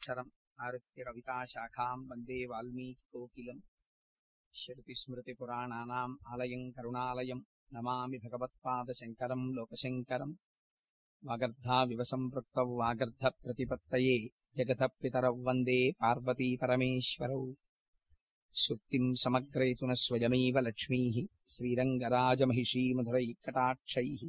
అక్షరం ఆరుత్య కవితాశాఖాం వందే వాల్మీకికోకిలం శృతిస్మృతిపురాణానాం ఆలయం కరుణాలయం నమామి భగవత్పాదశంకరం లోకశంకరం వాగర్ధావివ సంపృక్తౌ వాగర్ధ ప్రతిపత్తయే జగత పితరౌ వందే పార్వతీ పరమేశ్వరౌ సుప్తిం సమగ్రయతున స్వయమేవ లక్ష్మీः శ్రీరంగరాజమహిషీమధురైకటాక్షైः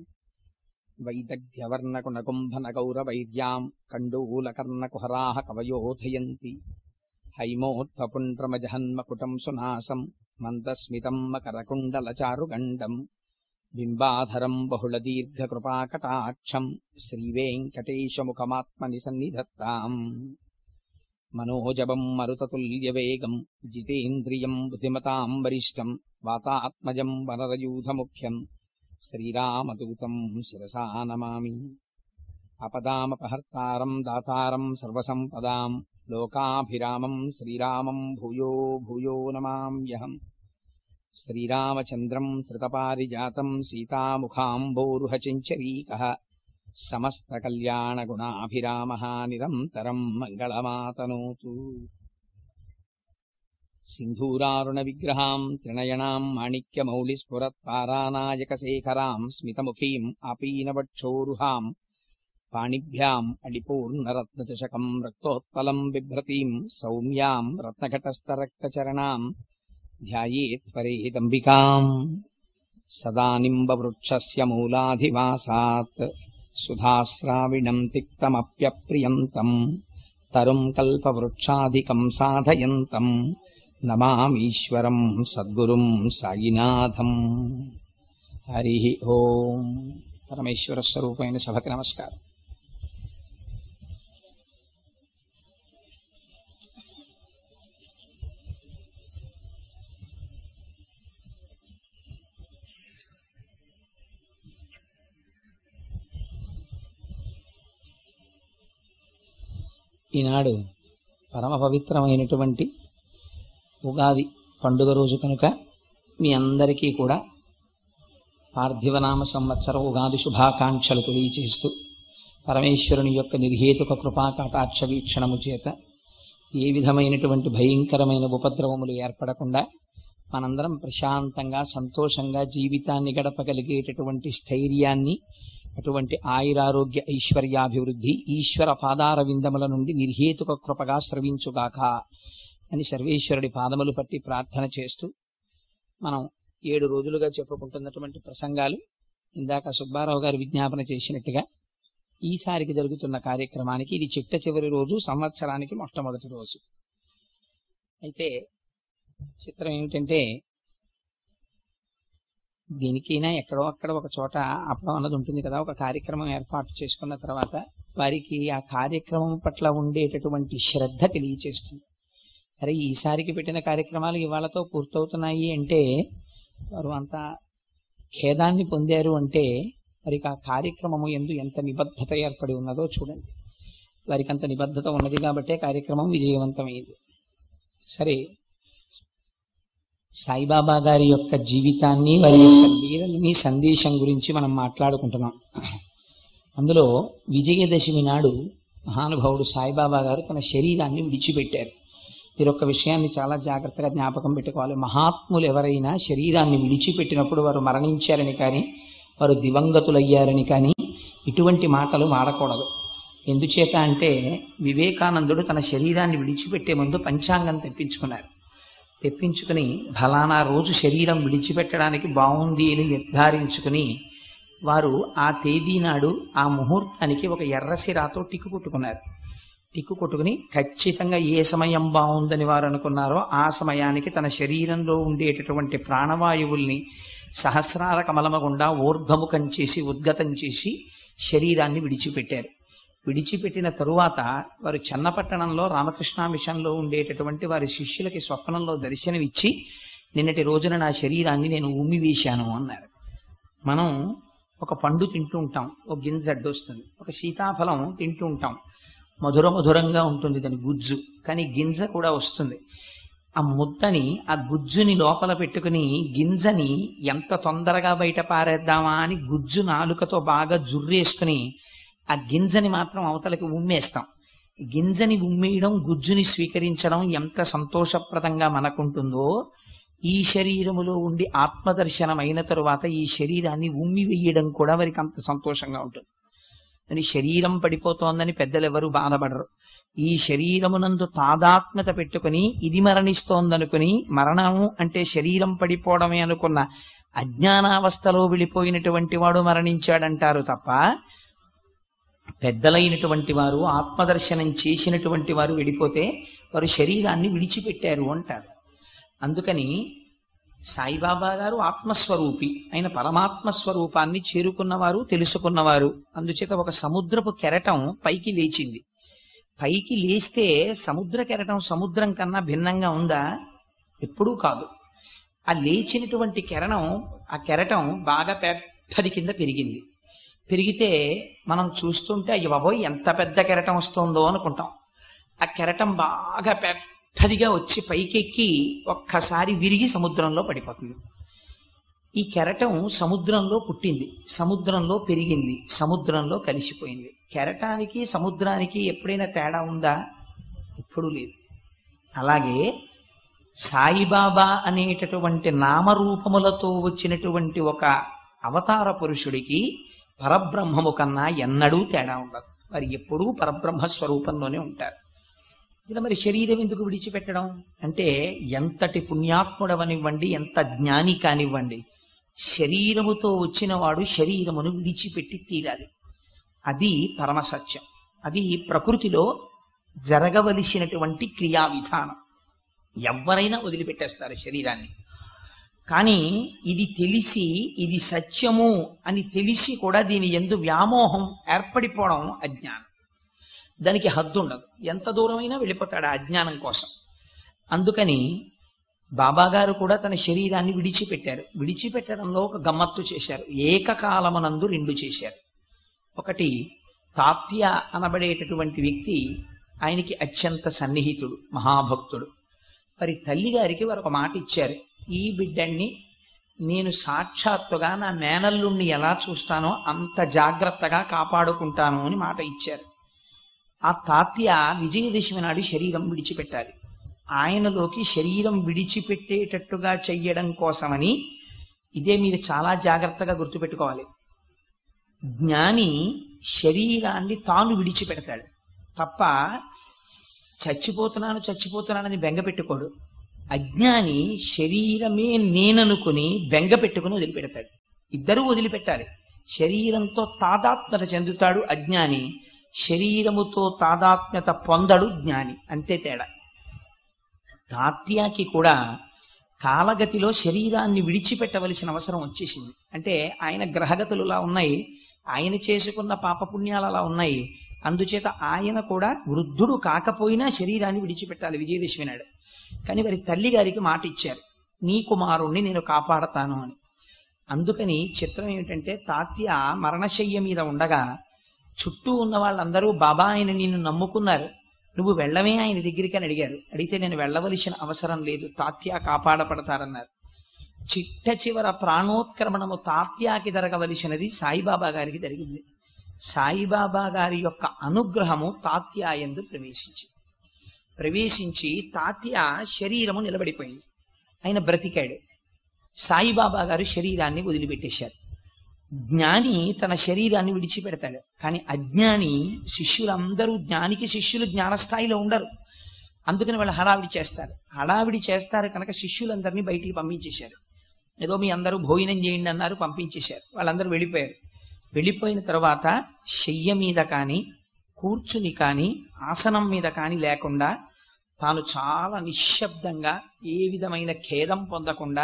వైదగ్ధ్యవర్ణకునకుంభనగౌరవైర్యాम् కण्डूलकर्णकुहराः कवयोधयन्ति हैमोत्थपुण्ड्रमजहन्मकुटम् सुनासम् मन्दस्मितम् मकरकुण्डलचारुगण्डम् बिम्बाधरम् बहुलदीर्घकृपाकटाक्षम् श्रीवेङ्कटेशमुखमात्मनि सन्निधत्ताम् मनोजवम् मरुततुल्यवेगम् जितेन्द्रियम् बुद्धिमताम् वरिष्ठम् वातात्मजम् वनरयूथमुख्यम् श्रीरामदूतम् शिरसा नमामि अपदामपहर्तारम् दातारम् सर्वसम्पदाम् लोकाभिरामम् श्रीरामम् भूयो भूयो नमाम्यहम् श्रीरामचन्द्रम् श्रुतपारिजातम् सीतामुखाम्बोरुहचञ्चरीकः समस्तकल्याणगुणाभिरामः निरन्तरम् मङ्गलमातनोतु सिन्धूरारुणविग्रहाम् त्रिनयनाम् माणिक्यमौलिस्फुरत्तारानायकशेखराम् स्मितमुखीम् आपीनवक्षोरुहाम् पाणिभ्याम् अडिपूर्णरत्नचषकम् रक्तोत्पलम् बिभ्रतीम् सौम्याम् रत्नघटस्थरक्तचरणाम् ध्यायेत्परेदम्बिकाम् सदा निम्बवृक्षस्य मूलाधिवासात् सुधास्राविणम् तिक्तमप्यप्रियन्तम् तरुम् कल्पवृक्षाधिकम् साधयन्तम् नमामीश्वरम् सद्गुरुम् सायिनाथम् हरिः ओम् పరమేశ్వరస్వరూపమైన సభకి నమస్కారం ఈనాడు పరమ పవిత్రమైనటువంటి ఉగాది పండుగ రోజు కనుక మీ అందరికీ కూడా పార్థివనామ సంవత్సర ఉగాది శుభాకాంక్షలు తెలియచేస్తూ పరమేశ్వరుని యొక్క నిర్హేతుక కృపా కటాక్ష వీక్షణము చేత ఏ విధమైనటువంటి భయంకరమైన ఉపద్రవములు ఏర్పడకుండా మనందరం ప్రశాంతంగా సంతోషంగా జీవితాన్ని గడపగలిగేటటువంటి స్థైర్యాన్ని అటువంటి ఆయురారోగ్య ఐశ్వర్యాభివృద్ధి ఈశ్వర పాదార విందముల నుండి నిర్హేతుక కృపగా స్రవించుగాక అని సర్వేశ్వరుడి పాదములు పట్టి ప్రార్థన చేస్తూ మనం ఏడు రోజులుగా చెప్పుకుంటున్నటువంటి ప్రసంగాలు ఇందాక సుబ్బారావు గారు విజ్ఞాపన చేసినట్టుగా ఈసారికి జరుగుతున్న కార్యక్రమానికి ఇది చిట్ట చివరి రోజు సంవత్సరానికి మొట్టమొదటి రోజు అయితే చిత్రం ఏమిటంటే దీనికైనా ఎక్కడో అక్కడ ఒక చోట అప్పడం అన్నది ఉంటుంది కదా ఒక కార్యక్రమం ఏర్పాటు చేసుకున్న తర్వాత వారికి ఆ కార్యక్రమం పట్ల ఉండేటటువంటి శ్రద్ధ తెలియచేస్తుంది అరే ఈసారికి పెట్టిన కార్యక్రమాలు ఇవాళతో పూర్తవుతున్నాయి అంటే వారు అంత ఖేదాన్ని పొందారు అంటే వారికి ఆ కార్యక్రమము ఎందు ఎంత నిబద్ధత ఏర్పడి ఉన్నదో చూడండి వారికి అంత నిబద్ధత ఉన్నది కాబట్టే కార్యక్రమం విజయవంతమైంది సరే సాయిబాబా గారి యొక్క జీవితాన్ని వారి యొక్క లీలలని సందేశం గురించి మనం మాట్లాడుకుంటున్నాం అందులో విజయదశమి నాడు మహానుభావుడు సాయిబాబా గారు తన శరీరాన్ని విడిచిపెట్టారు మీరు ఒక విషయాన్ని చాలా జాగ్రత్తగా జ్ఞాపకం పెట్టుకోవాలి మహాత్ములు ఎవరైనా శరీరాన్ని విడిచిపెట్టినప్పుడు వారు మరణించారని కానీ వారు దివంగతులయ్యారని కానీ ఇటువంటి మాటలు వాడకూడదు ఎందుచేత అంటే వివేకానందుడు తన శరీరాన్ని విడిచిపెట్టే ముందు పంచాంగం తెప్పించుకున్నారు తెప్పించుకుని ఫలానా రోజు శరీరం విడిచిపెట్టడానికి బాగుంది అని నిర్ధారించుకుని వారు ఆ తేదీ నాడు ఆ ముహూర్తానికి ఒక ఎర్రసిరాతో టిక్కు కొట్టుకున్నారు టిక్కు కొట్టుకుని ఖచ్చితంగా ఏ సమయం బాగుందని వారు అనుకున్నారో ఆ సమయానికి తన శరీరంలో ఉండేటటువంటి ప్రాణవాయువుల్ని సహస్రార కమలమ గుండా ఊర్ధ్వముఖం చేసి ఉద్గతం చేసి శరీరాన్ని విడిచిపెట్టారు విడిచిపెట్టిన తరువాత వారు చెన్నపట్టణంలో రామకృష్ణ మిషన్లో ఉండేటటువంటి వారి శిష్యులకి స్వప్నంలో దర్శనమిచ్చి నిన్నటి రోజున నా శరీరాన్ని నేను ఉమ్మివేశాను అన్నారు మనం ఒక పండు తింటూ ఉంటాం ఒక గింజ అడ్డొస్తుంది ఒక సీతాఫలం తింటూ ఉంటాం మధుర మధురంగా ఉంటుంది దాని గుజ్జు కానీ గింజ కూడా వస్తుంది ఆ ముద్దని ఆ గుజ్జుని లోపల పెట్టుకుని గింజని ఎంత తొందరగా బయట పారేద్దామా అని గుజ్జు నాలుకతో బాగా జుర్రేసుకుని ఆ గింజని మాత్రం అవతలకి ఉమ్మేస్తాం గింజని ఉమ్మేయడం గుజ్జుని స్వీకరించడం ఎంత సంతోషప్రదంగా మనకుంటుందో ఈ శరీరములో ఉండి ఆత్మదర్శనం అయిన తరువాత ఈ శరీరాన్ని ఉమ్మి వేయడం కూడా వారికి అంత సంతోషంగా ఉంటుంది అని శరీరం పడిపోతోందని పెద్దలు ఎవరు బాధపడరు ఈ శరీరమునందు తాదాత్మ్యత పెట్టుకుని ఇది మరణిస్తోందనుకుని మరణము అంటే శరీరం పడిపోవడమే అనుకున్న అజ్ఞానావస్థలో వెళ్ళిపోయినటువంటి వాడు మరణించాడంటారు తప్ప పెద్దలైనటువంటి వారు ఆత్మదర్శనం చేసినటువంటి వారు వెళ్ళిపోతే వారు శరీరాన్ని విడిచిపెట్టారు అంటారు అందుకని సాయిబాబా గారు ఆత్మస్వరూపి ఆయన పరమాత్మ స్వరూపాన్ని చేరుకున్నవారు తెలుసుకున్నవారు అందుచేత ఒక సముద్రపు కెరటం పైకి లేచింది పైకి లేస్తే సముద్ర కెరటం సముద్రం కన్నా భిన్నంగా ఉందా ఎప్పుడూ కాదు ఆ లేచినటువంటి కెరణం ఆ కెరటం బాగా పెద్దది కింద పెరిగింది పెరిగితే మనం చూస్తుంటే అయ్య బాబోయ్ ఎంత పెద్ద కెరటం వస్తుందో అనుకుంటాం ఆ కెరటం బాగా పెద్దదిగా వచ్చి పైకెక్కి ఒక్కసారి విరిగి సముద్రంలో పడిపోతుంది ఈ కెరటం సముద్రంలో పుట్టింది సముద్రంలో పెరిగింది సముద్రంలో కలిసిపోయింది కెరటానికి సముద్రానికి ఎప్పుడైనా తేడా ఉందా ఎప్పుడూ లేదు అలాగే సాయిబాబా అనేటటువంటి నామరూపములతో వచ్చినటువంటి ఒక అవతార పురుషుడికి పరబ్రహ్మము కన్నా ఎన్నడూ తేడా ఉండదు వారు ఎప్పుడూ పరబ్రహ్మ స్వరూపంలోనే ఉంటారు ఇలా మరి శరీరం ఎందుకు విడిచిపెట్టడం అంటే ఎంతటి పుణ్యాత్ముడవనివ్వండి ఎంత జ్ఞాని కానివ్వండి శరీరముతో వచ్చిన వాడు శరీరమును విడిచిపెట్టి తీరాలి అది పరమసత్యం అది ప్రకృతిలో జరగవలసినటువంటి క్రియా విధానం ఎవరైనా వదిలిపెట్టేస్తారు శరీరాన్ని కానీ ఇది తెలిసి ఇది సత్యము అని తెలిసి కూడా దీని ఎందు వ్యామోహం ఏర్పడిపోవడం అజ్ఞానం దానికి హద్దు ఉండదు ఎంత దూరమైనా వెళ్ళిపోతాడు ఆ అజ్ఞానం కోసం అందుకని బాబాగారు కూడా తన శరీరాన్ని విడిచిపెట్టారు విడిచిపెట్టడంలో ఒక గమ్మత్తు చేశారు ఏకకాలమనందు రెండు చేశారు ఒకటి తాత్య అనబడేటటువంటి వ్యక్తి ఆయనకి అత్యంత సన్నిహితుడు మహాభక్తుడు మరి తల్లి గారికి వారు ఒక మాట ఇచ్చారు ఈ బిడ్డని నేను సాక్షాత్తుగా నా మేనల్లుణ్ణి ఎలా చూస్తానో అంత జాగ్రత్తగా కాపాడుకుంటాను అని మాట ఇచ్చారు ఆ తాత్య విజయదశమి నాడు శరీరం విడిచిపెట్టాలి ఆయనలోకి శరీరం విడిచిపెట్టేటట్టుగా చెయ్యడం కోసమని ఇదే మీరు చాలా జాగ్రత్తగా గుర్తుపెట్టుకోవాలి జ్ఞాని శరీరాన్ని తాను విడిచిపెడతాడు తప్ప చచ్చిపోతున్నాను చచ్చిపోతున్నానని బెంగ పెట్టుకోడు అజ్ఞాని శరీరమే నేననుకుని బెంగ పెట్టుకుని వదిలిపెడతాడు ఇద్దరూ వదిలిపెట్టాలి శరీరంతో తాదాత్మ్యత చెందుతాడు అజ్ఞాని శరీరముతో తాదాత్మ్యత పొందడు జ్ఞాని అంతే తేడా తాత్యాకి కూడా కాలగతిలో శరీరాన్ని విడిచిపెట్టవలసిన అవసరం వచ్చేసింది అంటే ఆయన గ్రహగతులు అలా ఉన్నాయి ఆయన చేసుకున్న పాపపుణ్యాలు అలా ఉన్నాయి అందుచేత ఆయన కూడా వృద్ధుడు కాకపోయినా శరీరాన్ని విడిచిపెట్టాలి విజయదశమి నాడు కానీ వారి తల్లి గారికి మాట ఇచ్చారు నీ కుమారుణ్ణి నేను కాపాడతాను అని అందుకని చిత్రం ఏమిటంటే తాత్య మరణశయ్య మీద ఉండగా చుట్టూ ఉన్న వాళ్ళందరూ బాబా ఆయన నిన్ను నమ్ముకున్నారు నువ్వు వెళ్ళమే ఆయన దగ్గరికి అని అడిగారు అడిగితే నేను వెళ్ళవలసిన అవసరం లేదు తాత్య కాపాడపడతారన్నారు చిట్ట చివర ప్రాణోత్క్రమణము తాత్యాకి జరగవలసినది సాయిబాబా గారికి జరిగింది సాయిబాబా గారి యొక్క అనుగ్రహము తాత్య ఎందు ప్రవేశించింది ప్రవేశించి తాత్య శరీరము నిలబడిపోయింది ఆయన బ్రతికాడు సాయిబాబా గారు శరీరాన్ని వదిలిపెట్టేశారు జ్ఞాని తన శరీరాన్ని విడిచిపెడతాడు కానీ అజ్ఞాని శిష్యులందరూ జ్ఞానికి శిష్యులు జ్ఞానస్థాయిలో ఉండరు అందుకని వాళ్ళు హడావిడి చేస్తారు హడావిడి చేస్తారు కనుక శిష్యులందరినీ బయటికి పంపించేశారు ఏదో మీ అందరూ భోజనం చేయండి అన్నారు పంపించేశారు వాళ్ళందరూ వెళ్ళిపోయారు వెళ్ళిపోయిన తర్వాత శయ్య మీద కానీ కూర్చుని కానీ ఆసనం మీద కానీ లేకుండా తాను చాలా నిశ్శబ్దంగా ఏ విధమైన ఖేదం పొందకుండా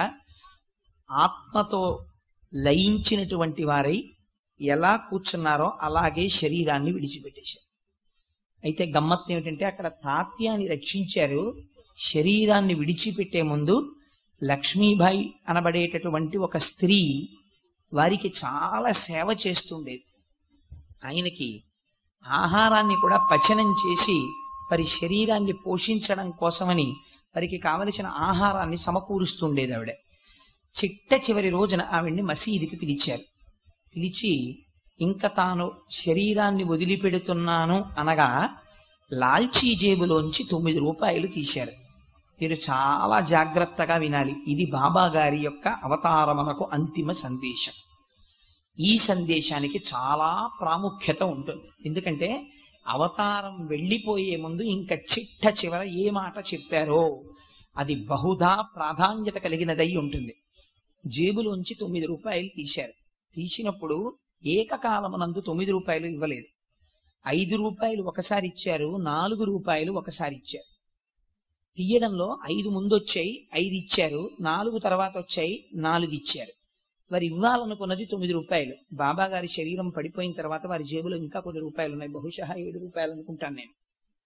ఆత్మతో లయించినటువంటి వారై ఎలా కూర్చున్నారో అలాగే శరీరాన్ని విడిచిపెట్టేశారు అయితే గమ్మత్తు ఏమిటంటే అక్కడ తాత్యాన్ని రక్షించారు శరీరాన్ని విడిచిపెట్టే ముందు లక్ష్మీబాయి అనబడేటటువంటి ఒక స్త్రీ వారికి చాలా సేవ చేస్తుండేది ఆయనకి ఆహారాన్ని కూడా పచనం చేసి వారి శరీరాన్ని పోషించడం కోసమని వారికి కావలసిన ఆహారాన్ని సమకూరుస్తుండేది ఆవిడ చిట్ట చివరి రోజున ఆవిడ్ని మసీదుకి పిలిచారు పిలిచి ఇంకా తాను శరీరాన్ని వదిలిపెడుతున్నాను అనగా లాల్చీ జేబులోంచి తొమ్మిది రూపాయలు తీశారు మీరు చాలా జాగ్రత్తగా వినాలి ఇది బాబా గారి యొక్క అవతారమునకు అంతిమ సందేశం ఈ సందేశానికి చాలా ప్రాముఖ్యత ఉంటుంది ఎందుకంటే అవతారం వెళ్ళిపోయే ముందు ఇంకా చిట్ట చివర ఏ మాట చెప్పారో అది బహుధా ప్రాధాన్యత కలిగినదై ఉంటుంది జేబులోంచి తొమ్మిది రూపాయలు తీశారు తీసినప్పుడు ఏకకాలమునందు తొమ్మిది రూపాయలు ఇవ్వలేదు ఐదు రూపాయలు ఒకసారి ఇచ్చారు నాలుగు రూపాయలు ఒకసారి ఇచ్చారు తీయడంలో ఐదు ముందు వచ్చాయి ఐదు ఇచ్చారు నాలుగు తర్వాత వచ్చాయి నాలుగు ఇచ్చారు వారు ఇవ్వాలనుకున్నది తొమ్మిది రూపాయలు బాబా గారి శరీరం పడిపోయిన తర్వాత వారి జేబులో ఇంకా కొన్ని రూపాయలు ఉన్నాయి బహుశా ఏడు రూపాయలు అనుకుంటాను నేను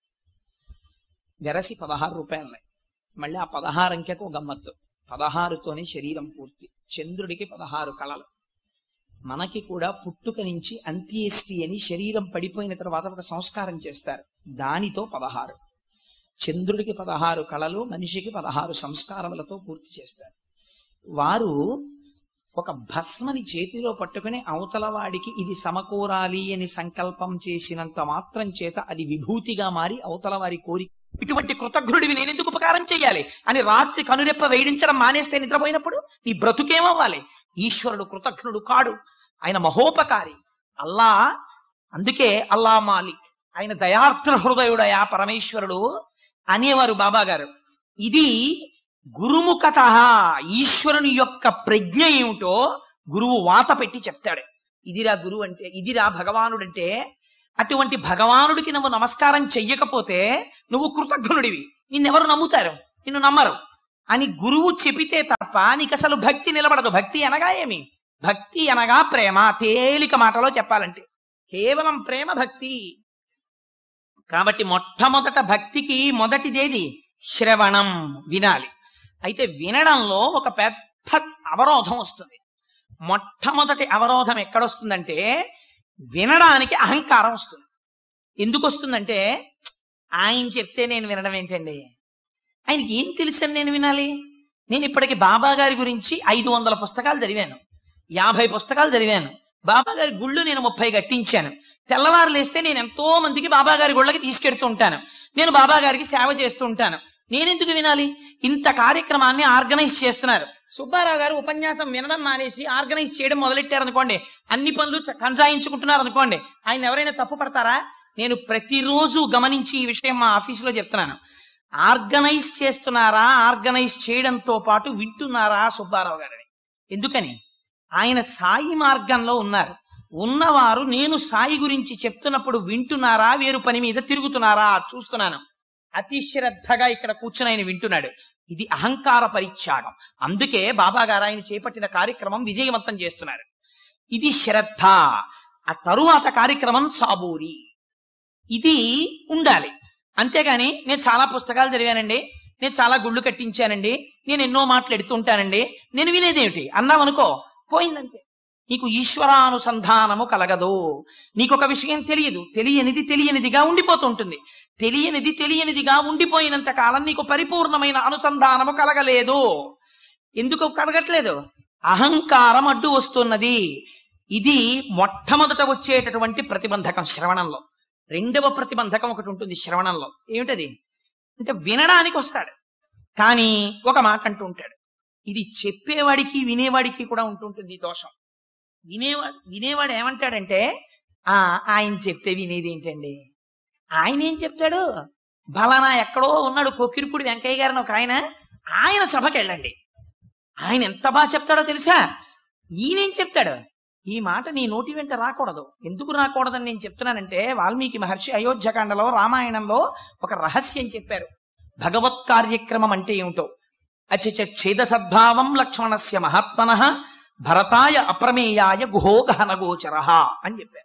వెరసి పదహారు రూపాయలు ఉన్నాయి మళ్ళీ ఆ పదహారు అంకెకు ఒక గమ్మత్తు పదహారుతోనే శరీరం పూర్తి చంద్రుడికి పదహారు కళలు మనకి కూడా పుట్టుక నుంచి అంత్యేష్టి అని శరీరం పడిపోయిన తర్వాత ఒక సంస్కారం చేస్తారు దానితో పదహారు చంద్రుడికి పదహారు కళలు మనిషికి పదహారు సంస్కారములతో పూర్తి చేస్తారు వారు ఒక భస్మని చేతిలో పట్టుకుని అవతల వాడికి ఇది సమకూరాలి అని సంకల్పం చేసినంత మాత్రం చేత అది విభూతిగా మారి అవతల వారి కోరిక ఇటువంటి కృతజ్ఞుడివి నేను ఎందుకు ఉపకారం చెయ్యాలి అని రాత్రి కనురెప్ప వేయించడం మానేస్తే నిద్రపోయినప్పుడు నీ బ్రతుకేమవ్వాలి ఈశ్వరుడు కృతజ్ఞుడు కాడు ఆయన మహోపకారి అల్లా అందుకే అల్లా మాలిక్ ఆయన దయార్ద్ర హృదయుడయా పరమేశ్వరుడు అనేవారు బాబా గారు ఇది గురుముఖత ఈశ్వరుని యొక్క ప్రజ్ఞ ఏమిటో గురువు వాత పెట్టి చెప్తాడు ఇదిరా గురువు అంటే ఇదిరా భగవానుడంటే అటువంటి భగవానుడికి నువ్వు నమస్కారం చెయ్యకపోతే నువ్వు కృతజ్ఞుడివి నిన్నెవరు నమ్ముతారు నిన్ను నమ్మరు అని గురువు చెబితే తప్ప నీకు అసలు భక్తి నిలబడదు భక్తి అనగా ఏమి భక్తి అనగా ప్రేమ తేలిక మాటలో చెప్పాలంటే కేవలం ప్రేమ భక్తి కాబట్టి మొట్టమొదట భక్తికి మొదటిదేది శ్రవణం వినాలి అయితే వినడంలో ఒక పెద్ద అవరోధం వస్తుంది మొట్టమొదటి అవరోధం ఎక్కడొస్తుందంటే వినడానికి అహంకారం వస్తుంది ఎందుకు వస్తుందంటే ఆయన చెప్తే నేను వినడం ఏంటండి ఆయనకి ఏం తెలుసని నేను వినాలి నేను ఇప్పటికి బాబా గారి గురించి ఐదు వందల పుస్తకాలు చదివాను యాభై పుస్తకాలు చదివాను బాబా గారి గుళ్ళు నేను ముప్పై కట్టించాను తెల్లవారు లేస్తే నేను ఎంతో మందికి బాబా గారి గుళ్ళకి తీసుకెడుతూ ఉంటాను నేను బాబా గారికి సేవ చేస్తూ ఉంటాను నేనెందుకు వినాలి ఇంత కార్యక్రమాన్ని ఆర్గనైజ్ చేస్తున్నారు సుబ్బారావు గారు ఉపన్యాసం వినడం మానేసి ఆర్గనైజ్ చేయడం మొదలెట్టారు అనుకోండి అన్ని పనులు చ- కంసాయించుకుంటున్నారు అనుకోండి ఆయన ఎవరైనా తప్పు పడతారా నేను ప్రతిరోజు గమనించి ఈ విషయం మా ఆఫీసులో చెప్తున్నాను ఆర్గనైజ్ చేస్తున్నారా ఆర్గనైజ్ చేయడంతో పాటు వింటున్నారా సుబ్బారావు గారిని ఎందుకని ఆయన సాయి మార్గంలో ఉన్నారు ఉన్నవారు నేను సాయి గురించి చెప్తున్నప్పుడు వింటున్నారా వేరు పని మీద తిరుగుతున్నారా చూస్తున్నాను అతి శ్రద్ధగా ఇక్కడ కూర్చుని ఆయన వింటున్నాడు ఇది అహంకార పరిత్యాగం అందుకే బాబా గారు ఆయన చేపట్టిన కార్యక్రమం విజయవంతం చేస్తున్నారు ఇది శ్రద్ధ ఆ తరువాత కార్యక్రమం సాబూరి ఇది ఉండాలి అంతేగాని నేను చాలా పుస్తకాలు చదివానండి నేను చాలా గుళ్ళు కట్టించానండి నేను ఎన్నో మాట్లాడుతూ ఉంటానండి నేను వినేదేమిటి అన్నావనుకో పోయిందంతే నీకు ఈశ్వరానుసంధానము కలగదు నీకు ఒక విషయం తెలియదు తెలియనిది తెలియనిదిగా ఉండిపోతుంటుంది తెలియనిది తెలియనిదిగా ఉండిపోయినంత కాలం నీకు పరిపూర్ణమైన అనుసంధానము కలగలేదు ఎందుకు కలగట్లేదు అహంకారం అడ్డు వస్తున్నది ఇది మొట్టమొదట వచ్చేటటువంటి ప్రతిబంధకం శ్రవణంలో రెండవ ప్రతిబంధకం ఒకటి ఉంటుంది శ్రవణంలో ఏమిటది అంటే వినడానికి వస్తాడు కానీ ఒక మాట అంటూ ఉంటాడు ఇది చెప్పేవాడికి వినేవాడికి కూడా ఉంటుంటుంది ఈ దోషం వినేవాడు వినేవాడు ఏమంటాడంటే ఆ ఆయన చెప్తే వినేది ఏంటండి ఆయన ఏం చెప్తాడు బలానా ఎక్కడో ఉన్నాడు కొక్కిరిపూడి వెంకయ్య గారిని ఒక ఆయన ఆయన సభకి వెళ్ళండి ఆయన ఎంత బాగా చెప్తాడో తెలుసా ఈయనేం చెప్తాడు ఈ మాట నీ నోటి వెంట రాకూడదు ఎందుకు రాకూడదని నేను చెప్తున్నానంటే వాల్మీకి మహర్షి అయోధ్యకాండలో రామాయణంలో ఒక రహస్యం చెప్పారు భగవత్ కార్యక్రమం అంటే ఏమిటో అచచ ఛేద సద్భావం లక్ష్మణస్య మహాత్మన భరతాయ అప్రమేయాయ గుహోగహన గోచర అని చెప్పారు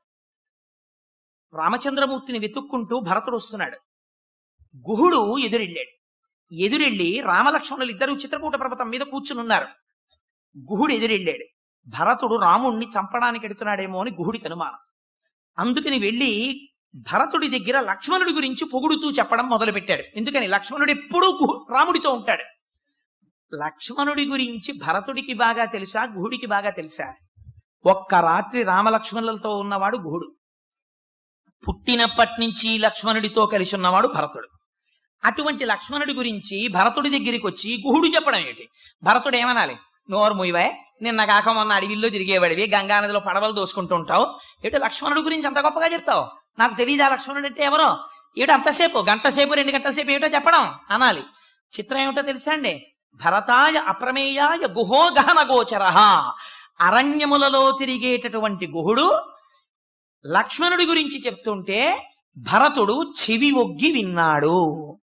రామచంద్రమూర్తిని వెతుక్కుంటూ భరతుడు వస్తున్నాడు గుహుడు ఎదురెళ్ళాడు ఎదురెళ్ళి రామలక్ష్మణులు ఇద్దరు చిత్రకూట పర్వతం మీద కూర్చుని ఉన్నారు గుహుడు ఎదురెళ్ళాడు భరతుడు రాముణ్ణి చంపడానికి ఎడుతున్నాడేమో అని గుహుడికి అనుమానం అందుకని వెళ్ళి భరతుడి దగ్గర లక్ష్మణుడి గురించి పొగుడుతూ చెప్పడం మొదలుపెట్టాడు ఎందుకని లక్ష్మణుడు ఎప్పుడూ గుహు- రాముడితో ఉంటాడు లక్ష్మణుడి గురించి భరతుడికి బాగా తెలుసా గుహుడికి బాగా తెలుసా ఒక్క రాత్రి రామలక్ష్మణులతో ఉన్నవాడు గుహుడు పుట్టినప్పటి నుంచి లక్ష్మణుడితో కలిసి ఉన్నవాడు భరతుడు అటువంటి లక్ష్మణుడి గురించి భరతుడి దగ్గరికి వచ్చి గుహుడు చెప్పడం ఏంటి భరతుడు ఏమనాలి నోరు ముయ్యవే నిన్న కాక మొన్న అడవిల్లో తిరిగేవాడివి గంగా నదిలో పడవలు దోసుకుంటూ ఉంటావు ఏటో లక్ష్మణుడి గురించి అంత గొప్పగా చెప్తావు నాకు తెలియదా లక్ష్మణుడు అంటే ఎవరో ఏటో అంతసేపు గంట సేపు రెండు గంటల సేపు ఏటో చెప్పడం అనాలి చిత్రం ఏమిటో తెలుసా అండి భరతాయ అప్రమేయాయ గుహో గహన గోచర అరణ్యములలో తిరిగేటటువంటి గుహుడు లక్ష్మణుడి గురించి చెప్తుంటే భరతుడు చెవి ఒగ్గి విన్నాడు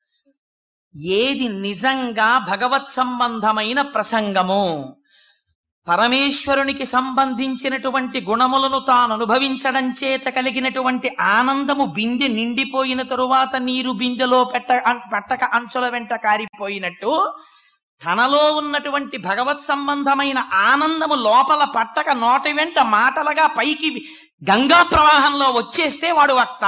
ఏది నిజంగా భగవత్ సంబంధమైన ప్రసంగము పరమేశ్వరునికి సంబంధించినటువంటి గుణములను తాను అనుభవించడం చేత కలిగినటువంటి ఆనందము బిందె నిండిపోయిన తరువాత నీరు బిందెలో పెట్ట అం- పట్టక అంచుల వెంట కారిపోయినట్టు తనలో ఉన్నటువంటి భగవత్ సంబంధమైన ఆనందము లోపల పట్టక నోటి వెంట మాటలుగా పైకి గంగా ప్రవాహంలో వచ్చేస్తే వాడు వక్త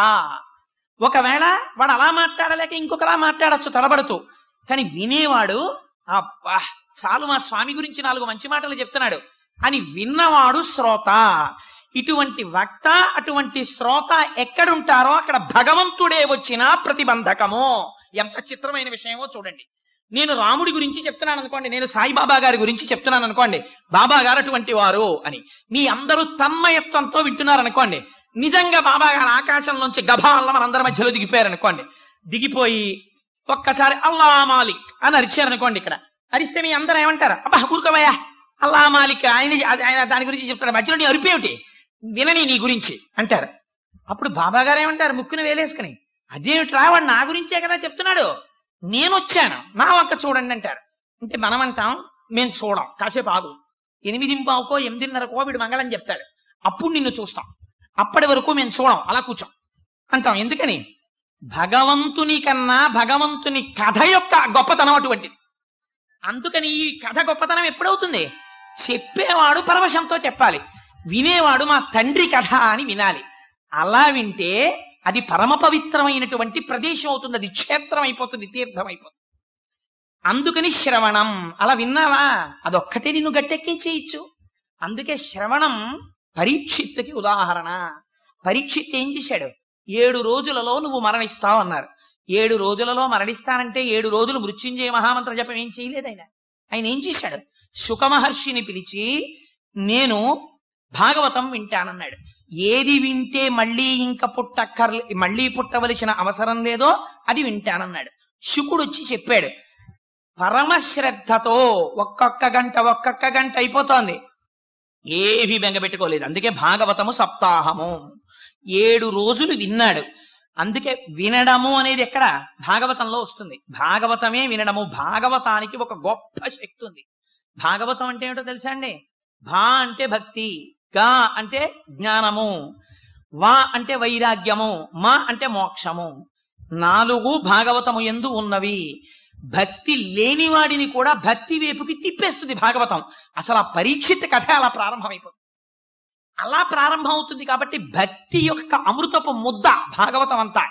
ఒకవేళ వాడు అలా మాట్లాడలేక ఇంకొకలా మాట్లాడచ్చు తడబడుతూ కానీ వినేవాడు అబ్బా చాలు మా స్వామి గురించి నాలుగు మంచి మాటలు చెప్తున్నాడు అని విన్నవాడు శ్రోత ఇటువంటి వక్త అటువంటి శ్రోత ఎక్కడుంటారో అక్కడ భగవంతుడే వచ్చిన ప్రతిబంధకము ఎంత చిత్రమైన విషయమో చూడండి నేను రాముడి గురించి చెప్తున్నాను అనుకోండి నేను సాయిబాబా గారి గురించి చెప్తున్నాను అనుకోండి బాబా గారు అటువంటి వారు అని మీ అందరూ తన్మయత్వంతో వింటున్నారు అనుకోండి నిజంగా బాబా గారు ఆకాశంలోంచి గభాల్ల మనందరి మధ్యలో దిగిపోయారు అనుకోండి దిగిపోయి ఒక్కసారి అల్లా మాలిక్ అని అరిచారు అనుకోండి ఇక్కడ అరిస్తే మీ అందరూ ఏమంటారు అబ్బా ఊరుకోవయ్యా అల్లా మాలిక్ ఆయన ఆయన దాని గురించి చెప్తాడు మధ్యలో నీ అరిపేమిటి వినని నీ గురించి అంటారు అప్పుడు బాబా గారు ఏమంటారు ముక్కును వేలేసుకుని అదేమిటి వాడు నా గురించే కదా చెప్తున్నాడు నేను వచ్చాను నా వంక చూడండి అంటారు అంటే మనం అంటాం మేము చూడం కాసేపు ఆగు ఎనిమిది పావుకో ఎనిమిదిన్నరకో వీడు మంగళం చెప్తాడు అప్పుడు నిన్ను చూస్తాం అప్పటి వరకు మేము చూడం అలా కూర్చోం అంటాం ఎందుకని భగవంతుని కన్నా భగవంతుని కథ యొక్క గొప్పతనం అటువంటిది అందుకని ఈ కథ గొప్పతనం ఎప్పుడవుతుంది చెప్పేవాడు పరవశంతో చెప్పాలి వినేవాడు మా తండ్రి కథ అని వినాలి అలా వింటే అది పరమ పవిత్రమైనటువంటి ప్రదేశం అవుతుంది అది క్షేత్రం అయిపోతుంది తీర్థం అయిపోతుంది అందుకని శ్రవణం అలా విన్నావా అదొక్కటే నిన్ను గట్టెక్కించేయచ్చు అందుకే శ్రవణం పరీక్షిత్తుకి ఉదాహరణ పరీక్షిత్ ఏం చేశాడు ఏడు రోజులలో నువ్వు మరణిస్తావు అన్నారు ఏడు రోజులలో మరణిస్తానంటే ఏడు రోజులు మృత్యుంజయ మహామంత్ర జపం ఏం చేయలేదు ఆయన ఆయన ఏం చేశాడు సుఖమహర్షిని పిలిచి నేను భాగవతం వింటానన్నాడు ఏది వింటే మళ్ళీ ఇంకా పుట్టక్కర్లే మళ్ళీ పుట్టవలసిన అవసరం లేదో అది వింటానన్నాడు శుకుడు వచ్చి చెప్పాడు పరమ శ్రద్ధతో ఒక్కొక్క గంట ఒక్కొక్క గంట అయిపోతోంది ఏవి బెంగపెట్టుకోలేదు అందుకే భాగవతము సప్తాహము ఏడు రోజులు విన్నాడు అందుకే వినడము అనేది ఎక్కడ భాగవతంలో వస్తుంది భాగవతమే వినడము భాగవతానికి ఒక గొప్ప శక్తి ఉంది భాగవతం అంటే ఏమిటో తెలుసా అండి భా అంటే భక్తి గా అంటే జ్ఞానము వా అంటే వైరాగ్యము మా అంటే మోక్షము నాలుగు భాగవతము ఎందు ఉన్నవి భక్తి లేనివాడిని కూడా భక్తి వైపుకి తిప్పేస్తుంది భాగవతం అసలు ఆ పరీక్షిత్ కథ అలా ప్రారంభమైపోతుంది అలా ప్రారంభం అవుతుంది కాబట్టి భక్తి యొక్క అమృతపు ముద్ద భాగవతం అంతా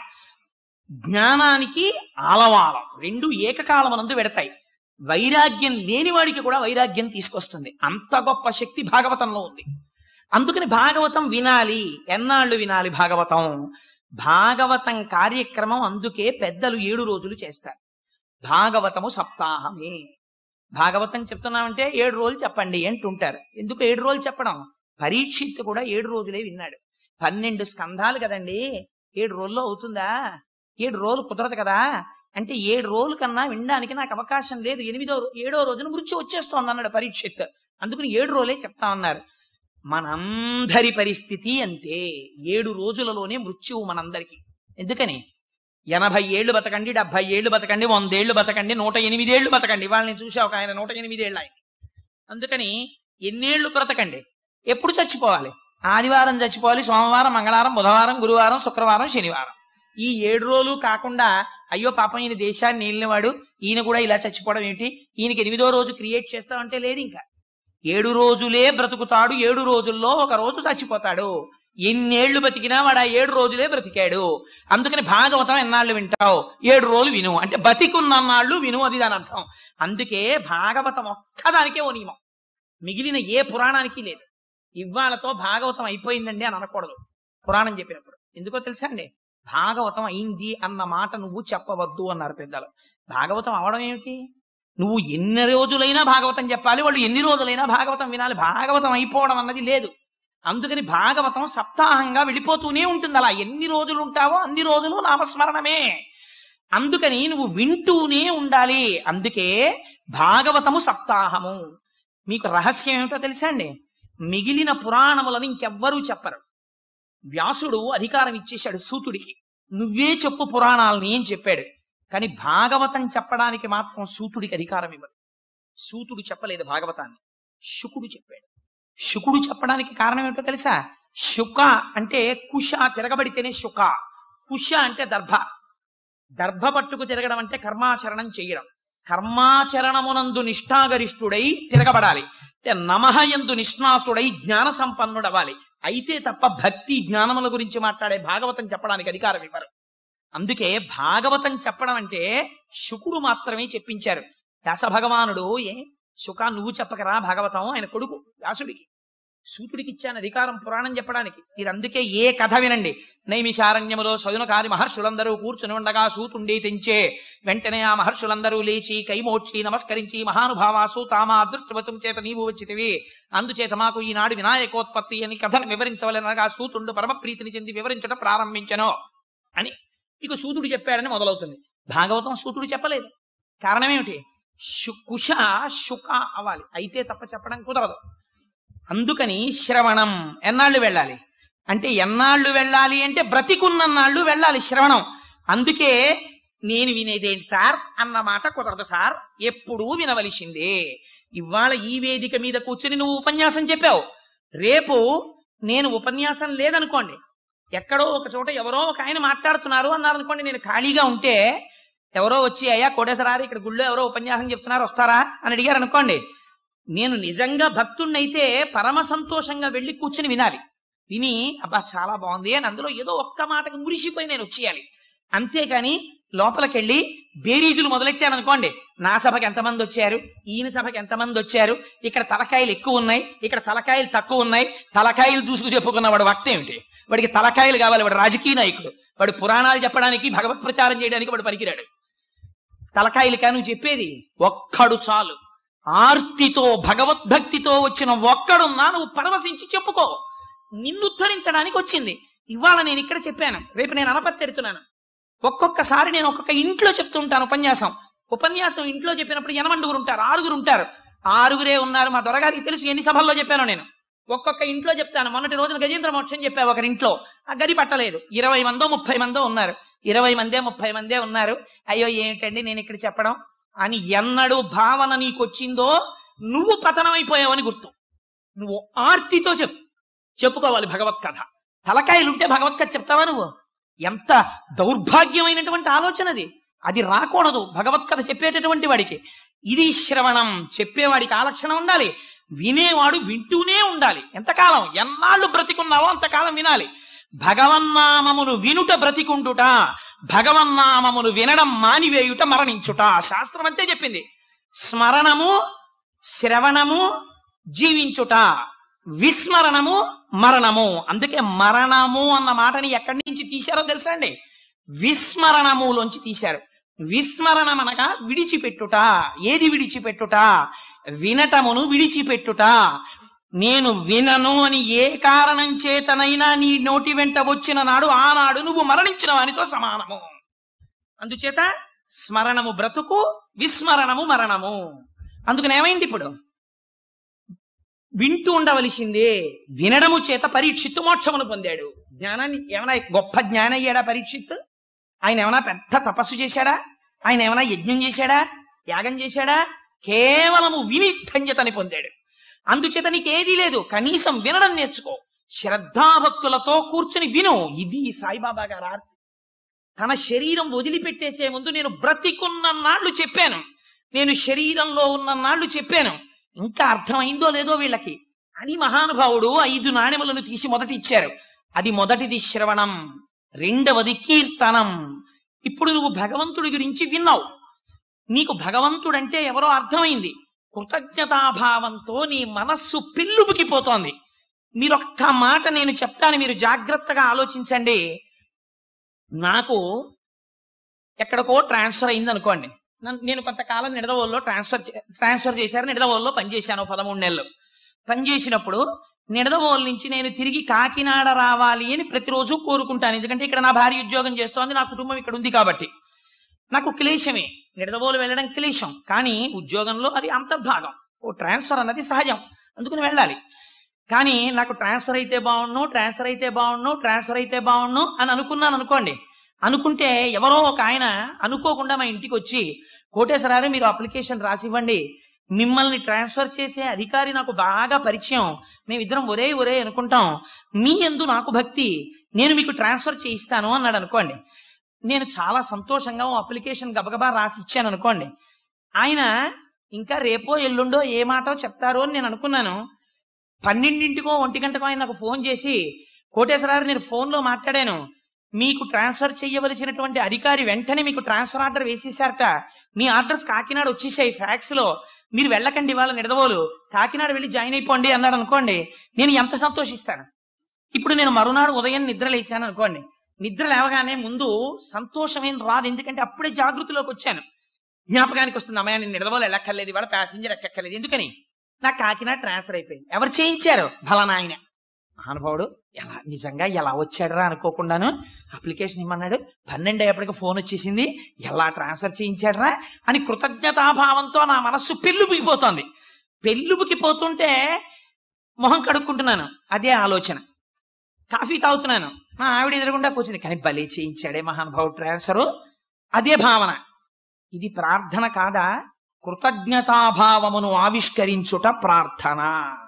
జ్ఞానానికి ఆలవాలం రెండు ఏకకాలమనందు పెడతాయి వైరాగ్యం లేనివాడికి కూడా వైరాగ్యం తీసుకొస్తుంది అంత గొప్ప శక్తి భాగవతంలో ఉంది అందుకని భాగవతం వినాలి ఎన్నాళ్ళు వినాలి భాగవతం భాగవతం కార్యక్రమం అందుకే పెద్దలు ఏడు రోజులు చేస్తారు భాగవతము సప్తాహమే భాగవతం చెప్తున్నామంటే ఏడు రోజులు చెప్పండి అంటుంటారు ఎందుకు ఏడు రోజులు చెప్పడం పరీక్షిత్ కూడా ఏడు రోజులే విన్నాడు పన్నెండు స్కంధాలు కదండి ఏడు రోజుల్లో అవుతుందా ఏడు రోజులు కుదరదు కదా అంటే ఏడు రోజుల కన్నా వినడానికి నాకు అవకాశం లేదు ఎనిమిదో రో- ఏడో రోజున మృత్యు వచ్చేస్తోంది అన్నాడు పరీక్షిత్ అందుకని ఏడు రోజులే చెప్తా ఉన్నారు మనందరి పరిస్థితి అంతే ఏడు రోజులలోనే మృత్యువు మనందరికి ఎందుకని ఎనభై ఏళ్ళు బతకండి డెబ్బై ఏళ్ళు బతకండి వందేళ్లు బతకండి నూట ఎనిమిదేళ్లు బతకండి వాళ్ళని చూసా ఒక ఆయన నూట ఎనిమిదేళ్ళు ఆయన అందుకని ఎన్నేళ్లు బ్రతకండి ఎప్పుడు చచ్చిపోవాలి ఆదివారం చచ్చిపోవాలి సోమవారం మంగళవారం బుధవారం గురువారం శుక్రవారం శనివారం ఈ ఏడు రోజులు కాకుండా అయ్యో పాపం ఈయన దేశాన్ని ఏలినవాడు ఈయన కూడా ఇలా చచ్చిపోవడం ఏంటి ఈయనకి ఎనిమిదో రోజు క్రియేట్ చేస్తామంటే లేదు ఇంకా ఏడు రోజులే బ్రతుకుతాడు ఏడు రోజుల్లో ఒక రోజు చచ్చిపోతాడు ఎన్నేళ్లు బతికినా వాడు ఆ ఏడు రోజులే బ్రతికాడు అందుకని భాగవతం ఎన్నాళ్ళు వింటావు ఏడు రోజులు విను అంటే బతికున్నన్నాళ్ళు విను అది దాని అర్థం అందుకే భాగవతం ఒక్కదానికే ఓ నియమం మిగిలిన ఏ పురాణానికి లేదు ఇవాళతో భాగవతం అయిపోయిందండి అని అనకూడదు పురాణం చెప్పినప్పుడు ఎందుకో తెలుసా అండి భాగవతం అయింది అన్న మాట నువ్వు చెప్పవద్దు అన్నారు పెద్దలు భాగవతం అవడం ఏమిటి నువ్వు ఎన్ని రోజులైనా భాగవతం చెప్పాలి వాళ్ళు ఎన్ని రోజులైనా భాగవతం వినాలి భాగవతం అయిపోవడం అన్నది లేదు అందుకని భాగవతం సప్తాహంగా వెళ్ళిపోతూనే ఉంటుంది అలా ఎన్ని రోజులు ఉంటావో అన్ని రోజులు నామస్మరణమే అందుకని నువ్వు వింటూనే ఉండాలి అందుకే భాగవతము సప్తాహము మీకు రహస్యం ఏమిటో తెలుసా అండి మిగిలిన పురాణములను ఇంకెవ్వరూ చెప్పరు వ్యాసుడు అధికారం ఇచ్చేశాడు సూతుడికి నువ్వే చెప్పు పురాణాలని అని చెప్పాడు కానీ భాగవతం చెప్పడానికి మాత్రం సూతుడికి అధికారం ఇవ్వడు సూతుడు చెప్పలేదు భాగవతాన్ని శుకుడు చెప్పాడు శుకుడు చెప్పడానికి కారణం ఏమిటో తెలుసా శుక అంటే కుష తిరగబడితేనే శుక కుష అంటే దర్భ దర్భ పట్టుకు తిరగడం అంటే కర్మాచరణం చేయడం కర్మాచరణమునందు నిష్ఠాగరిష్ఠుడై తిరగబడాలి అంటే నమః ఎందు నిష్ణాతుడై జ్ఞాన సంపన్నుడవ్వాలి అయితే తప్ప భక్తి జ్ఞానముల గురించి మాట్లాడే భాగవతం చెప్పడానికి అధికారం ఇవ్వరు అందుకే భాగవతం చెప్పడం అంటే శుకుడు మాత్రమే చెప్పించారు వ్యాస భగవానుడు ఏ శుక నువ్వు చెప్పకరా భాగవతం ఆయన కొడుకు వ్యాసుడికి సూతుడికి ఇచ్చాను అధికారం పురాణం చెప్పడానికి మీరు అందుకే ఏ కథ వినండి నైమిషారణ్యములో సయునకారి మహర్షులందరూ కూర్చుని ఉండగా సూతుండి తెంచే వెంటనే ఆ మహర్షులందరూ లేచి కైమోడ్చి నమస్కరించి మహానుభావ సూతామా అదృష్టవశం చేత నీవు వచ్చితివి అందుచేత మాకు ఈనాడు వినాయకోత్పత్తి అని కథను వివరించవలనగా సూతుండు పరమప్రీతిని చెంది వివరించడం ప్రారంభించను అని ఇక సూతుడు చెప్పాడని మొదలవుతుంది భాగవతం సూతుడు చెప్పలేదు కారణం ఏమిటి శు- కుశ శుక అవ్వాలి అయితే తప్ప చెప్పడం కుదరదు అందుకని శ్రవణం ఎన్నాళ్ళు వెళ్ళాలి అంటే ఎన్నాళ్ళు వెళ్ళాలి అంటే బ్రతికున్నన్నాళ్ళు వెళ్ళాలి శ్రవణం అందుకే నేను వినేదేంటి సార్ అన్న మాట కుదరదు సార్ ఎప్పుడూ వినవలసిందే ఇవాళ ఈ వేదిక మీద కూర్చుని నువ్వు ఉపన్యాసం చెప్పావు రేపు నేను ఉపన్యాసం లేదనుకోండి ఎక్కడో ఒక చోట ఎవరో ఒక ఆయన మాట్లాడుతున్నారు అన్నారు అనుకోండి నేను ఖాళీగా ఉంటే ఎవరో వచ్చి అయ్యా కోటేశ్వరారు ఇక్కడ గుళ్ళో ఎవరో ఉపన్యాసం చెప్తున్నారు వస్తారా అని అడిగారు అనుకోండి నేను నిజంగా భక్తుణ్ణైతే పరమ సంతోషంగా వెళ్ళి కూర్చుని వినాలి విని అబ్బా చాలా బాగుంది అని అందులో ఏదో ఒక్క మాటకి మురిసిపోయి నేను వచ్చేయాలి అంతేకాని లోపలికెళ్ళి బేరీజులు మొదలెట్టాను అనుకోండి నా సభకి ఎంతమంది వచ్చారు ఈయన సభకి ఎంతమంది వచ్చారు ఇక్కడ తలకాయలు ఎక్కువ ఉన్నాయి ఇక్కడ తలకాయలు తక్కువ ఉన్నాయి తలకాయలు చూసుకు చెప్పుకున్న వాడు వక్త ఏమిటి వాడికి తలకాయలు కావాలి వాడు రాజకీయ నాయకుడు వాడు పురాణాలు చెప్పడానికి భగవత్ ప్రచారం చేయడానికి వాడు పనికిరాడు తలకాయలు కాను చెప్పేది ఒక్కడు చాలు ఆర్తితో భగవద్భక్తితో వచ్చిన ఒక్కడున్నా నువ్వు పరవశించి చెప్పుకో నిన్ను ఉద్ధరించడానికి వచ్చింది ఇవాళ నేను ఇక్కడ చెప్పాను రేపు నేను అనపత్తెడుతున్నాను ఒక్కొక్కసారి నేను ఒక్కొక్క ఇంట్లో చెప్తుంటాను ఉపన్యాసం ఉపన్యాసం ఇంట్లో చెప్పినప్పుడు ఎనమండుగురు ఉంటారు ఆరుగురు ఉంటారు ఆరుగురే ఉన్నారు మా దొరగారికి తెలుసు ఎన్ని సభల్లో చెప్పానో నేను ఒక్కొక్క ఇంట్లో చెప్తాను మొన్నటి రోజున గజేంద్ర మోక్షం చెప్పా ఒకరి ఇంట్లో ఆ గది పట్టలేదు ఇరవై మందో ముప్పై మందో ఉన్నారు ఇరవై మందే ముప్పై మందే ఉన్నారు అయ్యో ఏమిటండి నేను ఇక్కడ చెప్పడం అని ఎన్నడూ భావన నీకొచ్చిందో నువ్వు పతనమైపోయావని గుర్తు నువ్వు ఆర్తితో చెప్పు చెప్పుకోవాలి భగవత్ కథ తలకాయలుంటే భగవత్ కథ చెప్తావా నువ్వు ఎంత దౌర్భాగ్యమైనటువంటి ఆలోచన అది అది రాకూడదు భగవత్ కథ చెప్పేటటువంటి వాడికి ఇది శ్రవణం చెప్పేవాడికి ఆ లక్షణం ఉండాలి వినేవాడు వింటూనే ఉండాలి ఎంతకాలం ఎన్నాళ్ళు బ్రతికున్నావో అంతకాలం వినాలి భగవన్నామమును వినుట బ్రతికుంటుట భగవన్నామమును వినడం మానివేయుట మరణించుట శాస్త్రం అంతే చెప్పింది స్మరణము శ్రవణము జీవించుట విస్మరణము మరణము అందుకే మరణము అన్న మాటని ఎక్కడి నుంచి తీశారో తెలుసా అండి విస్మరణములోంచి తీశారు విస్మరణం అనగా విడిచిపెట్టుట ఏది విడిచిపెట్టుట వినటమును విడిచిపెట్టుట నేను వినను అని ఏ కారణం చేతనైనా నీ నోటి వెంట వచ్చిన నాడు ఆనాడు నువ్వు మరణించిన వానితో సమానము అందుచేత స్మరణము బ్రతుకు విస్మరణము మరణము అందుకని ఏమైంది ఇప్పుడు వింటూ ఉండవలసిందే వినడము చేత పరీక్షిత్తు మోక్షమును పొందాడు జ్ఞానాన్ని ఏమైనా గొప్ప జ్ఞానం అయ్యాడా పరీక్షిత్తు ఆయన ఏమైనా పెద్ద తపస్సు చేశాడా ఆయన ఏమైనా యజ్ఞం చేశాడా యాగం చేశాడా కేవలము విని ధన్యతని పొందాడు అందుచేత నీకేదీ లేదు కనీసం వినడం నేర్చుకో శ్రద్ధాభక్తులతో కూర్చుని విను ఇది సాయిబాబా గారు ఆర్తి తన శరీరం వదిలిపెట్టేసే ముందు నేను బ్రతికున్న నాళ్ళు చెప్పాను నేను శరీరంలో ఉన్న నాళ్ళు చెప్పాను ఇంకా అర్థమైందో లేదో వీళ్ళకి అని మహానుభావుడు ఐదు నాణెములను తీసి మొదటి ఇచ్చారు అది మొదటిది శ్రవణం రెండవది కీర్తనం ఇప్పుడు నువ్వు భగవంతుడి గురించి విన్నావు నీకు భగవంతుడంటే ఎవరో అర్థమైంది కృతజ్ఞతాభావంతో నీ మనస్సు పిల్లుబుకిపోతోంది మీరు ఒక్క మాట నేను చెప్తాను మీరు జాగ్రత్తగా ఆలోచించండి నాకు ఎక్కడికో ట్రాన్స్ఫర్ అయింది అనుకోండి నన్ను- నేను కొంతకాలం నిడదవోల్లో ట్రాన్స్ఫర్ చే- ట్రాన్స్ఫర్ చేశారు నిడదవోల్లో పనిచేశాను పదమూడు నెలలు పనిచేసినప్పుడు నిడదవోలు నుంచి నేను తిరిగి కాకినాడ రావాలి అని ప్రతిరోజు కోరుకుంటాను ఎందుకంటే ఇక్కడ నా భార్య ఉద్యోగం చేస్తోంది నా కుటుంబం ఇక్కడ ఉంది కాబట్టి నాకు క్లేశమే నిడదవోలు వెళ్ళడం క్లేశం కానీ ఉద్యోగంలో అది అంతర్భాగం ఓ ట్రాన్స్ఫర్ అన్నది సహజం అందుకని వెళ్ళాలి కానీ నాకు ట్రాన్స్ఫర్ అయితే బాగుండు ట్రాన్స్ఫర్ అయితే బాగుండు ట్రాన్స్ఫర్ అయితే బాగుండు అని అనుకున్నాను అనుకోండి అనుకుంటే ఎవరో ఒక ఆయన అనుకోకుండా మా ఇంటికి వచ్చి కోటేశ్వరారు మీరు అప్లికేషన్ రాసివ్వండి మిమ్మల్ని ట్రాన్స్ఫర్ చేసే అధికారి నాకు బాగా పరిచయం మేమిద్దరం ఒరే ఒరే అనుకుంటాం మీ ఎందు నాకు భక్తి నేను మీకు ట్రాన్స్ఫర్ చేయిస్తాను అన్నాడు అనుకోండి నేను చాలా సంతోషంగా ఓ అప్లికేషన్ గబగబా రాసి ఇచ్చాను అనుకోండి ఆయన ఇంకా రేపో ఎల్లుండో ఏ మాటో చెప్తారో అని నేను అనుకున్నాను పన్నెండింటికో ఒంటి గంటకో ఆయన నాకు ఫోన్ చేసి కోటేశ్వరారు నేను ఫోన్లో మాట్లాడాను మీకు ట్రాన్స్ఫర్ చేయవలసినటువంటి అధికారి వెంటనే మీకు ట్రాన్స్ఫర్ ఆర్డర్ వేసేసారట మీ ఆర్డర్స్ కాకినాడ వచ్చేసాయి ఫ్యాక్స్ లో మీరు వెళ్ళకండి వాళ్ళ నిడదవోలు కాకినాడ వెళ్ళి జాయిన్ అయిపోండి అన్నాడు అనుకోండి నేను ఎంత సంతోషిస్తాను ఇప్పుడు నేను మరునాడు ఉదయం నిద్ర లేచాను అనుకోండి నిద్ర లేవగానే ముందు సంతోషమేం రాదు ఎందుకంటే అప్పుడే జాగృతిలోకి వచ్చాను జ్ఞాపకానికి వస్తుంది అమ్మాయి నేను నిడదవోలు వెళ్ళక్కర్లేదు ఇవాళ ప్యాసింజర్ ఎక్కక్కర్లేదు ఎందుకని నాకు కాకినాడ ట్రాన్స్ఫర్ అయిపోయింది ఎవరు చేయించారు ఫలానాయన మహానుభావుడు ఎలా నిజంగా ఎలా వచ్చాడరా అనుకోకుండాను అప్లికేషన్ ఇమ్మన్నాడు పన్నెండు అయ్యేప్పటికి ఫోన్ వచ్చేసింది ఎలా ట్రాన్స్ఫర్ చేయించాడరా అని కృతజ్ఞతాభావంతో నా మనస్సు పెళ్ళుబికిపోతోంది పెళ్ళుబికిపోతుంటే మొహం కడుక్కుంటున్నాను అదే ఆలోచన కాఫీ తాగుతున్నాను మా ఆవిడ ఎదురుగుండా కూర్చుంది కానీ భలే చేయించాడే మహానుభావుడు ట్రాన్స్ఫర్ అదే భావన ఇది ప్రార్థన కాదా కృతజ్ఞతాభావమును ఆవిష్కరించుట ప్రార్థన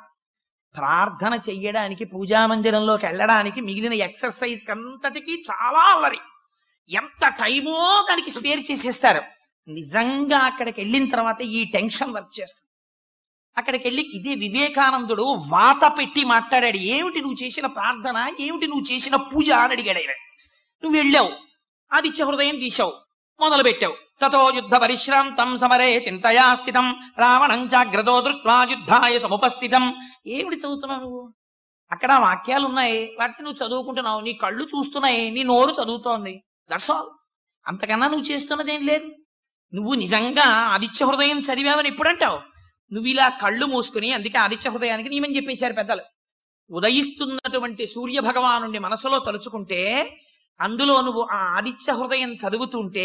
ప్రార్థన చెయ్యడానికి పూజా మందిరంలోకి వెళ్ళడానికి మిగిలిన ఎక్సర్సైజ్ అంతటికి చాలా అల్లరి ఎంత టైమో దానికి స్పేర్ చేసేస్తారు నిజంగా అక్కడికి వెళ్ళిన తర్వాత ఈ టెన్షన్ వర్క్ చేస్తుంది అక్కడికి వెళ్ళి ఇదే వివేకానందుడు వాత పెట్టి మాట్లాడాడు ఏమిటి నువ్వు చేసిన ప్రార్థన ఏమిటి నువ్వు చేసిన పూజ అని అడిగాడు ఆయన నువ్వు వెళ్ళావు ఆదిత్య హృదయం తీశావు మొదలు పెట్టావు తతో యుద్ధ పరిశ్రాంతం సమరే చింతయా స్థితం రావణం జాగ్రతో దృష్ట్వా యుద్ధాయ సముపస్థితం ఏమిటి చదువుతున్నావు నువ్వు అక్కడ వాక్యాలు ఉన్నాయి వాటిని నువ్వు చదువుకుంటున్నావు నీ కళ్ళు చూస్తున్నాయి నీ నోరు చదువుతోంది దట్స్ ఆల్ అంతకన్నా నువ్వు చేస్తున్నదేం లేదు నువ్వు నిజంగా ఆదిత్య హృదయం చదివావని ఎప్పుడంటావు నువ్వు ఇలా కళ్ళు మూసుకుని అందుకే ఆదిత్య హృదయానికి నియమని చెప్పేశారు పెద్దలు ఉదయిస్తున్నటువంటి సూర్య భగవానుడి మనసులో తలుచుకుంటే అందులో నువ్వు ఆ ఆదిత్య హృదయం చదువుతుంటే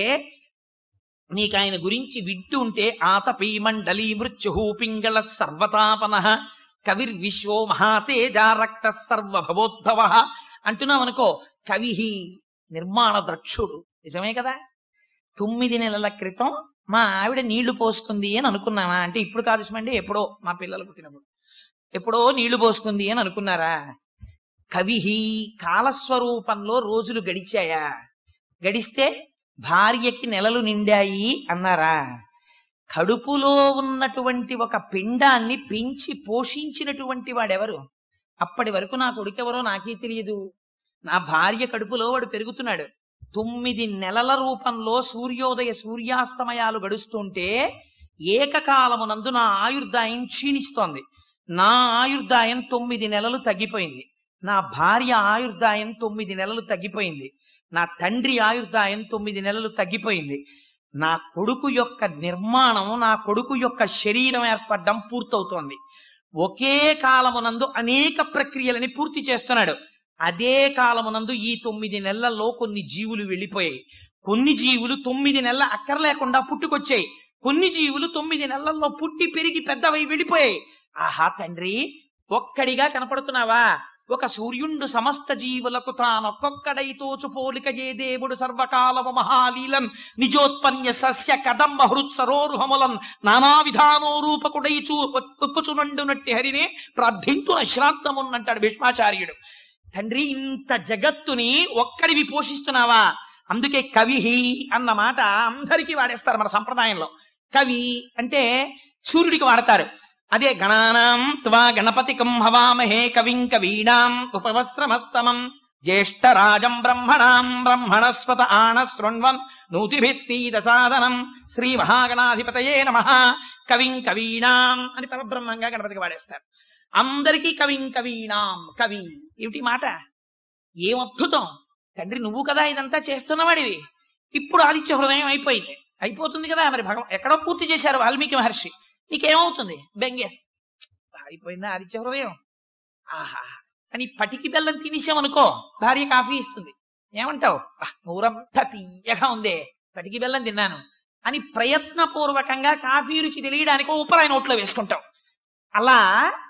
నీకు ఆయన గురించి వింటూ ఉంటే ఆతపీ మండలీ మృత్యు పింగళ సర్వతాపన కవిర్విశ్వో మహాతేజ రక్త సర్వభవోద్భవ అంటున్నావు అనుకో కవి నిర్మాణ దక్షుడు నిజమే కదా తొమ్మిది నెలల క్రితం మా ఆవిడ నీళ్లు పోసుకుంది అని అనుకున్నావా అంటే ఇప్పుడు కాదు సుమండి ఎప్పుడో మా పిల్లలు పుట్టినప్పుడు ఎప్పుడో నీళ్లు పోసుకుంది అని అనుకున్నారా కవి కాలస్వరూపంలో రోజులు గడిచాయా గడిస్తే భార్యకి నెలలు నిండాయి అన్నారా కడుపులో ఉన్నటువంటి ఒక పిండాన్ని పెంచి పోషించినటువంటి వాడెవరు అప్పటి వరకు నా కొడుకెవరో నాకే తెలియదు నా భార్య కడుపులో వాడు పెరుగుతున్నాడు తొమ్మిది నెలల రూపంలో సూర్యోదయ సూర్యాస్తమయాలు గడుస్తుంటే ఏకకాలమునందు నా ఆయుర్దాయం క్షీణిస్తోంది నా ఆయుర్దాయం తొమ్మిది నెలలు తగ్గిపోయింది నా భార్య ఆయుర్దాయం తొమ్మిది నెలలు తగ్గిపోయింది నా తండ్రి ఆయుర్దాయం తొమ్మిది నెలలు తగ్గిపోయింది నా కొడుకు యొక్క నిర్మాణం నా కొడుకు యొక్క శరీరం ఏర్పడడం పూర్తవుతోంది ఒకే కాలమునందు అనేక ప్రక్రియలని పూర్తి చేస్తున్నాడు అదే కాలమునందు ఈ తొమ్మిది నెలల్లో కొన్ని జీవులు వెళ్ళిపోయాయి కొన్ని జీవులు తొమ్మిది నెలల అక్కర్లేకుండా పుట్టుకొచ్చాయి కొన్ని జీవులు తొమ్మిది నెలల్లో పుట్టి పెరిగి పెద్దవై వెళ్ళిపోయాయి ఆహా తండ్రి ఒక్కడిగా కనపడుతున్నావా ఒక సూర్యుండు సమస్త జీవులకు తానొక్కొక్కడై తోచు పోలిక ఏ దేవుడు సర్వకాలము మహాలీలన్ నిజోత్పన్య సస్య కదంబ హృత్సరోరుహములన్ నానా విధానో రూపకుడై చూ ఒప్పుచునండునట్టి హరినే ప్రార్థింతున శ్రాద్ధమున్నంటాడు భీష్మాచార్యుడు తండ్రి ఇంత జగత్తుని ఒక్కడివి పోషిస్తున్నావా అందుకే కవిహి అన్న మాట అందరికీ వాడేస్తారు మన సంప్రదాయంలో కవి అంటే సూర్యుడికి వాడతారు అదే గణానాం త్వా గణపతికం హవామహే కవిం కవీనాం ఉపవస్త్రమస్తమం జ్యేష్ఠరాజం బ్రహ్మణాం బ్రహ్మణస్వత ఆన శృణ్వన్ నూతిభిः సీద సాదనం శ్రీ మహాగణాధిపతయే నమ కవిం కవీనాం అని పరబ్రహ్మంగా గణపతికి వాడేస్తారు అందరికీ కవిం కవీనాం కవి ఏమిటి మాట ఏం అద్భుతం తండ్రి నువ్వు కదా ఇదంతా చేస్తున్నవాడివి ఇప్పుడు ఆదిత్య హృదయం అయిపోయింది అయిపోతుంది కదా మరి భగవ ఎక్కడో పూర్తి చేశారు వాల్మీకి మహర్షి నీకేమవుతుంది బెంగేస్ అయిపోయిందా ఆదిత్య హృదయం ఆహా అని పటికి బెల్లం తినేసామనుకో భార్య కాఫీ ఇస్తుంది ఏమంటావు "ఆ, ఊరంతా తీయగా ఉందే పటికి బెల్లం తిన్నాను అని ప్రయత్నపూర్వకంగా కాఫీ రుచి తెలియడానికి ఓ ఉప్పరాయి నోట్లో వేసుకుంటాం అలా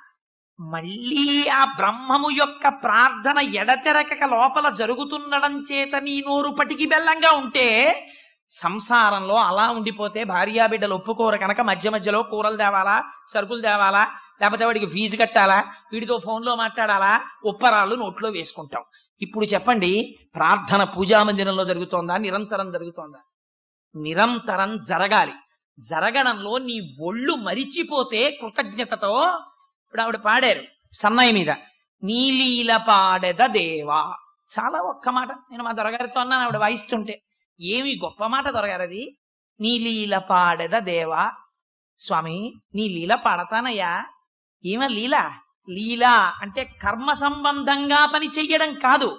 మళ్ళీ ఆ బ్రహ్మము యొక్క ప్రార్థన ఎడతెరకక లోపల జరుగుతుండడం చేత నీ నోరు పటికి బెల్లంగా ఉంటే సంసారంలో అలా ఉండిపోతే భార్యాబిడ్డలు ఒప్పుకోరు కనుక మధ్య మధ్యలో కూరలు తేవాలా సరుకులు తేవాలా లేకపోతే వాడికి ఫీజు కట్టాలా వీడితో ఫోన్లో మాట్లాడాలా ఉప్పరాళ్ళు నోట్లో వేసుకుంటాం ఇప్పుడు చెప్పండి ప్రార్థన పూజా మందిరంలో జరుగుతోందా నిరంతరం జరుగుతోందా నిరంతరం జరగాలి జరగడంలో నీ ఒళ్ళు మరిచిపోతే కృతజ్ఞతతో ఇప్పుడు ఆవిడ పాడారు సన్నాయి మీద నీలీల పాడెద దేవా చాలా ఒక్క మాట నేను మా దొరగారితో అన్నాను ఆవిడ వాయిస్తుంటే ఏమి గొప్ప మాట దొరగారది నీలీల పాడెద దేవా స్వామి నీ లీల పాడతానయ్యా ఏమ లీల లీల అంటే కర్మ సంబంధంగా పని చెయ్యడం కాదు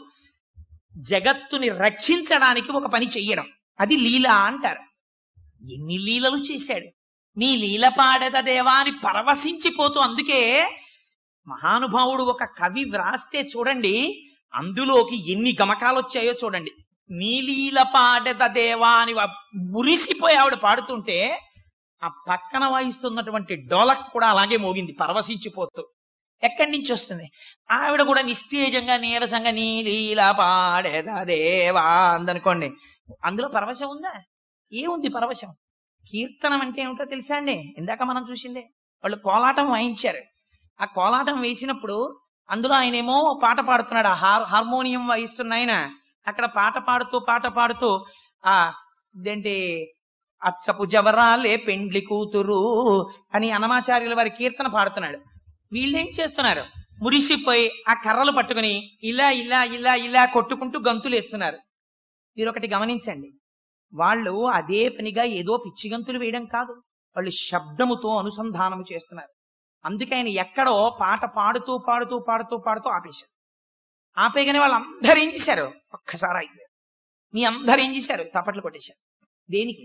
జగత్తుని రక్షించడానికి ఒక పని చెయ్యడం అది లీల అంటారు ఎన్ని లీలలు చేశాడు నీ లీల పాడెద దేవా అని పరవశించిపోతూ అందుకే మహానుభావుడు ఒక కవి వ్రాస్తే చూడండి అందులోకి ఎన్ని గమకాలు వచ్చాయో చూడండి నీ లీల పాడెద దేవా అని వా- మురిసిపోయి ఆవిడ పాడుతుంటే ఆ పక్కన వాయిస్తున్నటువంటి డోలక్ కూడా అలాగే మోగింది పరవశించిపోతూ ఎక్కడి నుంచి వస్తుంది ఆవిడ కూడా నిస్తేజంగా నీరసంగా నీ లీల పాడేద దేవా అందనుకోండి అందులో పరవశం ఉందా ఏముంది పరవశం కీర్తనం అంటే ఏమిటో తెలుసా అండి ఇందాక మనం చూసిందే వాళ్ళు కోలాటం వాయించారు ఆ కోలాటం వేసినప్పుడు అందులో ఆయనేమో పాట పాడుతున్నాడు ఆ హార్ హార్మోనియం వాయిస్తున్న ఆయన అక్కడ పాట పాడుతూ పాట పాడుతూ ఆ ఇదేంటి అచ్చపు జవరాలే పెండ్లి కూతురు అని అనమాచార్యుల వారి కీర్తన పాడుతున్నాడు వీళ్ళేం చేస్తున్నారు మురిసిపోయి ఆ కర్రలు పట్టుకుని ఇలా ఇలా ఇలా ఇలా కొట్టుకుంటూ గంతులు వేస్తున్నారు మీరు ఒకటి గమనించండి వాళ్ళు అదే పనిగా ఏదో పిచ్చి గంతులు వేయడం కాదు వాళ్ళు శబ్దముతో అనుసంధానము చేస్తున్నారు అందుకే ఆయన ఎక్కడో పాట పాడుతూ పాడుతూ పాడుతూ పాడుతూ ఆపేశారు ఆపేయగానే వాళ్ళందరూ ఏం చేశారు ఒక్కసారి అయిపోయారు మీ అందరూ ఏం చేశారు తపట్లు కొట్టేశారు దేనికి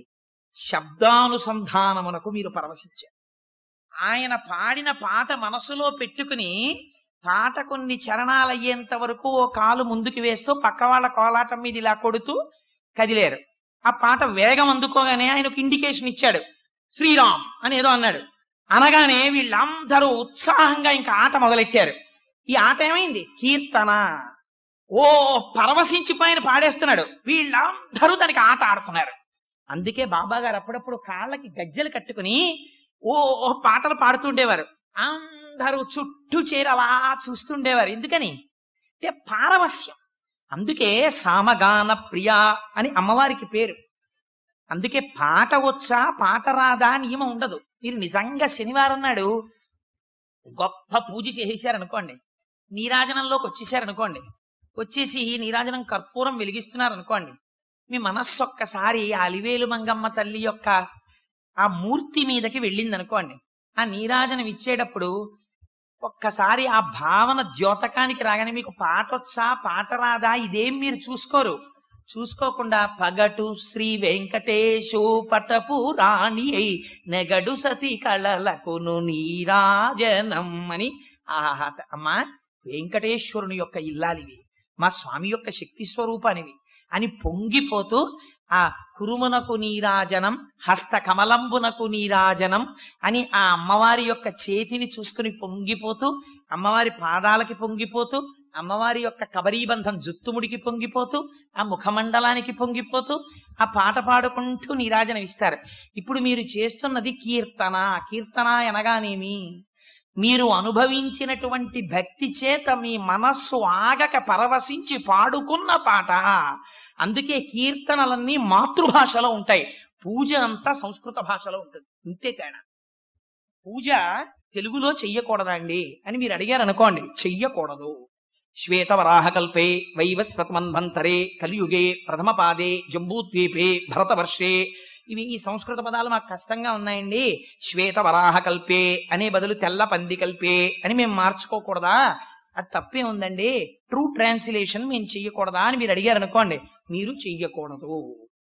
శబ్దానుసంధానమునకు మీరు పరవశించారు ఆయన పాడిన పాట మనసులో పెట్టుకుని పాట కొన్ని చరణాలు అయ్యేంత వరకు ఓ కాలు ముందుకు వేస్తూ పక్క వాళ్ళ కోలాటం మీద ఇలా కొడుతూ కదిలేరు ఆ పాట వేగం అందుకోగానే ఆయన ఒక ఇండికేషన్ ఇచ్చాడు శ్రీరామ్ అని ఏదో అన్నాడు అనగానే వీళ్ళందరూ ఉత్సాహంగా ఇంకా ఆట మొదలెట్టారు ఈ ఆట ఏమైంది కీర్తన ఓ పరవశించిపోయిన పాడేస్తున్నాడు వీళ్ళందరూ దానికి ఆట ఆడుతున్నారు అందుకే బాబా గారు అప్పుడప్పుడు కాళ్ళకి గజ్జెలు కట్టుకుని ఓ పాటలు పాడుతుండేవారు అందరూ చుట్టూ చేరి అలా చూస్తుండేవారు ఎందుకని అంటే పారవస్యం అందుకే సామగాన ప్రియ అని అమ్మవారికి పేరు అందుకే పాట వచ్చా పాట రాదా నియమం ఉండదు మీరు నిజంగా శనివారం నాడు గొప్ప పూజ చేసేసారనుకోండి నీరాజనంలోకి వచ్చేసారనుకోండి వచ్చేసి నీరాజనం కర్పూరం వెలిగిస్తున్నారనుకోండి మీ మనస్సు ఒక్కసారి ఆ అలివేలు మంగమ్మ తల్లి యొక్క ఆ మూర్తి మీదకి వెళ్ళింది అనుకోండి ఆ నీరాజనం ఇచ్చేటప్పుడు ఒక్కసారి ఆ భావన ద్యోతకానికి రాగానే మీకు పాట వచ్చా పాట రాదా ఇదేం మీరు చూసుకోరు చూసుకోకుండా పగటు శ్రీ వెంకటేశు పటపు రాణి అయి నెగడు సతి కళలకును నీరాజనం అని ఆహా అమ్మా వెంకటేశ్వరుని యొక్క ఇల్లాలివి మా స్వామి యొక్క శక్తి స్వరూపానివి అని పొంగిపోతూ ఆ కురుమునకు నీరాజనం హస్త కమలంబునకు నీరాజనం అని ఆ అమ్మవారి యొక్క చేతిని చూసుకుని పొంగిపోతూ అమ్మవారి పాదాలకి పొంగిపోతూ అమ్మవారి యొక్క కబరీబంధం జుత్తుముడికి పొంగిపోతూ ఆ ముఖమండలానికి పొంగిపోతూ ఆ పాట పాడుకుంటూ నీరాజనం ఇస్తారు ఇప్పుడు మీరు చేస్తున్నది కీర్తన కీర్తన అనగానేమి మీరు అనుభవించినటువంటి భక్తి చేత మీ మనస్సు ఆగక పరవశించి పాడుకున్న పాట అందుకే కీర్తనలన్నీ మాతృభాషలో ఉంటాయి పూజ అంతా సంస్కృత భాషలో ఉంటుంది ఇంతే తేడా పూజ తెలుగులో చెయ్యకూడదండి అని మీరు అడిగారు అనుకోండి చెయ్యకూడదు శ్వేతవరాహకల్పే వైవస్వతమన్వంతరే కలియుగే ప్రథమ పాదే జంబూద్వీపే భరతవర్షే ఇవి ఈ సంస్కృత పదాలు మాకు కష్టంగా ఉన్నాయండి శ్వేత వరాహ కల్పే అనే బదులు తెల్ల పంది కల్పే అని మేము మార్చుకోకూడదా అది తప్పే ఉందండి ట్రూ ట్రాన్స్లేషన్ మేము చెయ్యకూడదా అని మీరు అడిగారు అనుకోండి మీరు చెయ్యకూడదు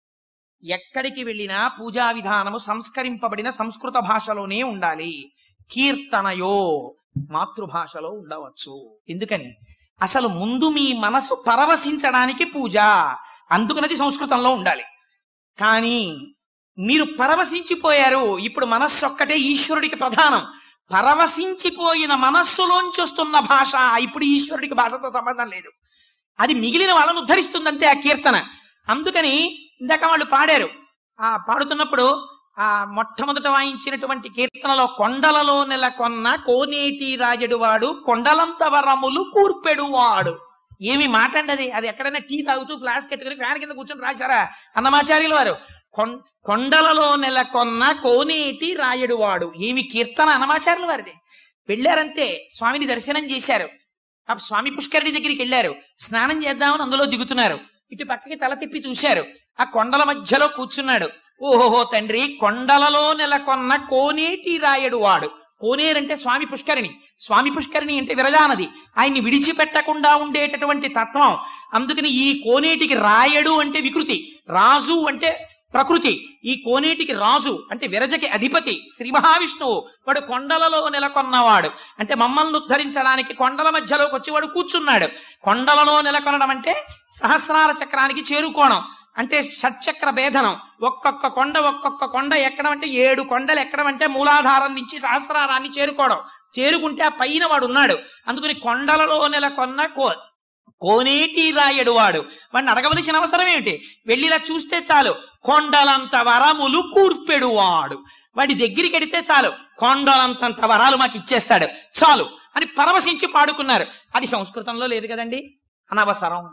ఎక్కడికి వెళ్ళినా పూజా విధానము సంస్కరింపబడిన సంస్కృత భాషలోనే ఉండాలి కీర్తనయో మాతృభాషలో ఉండవచ్చు ఎందుకని అసలు ముందు మీ మనసు పరవశించడానికి పూజ అందుకున్నది సంస్కృతంలో ఉండాలి కానీ మీరు పరవశించిపోయారు ఇప్పుడు మనస్సు ఒక్కటే ఈశ్వరుడికి ప్రధానం పరవశించిపోయిన మనస్సులోంచి వస్తున్న భాష ఇప్పుడు ఈశ్వరుడికి భాషతో సంబంధం లేదు అది మిగిలిన వాళ్ళను ఉద్ధరిస్తుందంతే ఆ కీర్తన అందుకని ఇందాక వాళ్ళు పాడారు ఆ పాడుతున్నప్పుడు ఆ మొట్టమొదట వాయించినటువంటి కీర్తనలో కొండలలో నెలకొన్న కోనేటి రాజడువాడు కొండలంత వరములు కూర్పెడువాడు ఏమి మాట అండి అది అది ఎక్కడైనా టీ తాగుతూ ఫ్లాస్క్ ఎట్టుకుని ఫ్యాన్ కింద కూర్చొని రాశారా అన్నమాచార్యుల వారు కొం- కొండలలో నెలకొన్న కోనేటి రాయడువాడు ఏమి కీర్తన అన్నమాచార్యుల వారిది వెళ్ళారంతే స్వామిని దర్శనం చేశారు ఆ స్వామి పుష్కరిణి దగ్గరికి వెళ్ళారు స్నానం చేద్దామని అందులో దిగుతున్నారు ఇటు పక్కకి తల తిప్పి చూశారు ఆ కొండల మధ్యలో కూర్చున్నాడు ఓహోహో తండ్రి కొండలలో నెలకొన్న కోనేటి రాయడు వాడు కోనేరంటే స్వామి పుష్కరిణి స్వామి పుష్కరిణి అంటే విరజానది ఆయన్ని విడిచిపెట్టకుండా ఉండేటటువంటి తత్వం అందుకని ఈ కోనేటికి రాయడు అంటే వికృతి రాజు అంటే ప్రకృతి ఈ కోనేటికి రాజు అంటే విరజకి అధిపతి శ్రీ మహావిష్ణువు వాడు కొండలలో నెలకొన్నవాడు అంటే మమ్మల్ని ఉద్ధరించడానికి కొండల మధ్యలోకి వచ్చి వాడు కూర్చున్నాడు కొండలలో నెలకొనడం అంటే సహస్రాల చక్రానికి చేరుకోవడం అంటే షట్చక్ర భేదనం ఒక్కొక్క కొండ ఒక్కొక్క కొండ ఎక్కడం అంటే ఏడు కొండలు ఎక్కడం అంటే మూలాధారం నుంచి సహస్రారాన్ని చేరుకోవడం చేరుకుంటే ఆ పైన వాడు ఉన్నాడు అందుకని కొండలలో నెలకొన్న కో కోనేటి రాయడు వాడు వాడిని అడగవలసిన అవసరం ఏమిటి వెళ్ళిలా చూస్తే చాలు కొండలంత వరములు కూర్పెడు వాడు వాడి దగ్గరికి ఎడితే చాలు కొండలంతంత వరాలు మాకు ఇచ్చేస్తాడు చాలు అని పరవశించి పాడుకున్నారు అది సంస్కృతంలో లేదు కదండి అనవసరం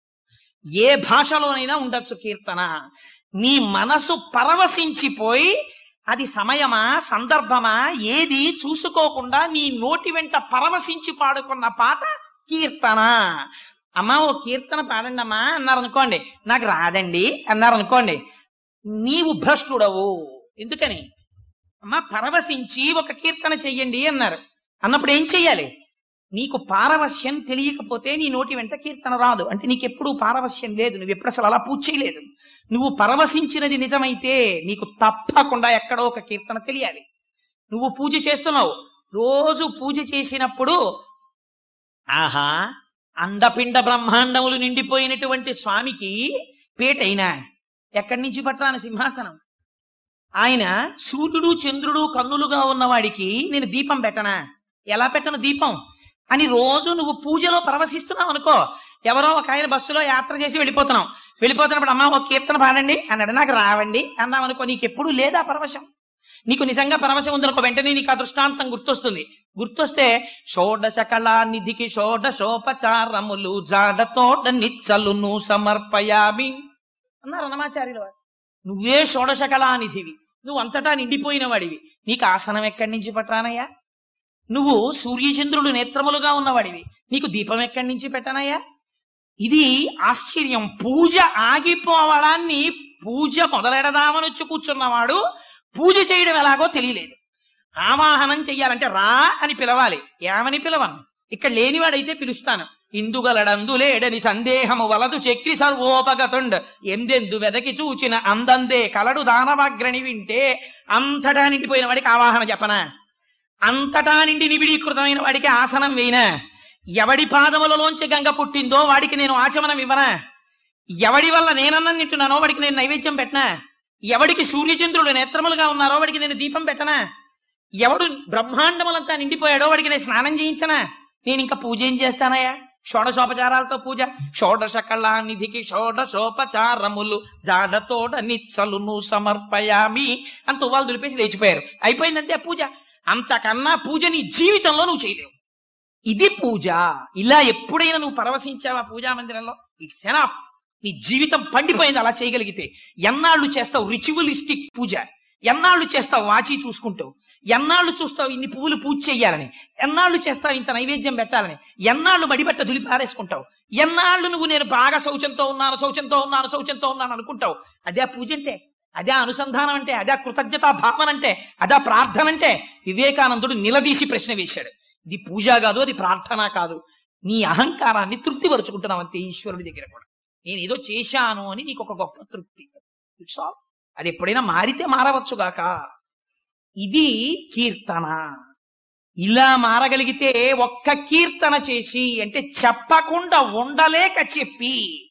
ఏ భాషలోనైనా ఉండొచ్చు కీర్తన నీ మనసు పరవశించిపోయి అది సమయమా సందర్భమా ఏది చూసుకోకుండా నీ నోటి వెంట పరవశించి పాడుకున్న పాట కీర్తన అమ్మా ఓ కీర్తన పాడండి అమ్మా అన్నారు అనుకోండి నాకు రాదండి అన్నారు అనుకోండి నీవు భ్రష్టుడవు ఎందుకని అమ్మా పరవశించి ఒక కీర్తన చెయ్యండి అన్నారు అన్నప్పుడు ఏం చెయ్యాలి నీకు పారవశ్యం తెలియకపోతే నీ నోటి వెంట కీర్తన రాదు అంటే నీకెప్పుడు పారవశ్యం లేదు నువ్వు ఎప్పుడు అసలు అలా పూజ చేయలేదు నువ్వు పరవశించినది నిజమైతే నీకు తప్పకుండా ఎక్కడో ఒక కీర్తన తెలియాలి నువ్వు పూజ చేస్తున్నావు రోజు పూజ చేసినప్పుడు ఆహా అండపిండ బ్రహ్మాండములు నిండిపోయినటువంటి స్వామికి పేటైనా ఎక్కడి నుంచి పట్టాను సింహాసనం ఆయన సూర్యుడు చంద్రుడు కన్నులుగా ఉన్నవాడికి నేను దీపం పెట్టనా ఎలా పెట్టను దీపం అని రోజు నువ్వు పూజలో పరవశిస్తున్నావు అనుకో ఎవరో ఒక ఆయన బస్సులో యాత్ర చేసి వెళ్ళిపోతున్నాం వెళ్ళిపోతున్నప్పుడు అమ్మ ఒక కీర్తన పాడండి అన్నాడు నాకు రావండి అన్నాం అనుకో నీకు ఎప్పుడు లేదా పరవశం నీకు నిజంగా పరవశం ఉందనుకో వెంటనే నీకు ఆ దృష్టాంతం గుర్తొస్తుంది గుర్తొస్తే షోడశ కళా నిధికి షోడశోపచారములు జాడతోట నిచ్చలును సమర్పయామి అన్నారు అన్నమాచార్యుల వారు నువ్వే షోడశ కళానిధివి నువ్వు అంతటా నిండిపోయిన వాడివి నీకు ఆసనం ఎక్కడి నుంచి పట్టానయ్యా నువ్వు సూర్యచంద్రుడు నేత్రములుగా ఉన్నవాడివి నీకు దీపం ఎక్కడి నుంచి పెట్టనయ్యా ఇది ఆశ్చర్యం పూజ ఆగిపోవడాన్ని పూజ మొదలెడదామని వచ్చి కూర్చున్నవాడు పూజ చేయడం ఎలాగో తెలియలేదు ఆవాహనం చెయ్యాలంటే రా అని పిలవాలి ఏమని పిలవను ఇక్కడ లేనివాడైతే పిలుస్తాను ఇందుగలడందు లేడని సందేహము వలదు చెక్కి సర్వోపగతుండ్ ఎందెందు వెదకి చూచిన అందందే కలడు దానవాగ్రణి వింటే అంతటా నిండిపోయిన వాడికి ఆవాహన చెప్పనా అంతటా నిండి నిబిడీకృతమైన వాడికి ఆసనం వేయినా ఎవడి పాదములలోంచి గంగ పుట్టిందో వాడికి నేను ఆచమనం ఇవ్వనా ఎవడి వల్ల నేనన్నం తింటున్నానో వాడికి నేను నైవేద్యం పెట్టనా ఎవడికి సూర్యచంద్రుడు నేత్రములుగా ఉన్నారో వాడికి నేను దీపం పెట్టనా ఎవడు బ్రహ్మాండములంతా నిండిపోయాడో వాడికి నేను స్నానం చేయించనా నేను ఇంకా పూజ ఏం చేస్తానయ్యా షోడశోపచారాలతో పూజ షోడశ కళానిధికి షోడశోపచారములు జాడతోడ నిచ్చలును సమర్పయామి అని తువ్వాలు దులిపేసి లేచిపోయారు అయిపోయిందంతే ఆ పూజ అంతకన్నా పూజ నీ జీవితంలో నువ్వు చేయలేవు ఇది పూజ ఇలా ఎప్పుడైనా నువ్వు పరవశించావా పూజా మందిరంలో ఇట్స్ ఎనఫ్ నీ జీవితం పండిపోయింది అలా చేయగలిగితే ఎన్నాళ్ళు చేస్తావు రిచువలిస్టిక్ పూజ ఎన్నాళ్ళు చేస్తావు వాచి చూసుకుంటావు ఎన్నాళ్ళు చూస్తావు ఇన్ని పువ్వులు పూజ చెయ్యాలని ఎన్నాళ్ళు చేస్తావు ఇంత నైవేద్యం పెట్టాలని ఎన్నాళ్ళు మడిబట్ట దులిపి పారేసుకుంటావు ఎన్నాళ్ళు నువ్వు నేను బాగా శౌచంతో ఉన్నాను శౌచంతో ఉన్నాను శౌచంతో ఉన్నాను అనుకుంటావు అదే ఆ పూజ అంటే అదే అనుసంధానం అంటే అదే కృతజ్ఞతా భావన అంటే అదే ప్రార్థన అంటే వివేకానందుడు నిలదీసి ప్రశ్న వేశాడు ఇది పూజ కాదు అది ప్రార్థన కాదు నీ అహంకారాన్ని తృప్తిపరుచుకుంటున్నావు అంతే ఈశ్వరుడి దగ్గర కూడా నేను ఏదో చేశాను అని నీకు ఒక గొప్ప తృప్తి It's all. అది ఎప్పుడైనా మారితే మారవచ్చుగాక ఇది కీర్తన ఇలా మారగలిగితే ఒక్క కీర్తన చేసి అంటే చెప్పకుండా ఉండలేక చెప్పి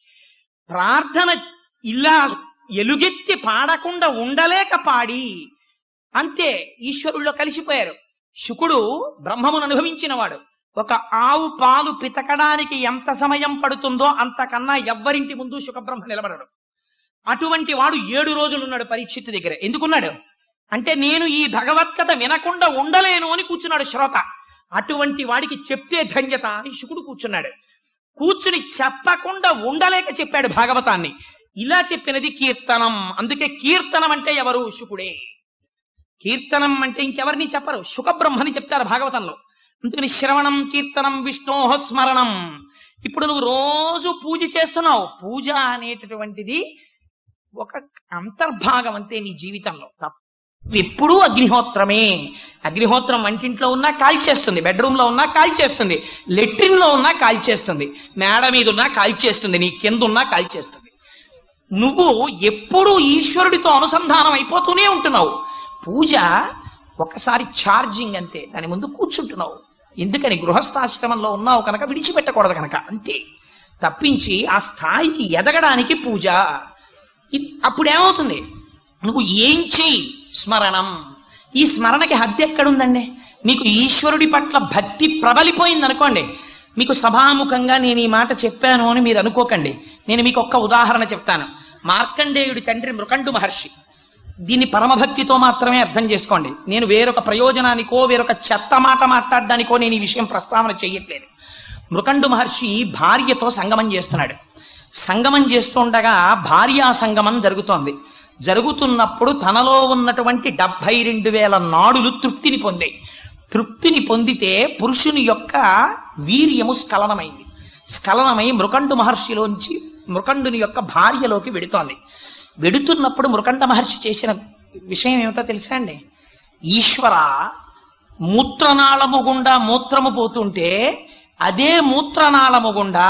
ప్రార్థన ఇలా ఎలుగెత్తి పాడకుండా ఉండలేక పాడి అంతే ఈశ్వరుల్లో కలిసిపోయారు శుకుడు బ్రహ్మమును అనుభవించిన వాడు ఒక ఆవు పాలు పితకడానికి ఎంత సమయం పడుతుందో అంతకన్నా ఎవ్వరింటి ముందు శుకబ్రహ్మ నిలబడడు అటువంటి వాడు ఏడు రోజులు ఉన్నాడు పరీక్షిత్తు దగ్గర ఎందుకున్నాడు అంటే నేను ఈ భగవత్కథ వినకుండా ఉండలేను అని కూర్చున్నాడు శ్రోత అటువంటి వాడికి చెప్తే ధన్యత అని శుకుడు కూర్చున్నాడు కూర్చుని చెప్పకుండా ఉండలేక చెప్పాడు భాగవతాన్ని ఇలా చెప్పినది కీర్తనం అందుకే కీర్తనం అంటే ఎవరు శుకుడే కీర్తనం అంటే ఇంకెవరిని చెప్పరు శుకబ్రహ్మని చెప్తారు భాగవతంలో అందుకని శ్రవణం కీర్తనం విష్ణోహ స్మరణం ఇప్పుడు నువ్వు రోజు పూజ చేస్తున్నావు పూజ అనేటటువంటిది ఒక అంతర్భాగం అంతే నీ జీవితంలో తప్ప ఎప్పుడూ అగ్నిహోత్రమే అగ్నిహోత్రం వంటింట్లో ఉన్నా కాల్చేస్తుంది బెడ్రూమ్ లో ఉన్నా కాల్చేస్తుంది లెట్రిన్ లో ఉన్నా కాల్చేస్తుంది మేడ మీద ఉన్నా కాల్చేస్తుంది నీ కింద ఉన్నా కాల్చేస్తుంది నువ్వు ఎప్పుడూ ఈశ్వరుడితో అనుసంధానం అయిపోతూనే ఉంటున్నావు పూజ ఒకసారి ఛార్జింగ్ అంతే దాని ముందు కూర్చుంటున్నావు ఎందుకని గృహస్థాశ్రమంలో ఉన్నావు కనుక విడిచిపెట్టకూడదు కనుక అంతే తప్పించి ఆ స్థాయికి ఎదగడానికి పూజ ఇది అప్పుడేమవుతుంది నువ్వు ఏం చెయ్యి స్మరణం ఈ స్మరణకి హద్దు ఎక్కడుందండి మీకు ఈశ్వరుడి పట్ల భక్తి ప్రబలిపోయింది అనుకోండి మీకు సభాముఖంగా నేను ఈ మాట చెప్పాను అని మీరు అనుకోకండి నేను మీకు ఒక్క ఉదాహరణ చెప్తాను మార్కండేయుడి తండ్రి మృకండు మహర్షి దీన్ని పరమభక్తితో మాత్రమే అర్థం చేసుకోండి నేను వేరొక ప్రయోజనానికో వేరొక చెత్త మాట మాట్లాడడానికో నేను ఈ విషయం ప్రస్తావన చెయ్యట్లేదు మృకండు మహర్షి భార్యతో సంగమం చేస్తున్నాడు సంగమం చేస్తుండగా భార్యా సంగమం జరుగుతోంది జరుగుతున్నప్పుడు తనలో ఉన్నటువంటి డెబ్బై రెండు వేల నాడులు తృప్తిని పొందాయి తృప్తిని పొందితే పురుషుని యొక్క వీర్యము స్ఖలనమైంది స్ఖలనమై మృకండు మహర్షిలోంచి మృకండుని యొక్క భార్యలోకి వెడుతోంది వెడుతున్నప్పుడు మృకండ మహర్షి చేసిన విషయం ఏమిటో తెలుసా అండి ఈశ్వర మూత్రనాళము గుండా మూత్రము పోతుంటే అదే మూత్రనాళము గుండా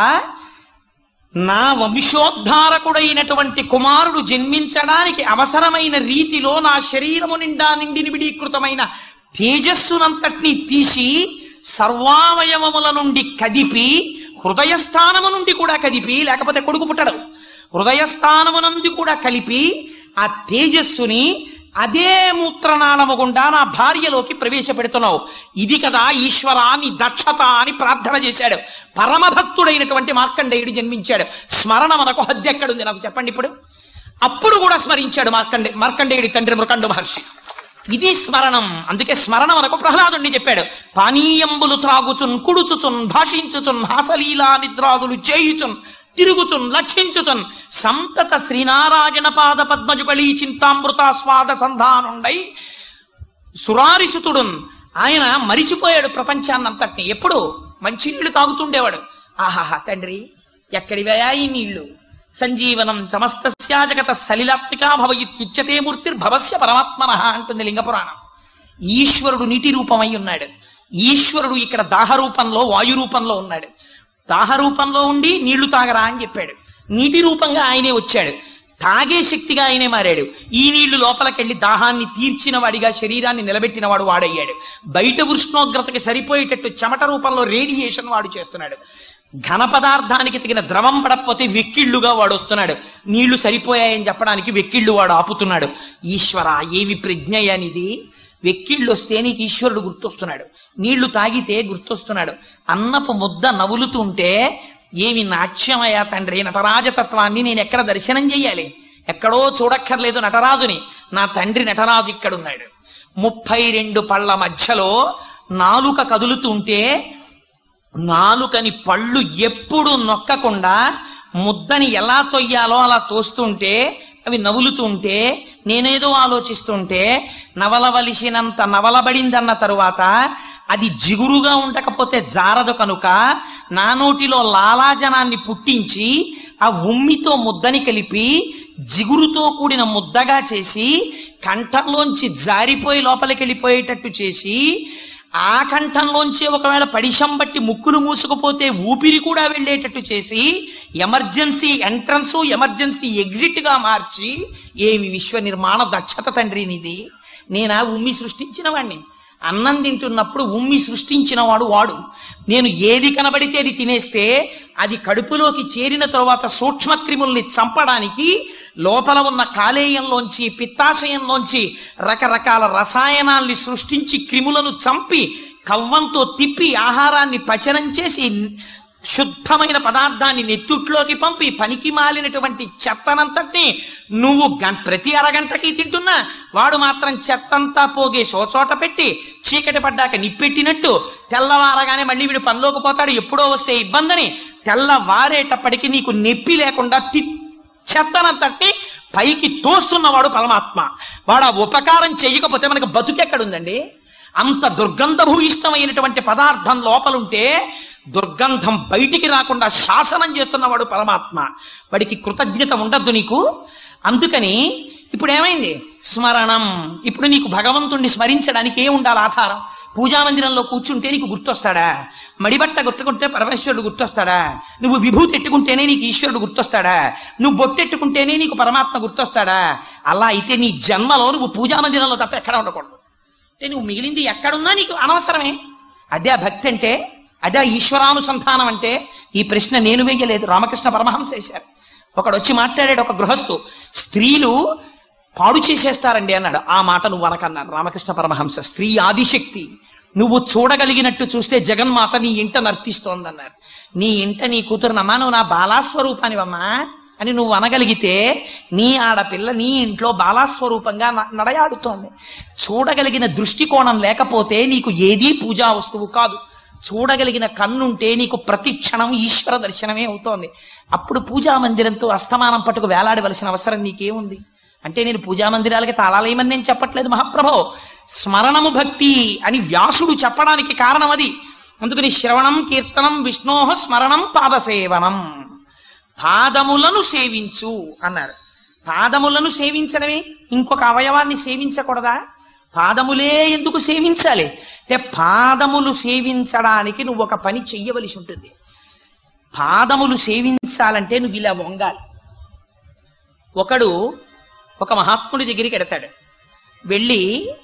నా వంశోద్ధారకుడైనటువంటి కుమారుడు జన్మించడానికి అవసరమైన రీతిలో నా శరీరము నిండా నిండి నిబిడీకృతమైన తేజస్సునంతటిని తీసి సర్వావయవముల నుండి కదిపి హృదయస్థానము నుండి కూడా కదిపి లేకపోతే కొడుకు పుట్టడు హృదయస్థానము నుండి కూడా కలిపి ఆ తేజస్సుని అదే మూత్రనాళము గుండా నా భార్యలోకి ప్రవేశపెడుతున్నావు ఇది కదా ఈశ్వరా నీ దక్షత అని ప్రార్థన చేశాడు పరమభక్తుడైనటువంటి మార్కండేయుడు జన్మించాడు స్మరణ మనకు హద్దు ఎక్కడుంది నాకు చెప్పండి ఇప్పుడు అప్పుడు కూడా స్మరించాడు మార్కండే మార్కండేయుడి తండ్రి మృకండు మహర్షి ఇది స్మరణం అందుకే స్మరణ మనకు ప్రహ్లాదుని చెప్పాడు పానీయంబులు త్రాగుచున్ కుడుచుచున్ భాషించుచున్ హాసలీలా నిద్రాదులు చేయుచున్ తిరుగుచున్ లక్షించుచున్ సంతత శ్రీనారాయణ పాద పద్మజుగళీ చింతామృతాస్వాద సంధానుండై సురారిసుతుడున్ ఆయన మరిచిపోయాడు ప్రపంచాన్నంతటిని ఎప్పుడు మంచినీళ్లు తాగుతుండేవాడు ఆహాహా తండ్రి ఎక్కడివయా ఈ నీళ్లు సంజీవనం సమస్తస్యా జగత సలిలాత్మికా భవయిత్యుచ్యతే మూర్తిర్భవస్య పరమాత్మన అంటుంది లింగపురాణం ఈశ్వరుడు నీటి రూపమై ఉన్నాడు ఈశ్వరుడు ఇక్కడ దాహ రూపంలో వాయు రూపంలో ఉన్నాడు దాహ రూపంలో ఉండి నీళ్లు తాగరా అని చెప్పాడు నీటి రూపంగా ఆయనే వచ్చాడు తాగే శక్తిగా ఆయనే మారాడు ఈ నీళ్లు లోపలికెళ్లి దాహాన్ని తీర్చిన వాడిగా శరీరాన్ని నిలబెట్టిన వాడు వాడయ్యాడు బయట ఉష్ణోగ్రతకి సరిపోయేటట్టు చెమట రూపంలో రేడియేషన్ వాడు చేస్తున్నాడు ఘన పదార్థానికి తగిన ద్రవం పడకపోతే వెక్కిళ్లుగా వాడు వస్తున్నాడు నీళ్లు సరిపోయాయని చెప్పడానికి వెక్కిళ్ళు వాడు ఆపుతున్నాడు ఈశ్వర ఏవి ప్రజ్ఞయనిది వెక్కిళ్ళు వస్తే నీకు ఈశ్వరుడు గుర్తొస్తున్నాడు నీళ్లు తాగితే గుర్తొస్తున్నాడు అన్నపు ముద్ద నవ్వులుతుంటే ఏమి నాట్యమయ్యా తండ్రి నటరాజతత్వాన్ని నేను ఎక్కడ దర్శనం చెయ్యాలి ఎక్కడో చూడక్కర్లేదు నటరాజుని నా తండ్రి నటరాజు ఇక్కడున్నాడు ముప్పై రెండు పళ్ళ మధ్యలో నాలుక కదులుతుంటే నాలుకని పళ్ళు ఎప్పుడు నొక్కకుండా ముద్దని ఎలా తొయ్యాలో అలా తోస్తుంటే అవి నవ్వులుతుంటే నేనేదో ఆలోచిస్తుంటే నవలవలసినంత నవలబడిందన్న తరువాత అది జిగురుగా ఉండకపోతే జారదు కనుక నా నోటిలో లాలాజనాన్ని పుట్టించి ఆ ఉమ్మితో ముద్దని కలిపి జిగురుతో కూడిన ముద్దగా చేసి కంఠంలోంచి జారిపోయి లోపలికి వెళ్ళిపోయేటట్టు చేసి ఆ కంఠంలోంచి ఒకవేళ పడిశం బట్టి ముక్కులు మూసుకుపోతే ఊపిరి కూడా వెళ్ళేటట్టు చేసి ఎమర్జెన్సీ ఎంట్రన్స్ ఎమర్జెన్సీ ఎగ్జిట్ గా మార్చి ఏమి విశ్వ నిర్మాణ దక్షత తండ్రి నీది నేనా ఉమ్మి సృష్టించిన వాణ్ణి అన్నం తింటున్నప్పుడు ఉమ్మి సృష్టించిన వాడు వాడు నేను ఏది కనబడితే అది తినేస్తే అది కడుపులోకి చేరిన తరువాత సూక్ష్మక్రిముల్ని చంపడానికి లోపల ఉన్న కాలేయంలోంచి పిత్తాశయంలోంచి రకరకాల రసాయనాల్ని సృష్టించి క్రిములను చంపి కవ్వంతో తిప్పి ఆహారాన్ని పచనం చేసి శుద్ధమైన పదార్థాన్ని నెత్తుట్లోకి పంపి పనికి మాలినటువంటి చెత్తనంతటిని నువ్వు గం- ప్రతి అరగంటకి తింటున్నా వాడు మాత్రం చెత్తంతా పోగే చోచోట పెట్టి చీకటి పడ్డాక నిప్పెట్టినట్టు తెల్లవారగానే మళ్ళీ వీడు పనిలోకి పోతాడు ఎప్పుడో వస్తే ఇబ్బందని తెల్లవారేటప్పటికి నీకు నొప్పి లేకుండా తి చెత్తనంతటిని పైకి తోస్తున్నవాడు పరమాత్మ వాడు ఆ ఉపకారం చెయ్యకపోతే మనకి బతుకెక్కడుందండి అంత దుర్గంధభూయిష్టమైనటువంటి పదార్థం లోపలుంటే దుర్గంధం బయటికి రాకుండా శాసనం చేస్తున్నవాడు పరమాత్మ వాడికి కృతజ్ఞత ఉండద్దు నీకు అందుకని ఇప్పుడు ఏమైంది స్మరణం ఇప్పుడు నీకు భగవంతుణ్ణి స్మరించడానికి ఏ ఉండాలి ఆధారం పూజా మందిరంలో కూర్చుంటే నీకు గుర్తొస్తాడా మడిబట్ట గుర్తుకుంటే పరమేశ్వరుడు గుర్తొస్తాడా నువ్వు విభూతి ఎట్టుకుంటేనే నీకు ఈశ్వరుడు గుర్తొస్తాడా నువ్వు బొట్టెట్టుకుంటేనే నీకు పరమాత్మ గుర్తొస్తాడా అలా అయితే నీ జన్మలో నువ్వు పూజా మందిరంలో తప్ప ఎక్కడ ఉండకూడదు అంటే నువ్వు మిగిలింది ఎక్కడున్నా నీకు అనవసరమే అదే ఆ భక్తి అంటే అదే ఆ ఈశ్వరానుసంధానం అంటే ఈ ప్రశ్న నేను వెయ్యలేదు రామకృష్ణ పరమహంస వేశారు ఒకడు వచ్చి మాట్లాడాడు ఒక గృహస్థు స్త్రీలు పాడు చేసేస్తారండి అన్నాడు ఆ మాట నువ్వు అనకన్నాడు రామకృష్ణ పరమహంస స్త్రీ ఆదిశక్తి నువ్వు చూడగలిగినట్టు చూస్తే జగన్మాత నీ ఇంట నర్తిస్తోందన్నారు నీ ఇంట నీ కూతురునమ్మా నువ్వు నా బాలాస్వరూపానివమ్మా అని నువ్వు అనగలిగితే నీ ఆడపిల్ల నీ ఇంట్లో బాలాస్వరూపంగా న- నడయాడుతోంది చూడగలిగిన దృష్టికోణం లేకపోతే నీకు ఏదీ పూజా వస్తువు కాదు చూడగలిగిన కన్నుంటే నీకు ప్రతి క్షణం ఈశ్వర దర్శనమే అవుతోంది అప్పుడు పూజా మందిరంతో అస్తమానం పట్టుకు వేలాడవలసిన అవసరం నీకేముంది అంటే నేను పూజా మందిరాలకి తాళాలేయమని నేను చెప్పట్లేదు మహాప్రభో స్మరణము భక్తి అని వ్యాసుడు చెప్పడానికి కారణం అది అందుకని శ్రవణం కీర్తనం విష్ణోహ స్మరణం పాదసేవనం పాదములను సేవించు అన్నారు పాదములను సేవించడమే ఇంకొక అవయవాన్ని సేవించకూడదా పాదములే ఎందుకు సేవించాలి అంటే పాదములు సేవించడానికి నువ్వు ఒక పని చెయ్యవలసి ఉంటుంది పాదములు సేవించాలంటే నువ్వు ఇలా వంగాలి ఒకడు ఒక మహాత్ముడి దగ్గరికి ఎడతాడు వెళ్ళి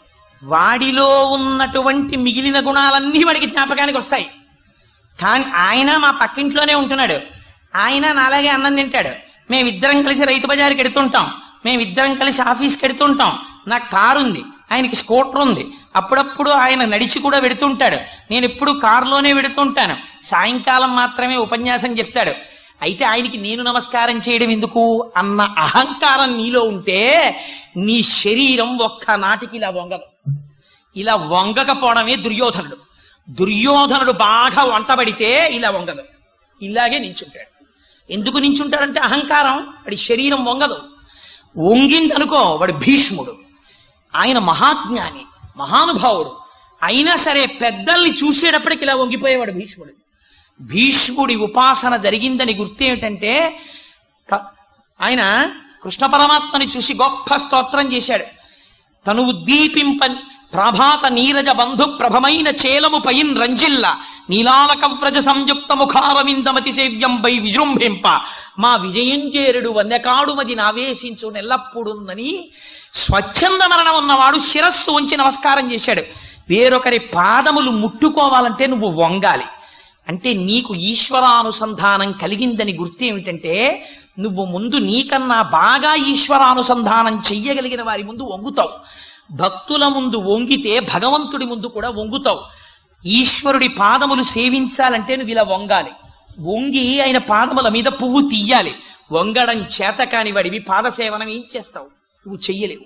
వాడిలో ఉన్నటువంటి మిగిలిన గుణాలన్నీ వాడికి జ్ఞాపకానికి వస్తాయి కానీ ఆయన మా పక్కింట్లోనే ఉంటున్నాడు ఆయన నాలాగే అన్నం తింటాడు మేమిద్దరం కలిసి రైతు బజార్కి ఎడుతుంటాం మేమిద్దరం కలిసి ఆఫీస్కి ఎడుతుంటాం నాకు కారు ఉంది ఆయనకి స్కూటర్ ఉంది అప్పుడప్పుడు ఆయన నడిచి కూడా వెడుతుంటాడు నేను ఎప్పుడు కారులోనే వెడుతుంటాను సాయంకాలం మాత్రమే ఉపన్యాసం చెప్తాడు అయితే ఆయనకి నేను నమస్కారం చేయడం ఎందుకు అన్న అహంకారం నీలో ఉంటే నీ శరీరం ఒక్క నాటికి ఇలా వంగదు ఇలా వంగకపోవడమే దుర్యోధనుడు దుర్యోధనుడు బాగా వంటబడితే ఇలా వంగదు ఇలాగే నించుంటాడు ఎందుకు నించుంటాడంటే అహంకారం వాడి శరీరం వంగదు వంగిందనుకో వాడు భీష్ముడు ఆయన మహాజ్ఞాని మహానుభావుడు అయినా సరే పెద్దల్ని చూసేటప్పటికి ఇలా వంగిపోయేవాడు భీష్ముడు భీష్ముడి ఉపాసన జరిగిందని గుర్తేమిటంటే క- ఆయన కృష్ణ పరమాత్మని చూసి గొప్ప స్తోత్రం చేశాడు తను ఉద్దీపింప ప్రభాత నీరజ బంధు ప్రభమైన చేలము పైన్ రంజిల్ల నీలాలక వ్రజ సంయుక్త ముఖారవిందమతి సేవ్యంపై విజృంభింప మా విజయం చేరుడు వన్యకాడుమది నావేశించు నెల్లప్పుడుందని స్వచ్ఛంద మరణం ఉన్నవాడు శిరస్సు ఉంచి నమస్కారం చేశాడు వేరొకరి పాదములు ముట్టుకోవాలంటే నువ్వు వంగాలి అంటే నీకు ఈశ్వరానుసంధానం కలిగిందని గుర్తు ఏమిటంటే నువ్వు ముందు నీకన్నా బాగా ఈశ్వరానుసంధానం చెయ్యగలిగిన వారి ముందు వంగుతావు భక్తుల ముందు వంగితే భగవంతుడి ముందు కూడా వంగుతావు ఈశ్వరుడి పాదములు సేవించాలంటే నువ్వు ఇలా వంగాలి వంగి ఆయన పాదముల మీద పువ్వు తీయాలి వంగడం చేత కాని వాడివి పాదసేవనం ఏం చేస్తావు నువ్వు చెయ్యలేవు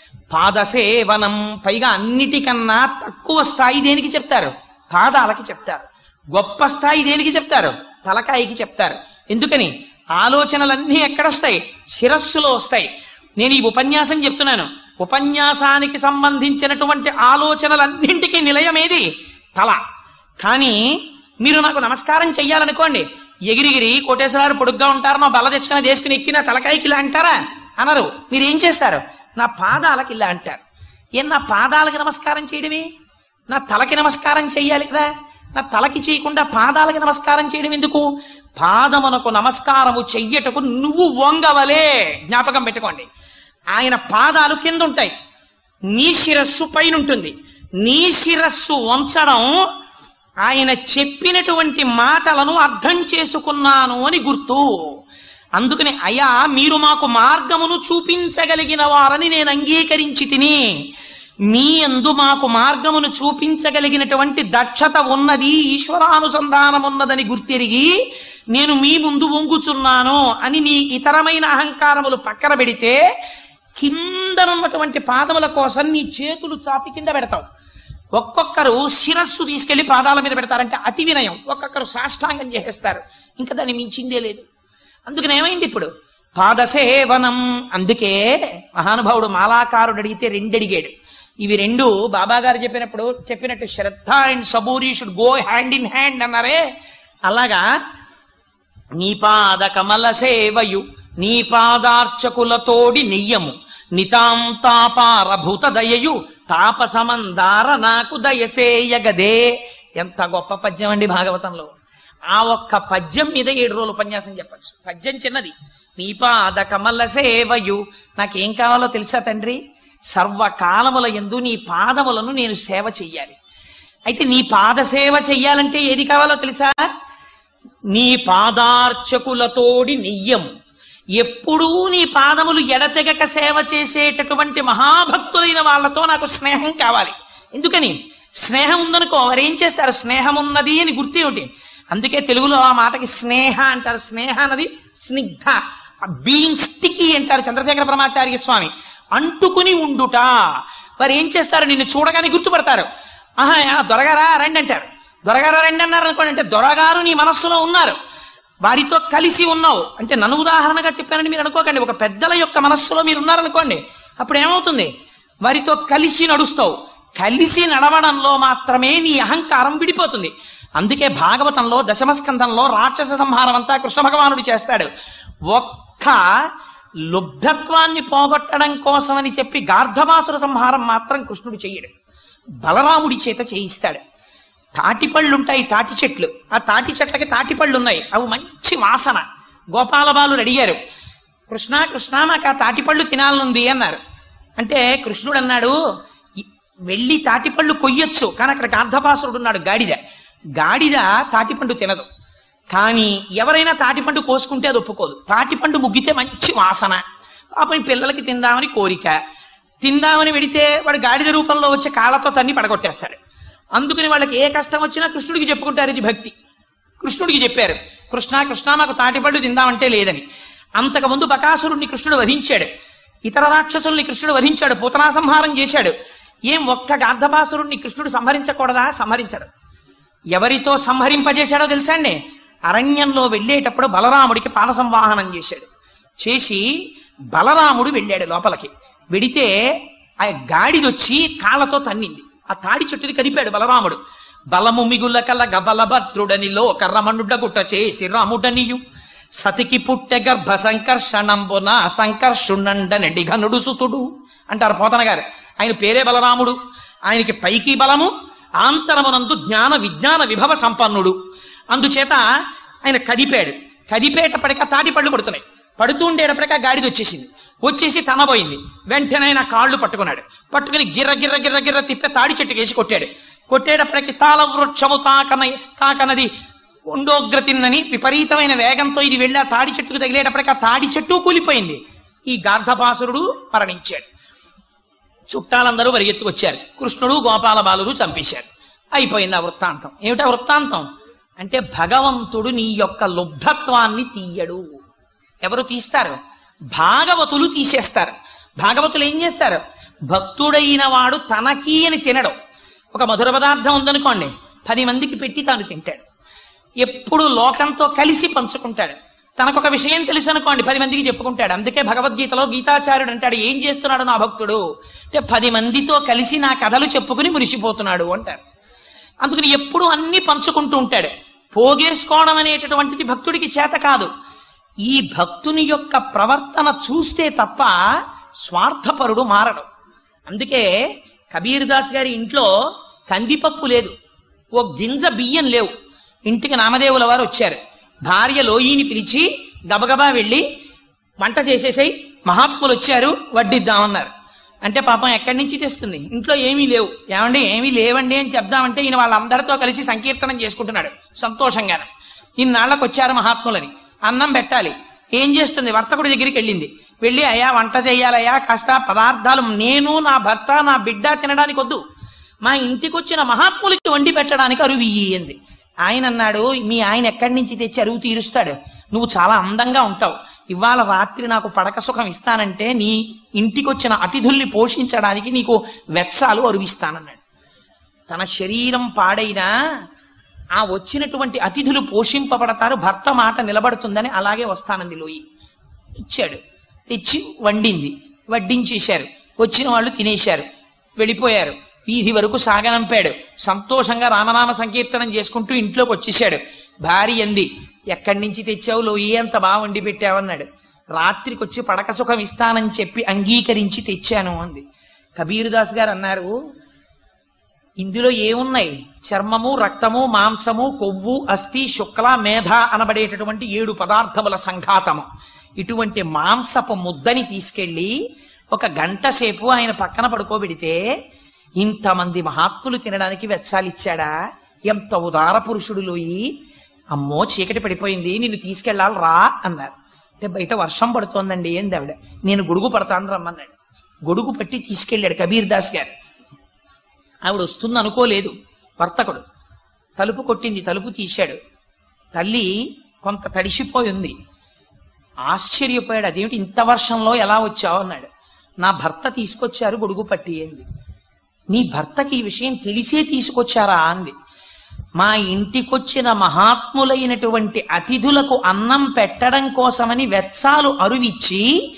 పాదసేవనం పైగా అన్నిటికన్నా తక్కువ స్థాయి దేనికి చెప్తారు పాదాలకి చెప్తారు గొప్ప స్థాయి దేనికి చెప్తారు తలకాయికి చెప్తారు ఎందుకని ఆలోచనలన్నీ ఎక్కడొస్తాయి శిరస్సులో వస్తాయి నేను ఈ ఉపన్యాసం చెప్తున్నాను ఉపన్యాసానికి సంబంధించినటువంటి ఆలోచనలన్నింటికీ నిలయమేది తల కానీ మీరు నాకు నమస్కారం చెయ్యాలనుకోండి ఎగిరిగిరి కోటేశ్వరారు పొడుగ్గా ఉంటారు మా బల్ల తెచ్చుకుని దేశకుని ఎక్కిన తలకాయకి ఇలా అంటారా అనరు మీరు ఏం చేస్తారు నా పాదాలకి ఇలా అంటారు ఏం నా పాదాలకి నమస్కారం చేయడమే నా తలకి నమస్కారం చెయ్యాలి కదా నా తలకి చేయకుండా పాదాలకి నమస్కారం చేయడం ఎందుకు పాదమునకు నమస్కారము చెయ్యటకు నువ్వు వంగవలే జ్ఞాపకం పెట్టుకోండి ఆయన పాదాలు కింద ఉంటాయి నీ శిరస్సు పైన ఉంటుంది నీ శిరస్సు వంచడం ఆయన చెప్పినటువంటి మాటలను అర్థం చేసుకున్నాను అని గుర్తు అందుకని అయా మీరు మాకు మార్గమును చూపించగలిగిన వారని నేను అంగీకరించి తిని మీ అందు మాకు మార్గమును చూపించగలిగినటువంటి దక్షత ఉన్నది ఈశ్వరానుసంధానం ఉన్నదని గుర్తిరిగి నేను మీ ముందు వంగుచున్నాను అని నీ ఇతరమైన అహంకారములు పక్కన పెడితే కిందనున్నటువంటి పాదముల కోసం నీ చేతులు చాపి కింద పెడతావు ఒక్కొక్కరు శిరస్సు తీసుకెళ్లి పాదాల మీద పెడతారంటే అతి వినయం ఒక్కొక్కరు సాష్టాంగం చేసేస్తారు ఇంకా దాన్ని మించిందే లేదు అందుకని ఏమైంది ఇప్పుడు పాదసేవనం అందుకే మహానుభావుడు మాలాకారుడు అడిగితే రెండు అడిగాడు ఇవి రెండు బాబా గారు చెప్పినప్పుడు చెప్పినట్టు Shraddha and Saburi should go hand in hand అన్నారే అలాగా నీ పాద కమల సేవయు నీ పాదార్చకులతోడి నెయ్యము నితాంతాపారభూత దయయు తాపసమందార నాకు దయసేయగదే ఎంత గొప్ప పద్యం అండి భాగవతంలో ఆ ఒక్క పద్యం మీద ఏడు రోజులు ఉపన్యాసం చెప్పచ్చు పద్యం చిన్నది నీ పాద కమల సేవయు నాకేం కావాలో తెలుసా తండ్రి సర్వకాలముల ఎందు నీ పాదములను నేను సేవ చెయ్యాలి అయితే నీ పాద సేవ చెయ్యాలంటే ఏది కావాలో తెలుసా నీ పాదార్చకులతోడి నెయ్యం ఎప్పుడూ నీ పాదములు ఎడతెగక సేవ చేసేటటువంటి మహాభక్తులైన వాళ్ళతో నాకు స్నేహం కావాలి ఎందుకని స్నేహం ఉందనుకో వారేం చేస్తారు స్నేహం ఉన్నది అని గుర్తేమిటి అందుకే తెలుగులో ఆ మాటకి స్నేహ అంటారు స్నేహ అన్నది స్నిగ్ధ బీయింగ్ స్టికీ అంటారు చంద్రశేఖర పరమాచార్య స్వామి అంటుకుని ఉండుట వారు ఏం చేస్తారు నిన్ను చూడగానే గుర్తుపడతారు ఆహా ఆ, దొరగారా రండి అంటారు దొరగారా రండి అన్నారు అనుకోండి అంటే దొరగారు నీ మనస్సులో ఉన్నారు వారితో కలిసి ఉన్నావు అంటే నన్ను ఉదాహరణగా చెప్పానని మీరు అనుకోకండి ఒక పెద్దల యొక్క మనస్సులో మీరు ఉన్నారనుకోండి అప్పుడు ఏమవుతుంది వారితో కలిసి నడుస్తావు కలిసి నడవడంలో మాత్రమే నీ అహంకారం విడిపోతుంది అందుకే భాగవతంలో దశమస్కంధంలో రాక్షస సంహారం అంతా కృష్ణ భగవానుడు చేస్తాడు ఒక్క లుబ్ధత్వాన్ని పోగొట్టడం కోసమని చెప్పి గార్ధమాసుర సంహారం మాత్రం కృష్ణుడు చెయ్యడు బలరాముడి చేత చేయిస్తాడు తాటిపళ్ళు ఉంటాయి తాటి చెట్లు ఆ తాటి చెట్లకి తాటిపళ్ళు ఉన్నాయి అవి మంచి వాసన గోపాలబాలు అడిగారు కృష్ణ కృష్ణ నాకు ఆ తాటిపళ్ళు తినాలనుంది అన్నారు అంటే కృష్ణుడు అన్నాడు "ఇ- వెళ్ళి తాటిపళ్ళు కొయ్యొచ్చు కానీ అక్కడ గార్ధపాసురుడు ఉన్నాడు గాడిద గాడిద తాటిపండు తినదు కానీ ఎవరైనా తాటిపండు కోసుకుంటే అది ఒప్పుకోదు తాటిపండు ముగ్గితే మంచి వాసన పాపం ఈ పిల్లలకి తిందామని కోరిక తిందామని వెడితే వాడు గాడిద రూపంలో వచ్చే కాళ్ళతో తన్ని పడగొట్టేస్తాడు అందుకని వాళ్ళకి ఏ కష్టం వచ్చినా కృష్ణుడికి చెప్పుకుంటారు ఇది భక్తి కృష్ణుడికి చెప్పారు కృష్ణ కృష్ణ మాకు తాటిపళ్ళు తిందామంటే లేదని అంతకుముందు బకాసురుణ్ణి కృష్ణుడు వధించాడు ఇతర రాక్షసుల్ని కృష్ణుడు వధించాడు పూతనా సంహారం చేశాడు ఏం ఒక్క గార్ధపాసురుణ్ణి కృష్ణుడు సంహరించకూడదా సంహరించాడు ఎవరితో సంహరింపజేశాడో తెలుసా అండి అరణ్యంలో వెళ్ళేటప్పుడు బలరాముడికి పాద సంవాహనం చేశాడు చేసి బలరాముడు వెళ్ళాడు లోపలికి వెడితే ఆ గాడిదొచ్చి కాళ్ళతో తన్నింది ఆ తాడి చెట్టుని కదిపాడు బలరాముడు బలము మిగుల కల గబలభద్రుడనిలో కర్రమనుడ్డ చేసి రాముడనియు సతికి పుట్టె గర్భ సంకర్షణంబున సంకర్షుణండనడి ఘనుడు సుతుడు అంటారు పోతన గారు ఆయన పేరే బలరాముడు ఆయనకి పైకి బలము ఆంతరమునందు జ్ఞాన విజ్ఞాన విభవ సంపన్నుడు అందుచేత ఆయన కదిపాడు కదిపేటప్పటికి ఆ తాటి పళ్ళు పడుతున్నాయి పడుతూ ఉండేటప్పటికి ఆ గాడిద వచ్చేసింది వచ్చేసి తనబోయింది వెంటనే ఆయన కాళ్ళు పట్టుకున్నాడు పట్టుకుని గిర్ర గిర్ర గిర్ర గిర్ర తిప్పి తాడి చెట్టుకి వేసి కొట్టాడు కొట్టేటప్పటికి తాళ వృక్షము తాకన తాకనది ఉండోగ్రతిన్నని విపరీతమైన వేగంతో ఇది వెళ్ళి ఆ తాడి చెట్టుకు తగిలేటప్పటికి ఆ తాడి చెట్టు కూలిపోయింది ఈ గార్ధపాసురుడు మరణించాడు చుట్టాలందరూ పరిగెత్తుకొచ్చారు కృష్ణుడు గోపాల బాలురు చంపేశారు అయిపోయింది ఆ వృత్తాంతం ఏమిటా వృత్తాంతం అంటే భగవంతుడు నీ యొక్క లుబ్ధత్వాన్ని తీయడు ఎవరు తీస్తారు భాగవతులు తీసేస్తారు భాగవతులు ఏం చేస్తారు భక్తుడైన వాడు తనకి అని తినడం ఒక మధుర పదార్థం ఉందనుకోండి పది మందికి పెట్టి తాను తింటాడు ఎప్పుడు లోకంతో కలిసి పంచుకుంటాడు తనకొక విషయం తెలుసు అనుకోండి పది మందికి చెప్పుకుంటాడు అందుకే భగవద్గీతలో గీతాచార్యుడు అంటాడు ఏం చేస్తున్నాడు నా భక్తుడు అంటే పది మందితో కలిసి నా కథలు చెప్పుకుని మురిసిపోతున్నాడు అంటారు అందుకని ఎప్పుడు అన్ని పంచుకుంటూ ఉంటాడు పోగేసుకోవడం అనేటటువంటిది భక్తుడికి చేత కాదు ఈ భక్తుని యొక్క ప్రవర్తన చూస్తే తప్ప స్వార్థపరుడు మారడు అందుకే కబీర్ దాస్ గారి ఇంట్లో కందిపప్పు లేదు ఓ గింజ బియ్యం లేవు ఇంటికి నామదేవుల వారు వచ్చారు భార్య లోయిని పిలిచి గబగబా వెళ్ళి వంట చేసేసాయి మహాత్ములు వచ్చారు వడ్డిద్దామన్నారు అంటే పాపం ఎక్కడి నుంచి తెస్తుంది ఇంట్లో ఏమీ లేవు ఏమండి ఏమీ లేవండి అని చెప్దామంటే ఈయన వాళ్ళందరితో కలిసి సంకీర్తనం చేసుకుంటున్నాడు సంతోషంగానే ఇన్నాళ్ళకు వచ్చారు మహాత్ములని అన్నం పెట్టాలి ఏం చేస్తుంది వర్తకుడి దగ్గరికి వెళ్ళింది వెళ్ళి అయ్యా వంట చెయ్యాలయ్యా కాస్త పదార్థాలు నేను నా భర్త నా బిడ్డ తినడానికి వద్దు మా ఇంటికి వచ్చిన మహాత్ములకి వండి పెట్టడానికి అరువు ఇయ్యింది ఆయన అన్నాడు మీ ఆయన ఎక్కడి నుంచి తెచ్చి అరువు తీరుస్తాడు నువ్వు చాలా అందంగా ఉంటావు ఇవాళ రాత్రి నాకు పడక సుఖం ఇస్తానంటే నీ ఇంటికి వచ్చిన అతిథుల్ని పోషించడానికి నీకు వెత్సాలు అరువిస్తానన్నాడు తన శరీరం పాడైనా ఆ వచ్చినటువంటి అతిథులు పోషింపబడతారు భర్త మాట నిలబడుతుందని అలాగే వస్తానంది లోయి ఇచ్చాడు తెచ్చి వండింది వడ్డించేశారు వచ్చిన వాళ్ళు తినేశారు వెళ్ళిపోయారు వీధి వరకు సాగనంపాడు సంతోషంగా రామనామ సంకీర్తనం చేసుకుంటూ ఇంట్లోకి వచ్చేసాడు భార్య అంది ఎక్కడి నుంచి తెచ్చావు లోయి అంత బాగా వండి పెట్టావన్నాడు రాత్రికి వచ్చి పడక సుఖం ఇస్తానని చెప్పి అంగీకరించి తెచ్చాను అంది కబీరుదాస్ గారు అన్నారు ఇందులో ఏమున్నాయి చర్మము రక్తము మాంసము కొవ్వు అస్థి శుక్ల మేధ అనబడేటటువంటి ఏడు పదార్థముల సంఘాతము ఇటువంటి మాంసపు ముద్దని తీసుకెళ్లి ఒక గంట సేపు ఆయన పక్కన పడుకోబెడితే ఇంతమంది మహాత్ములు తినడానికి వెచ్చాలిచ్చాడా ఎంత ఉదార పురుషుడులోయి అమ్మో చీకటి పడిపోయింది నిన్ను తీసుకెళ్ళాలి రా అన్నారు అంటే బయట వర్షం పడుతోందండి ఏంది ఆవిడ నేను గొడుగు పడతాను రమ్మన్నాడు గొడుగు పట్టి తీసుకెళ్ళాడు కబీర్ దాస్ గారు ఆవిడ వస్తుంది అనుకోలేదు వర్తకుడు తలుపు కొట్టింది తలుపు తీశాడు తల్లి కొంత తడిసిపోయి ఉంది ఆశ్చర్యపోయాడు అదేమిటి ఇంత వర్షంలో ఎలా వచ్చావు అన్నాడు నా భర్త తీసుకొచ్చారు గొడుగు పట్టి అంది నీ భర్తకి ఈ విషయం తెలిసే తీసుకొచ్చారా అంది మా ఇంటికొచ్చిన మహాత్ములైనటువంటి అతిథులకు అన్నం పెట్టడం కోసమని వెచ్చాలు అరువిచ్చి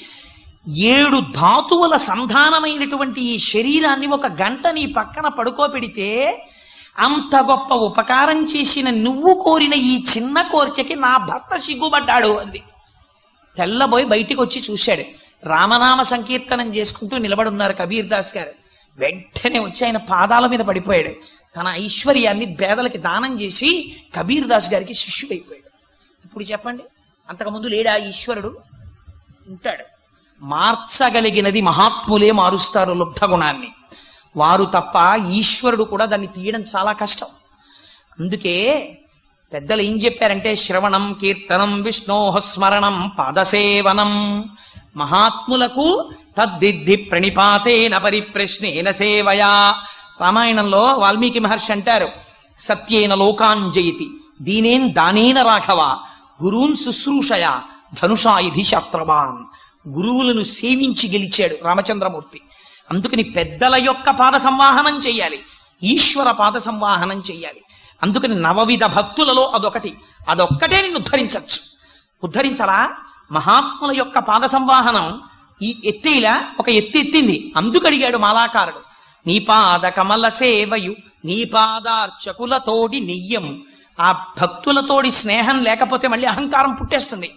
ఏడు ధాతువుల సంధానమైనటువంటి ఈ శరీరాన్ని ఒక గంట నీ పక్కన పడుకోబెడితే అంత గొప్ప ఉపకారం చేసిన నువ్వు కోరిన ఈ చిన్న కోరికకి నా భర్త సిగ్గుపడ్డాడు అంది తెల్లబోయి బయటికి వచ్చి చూశాడు రామనామ సంకీర్తనం చేసుకుంటూ నిలబడున్నారు కబీర్ దాస్ గారు వెంటనే వచ్చి ఆయన పాదాల మీద పడిపోయాడు తన ఐశ్వర్యాన్ని పేదలకి దానం చేసి కబీర్ దాస్ గారికి శిష్యుడైపోయాడు ఇప్పుడు చెప్పండి అంతకుముందు లేడా ఈశ్వరుడు ఉంటాడు మార్చగలిగినది మహాత్ములే మారుస్తారు లుబ్ధ గుణాన్ని వారు తప్ప ఈశ్వరుడు కూడా దాన్ని తీయడం చాలా కష్టం అందుకే పెద్దలు ఏం చెప్పారంటే శ్రవణం కీర్తనం విష్ణోహ స్మరణం పాదసేవనం మహాత్ములకు తద్దిద్ధి ప్రణిపాతేన పరిప్రశ్నేన సేవయా రామాయణంలో వాల్మీకి మహర్షి అంటారు సత్యేన లోకాంజయతి దీనేన్ దానేన రాఘవ గురూన్ శుశ్రూషయ ధనుషాయుధి శత్రవాన్ గురువులను సేవించి గెలిచాడు రామచంద్రమూర్తి అందుకని పెద్దల యొక్క పాద సంవాహనం చెయ్యాలి ఈశ్వర పాద సంవాహనం చెయ్యాలి అందుకని నవవిధ భక్తులలో అదొకటి అదొక్కటే నిన్ను ఉద్ధరించచ్చు ఉద్ధరించలా మహాత్ముల యొక్క పాద సంవాహనం ఈ ఎత్తేలా ఒక ఎత్తి ఎత్తింది అందుకడిగాడు మాలాకారుడు నీ పాద కమల సేవయు నీ పాదార్చకులతోడి నెయ్యము ఆ భక్తులతోడి స్నేహం లేకపోతే మళ్ళీ అహంకారం పుట్టేస్తుంది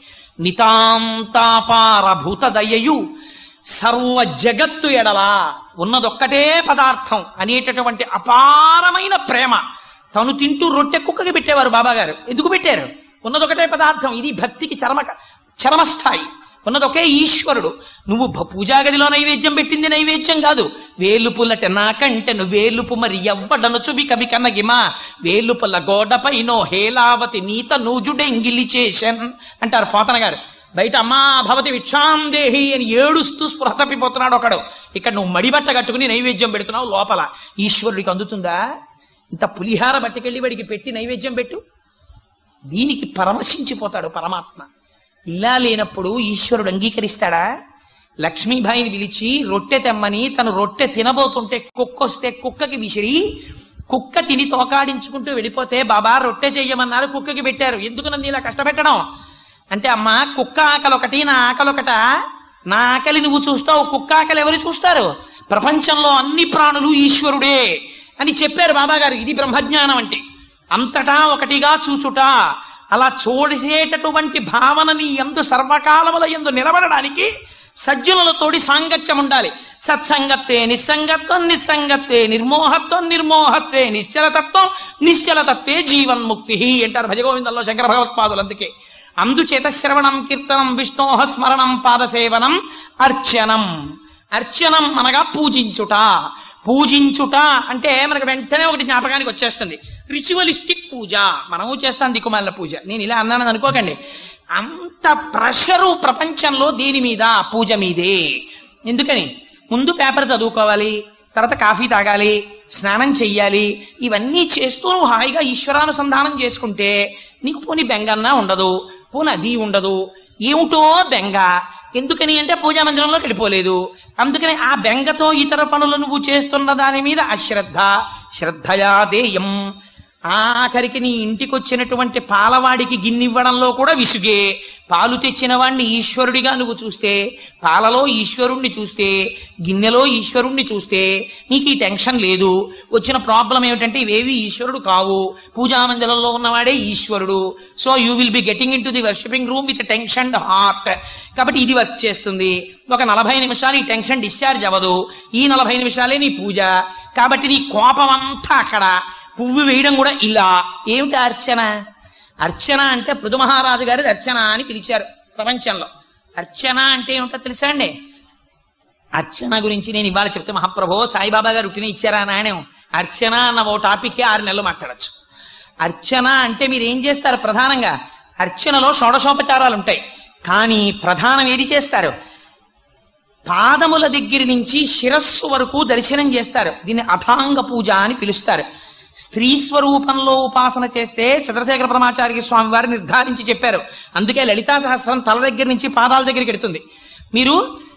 నితాంతాపారభూత దయయు సర్వ జగత్తు ఎడలా ఉన్నదొక్కటే పదార్థం అనేటటువంటి అపారమైన ప్రేమ తను తింటూ రొట్టె కుక్కకి పెట్టేవారు బాబా గారు ఎందుకు పెట్టారు ఉన్నదొకటే పదార్థం ఇది భక్తికి చరమ చరమస్థాయి ఉన్నదొకే ఈశ్వరుడు నువ్వు భ- పూజా గదిలో నైవేద్యం పెట్టింది నైవేద్యం కాదు వేలుపులట నాకంటెను వేలుపు మరి ఎవ్వడను చుబి కవి కనగిమా వేలుపుల గోడపైనో హేలావతి నీత నూజుడెంగిలి చేశన్ అంటారు పోతన గారు బయట అమ్మా భవతి విక్షాం దేహి అని ఏడుస్తూ స్పృహ తప్పిపోతున్నాడు ఒకడు ఇక్కడ నువ్వు మడిబట్ట కట్టుకుని నైవేద్యం పెడుతున్నావు లోపల ఈశ్వరుడికి అందుతుందా ఇంత పులిహార బట్టకెళ్ళి వాడికి పెట్టి నైవేద్యం పెట్టు దీనికి పరవశించిపోతాడు పరమాత్మ ఇలా లేనప్పుడు ఈశ్వరుడు అంగీకరిస్తాడా లక్ష్మీబాయిని పిలిచి రొట్టె తెమ్మని తను రొట్టె తినబోతుంటే కుక్కొస్తే కుక్కకి విసిరి కుక్క తిని తోకాడించుకుంటూ వెళ్ళిపోతే బాబా రొట్టె చెయ్యమన్నారు కుక్కకి పెట్టారు ఎందుకు నన్ను ఇలా కష్టపెట్టడం అంటే అమ్మా కుక్క ఆకలి ఒకటి నా ఆకలి ఒకట నా ఆకలి నువ్వు చూస్తావు కుక్క ఆకలి ఎవరు చూస్తారు ప్రపంచంలో అన్ని ప్రాణులు ఈశ్వరుడే అని చెప్పారు బాబా గారు ఇది బ్రహ్మజ్ఞానం అంటే అంతటా ఒకటిగా చూచుట అలా చూడేటటువంటి భావన నీ ఎందు సర్వకాలముల ఎందు నిలబడడానికి సజ్జనులతోటి సాంగత్యం ఉండాలి సత్సంగత్తే నిస్సంగత్వం నిస్సంగత్తే నిర్మోహత్వం నిర్మోహత్వే నిశ్చలతత్వం నిశ్చలతత్వే జీవన్ముక్తి అంటారు భజగోవిందంలో శంకర భగవత్పాదులు అందుకే అందుచేత శ్రవణం కీర్తనం విష్ణోహ స్మరణం పాదసేవనం అర్చనం అర్చనం అనగా పూజించుట పూజించుట అంటే మనకు వెంటనే ఒకటి జ్ఞాపకానికి వచ్చేస్తుంది రిచువలిస్టిక్ పూజ మనము చేస్తాం దిక్కుమాల పూజ నేను ఇలా అన్నానని అనుకోకండి అంత ప్రెషరు ప్రపంచంలో దీని మీద పూజ మీదే ఎందుకని ముందు పేపర్ చదువుకోవాలి తర్వాత కాఫీ తాగాలి స్నానం చెయ్యాలి ఇవన్నీ చేస్తూ నువ్వు హాయిగా ఈశ్వరానుసంధానం చేసుకుంటే నీకు పోని బెంగన్నా ఉండదు పోని అది ఉండదు ఏమిటో బెంగ ఎందుకని అంటే పూజా మందిరంలోకి వెళ్ళిపోలేదు అందుకని ఆ బెంగతో ఇతర పనులు నువ్వు చేస్తున్న దాని మీద అశ్రద్ధ శ్రద్ధయా దేయం ఆఖరికి నీ ఇంటికి వచ్చినటువంటి పాలవాడికి గిన్నివ్వడంలో కూడా విసుగే పాలు తెచ్చిన వాడిని ఈశ్వరుడిగా నువ్వు చూస్తే పాలలో ఈశ్వరుణ్ణి చూస్తే గిన్నెలో ఈశ్వరుణ్ణి చూస్తే నీకు ఈ టెన్షన్ లేదు వచ్చిన ప్రాబ్లం ఏమిటంటే ఇవేవి ఈశ్వరుడు కావు పూజా మందిరంలో ఉన్నవాడే ఈశ్వరుడు so you will be getting in to the worshiping room with tension heart కాబట్టి ఇది వర్క్ చేస్తుంది ఒక నలభై నిమిషాలు ఈ టెన్షన్ డిశ్చార్జ్ అవ్వదు ఈ నలభై నిమిషాలే నీ పూజ కాబట్టి నీ కోపం అంతా అక్కడ పువ్వు వేయడం కూడా ఇలా ఏమిటి అర్చన అర్చన అంటే పృథు మహారాజు గారిది అర్చన అని పిలిచారు ప్రపంచంలో అర్చన అంటే ఏమిటో తెలుసా అండి అర్చన గురించి నేను ఇవాళ చెప్తే మహాప్రభో సాయిబాబా గారు రుటిని ఇచ్చారా నాయన అర్చన అన్న ఓ టాపిక్కే ఆరు నెలలు మాట్లాడచ్చు అర్చన అంటే మీరు ఏం చేస్తారు ప్రధానంగా అర్చనలో షోడశోపచారాలు ఉంటాయి కానీ ప్రధానం ఏది చేస్తారు పాదముల దగ్గర నుంచి శిరస్సు వరకు దర్శనం చేస్తారు దీన్ని అథాంగ పూజ అని పిలుస్తారు స్త్రీ స్వరూపంలో ఉపాసన చేస్తే చంద్రశేఖర పరమాచార్య స్వామి వారు నిర్ధారించి చెప్పారు అందుకే లలితా సహస్రం తల దగ్గర నుంచి పాదాల దగ్గరికి ఎడుతుంది మీరు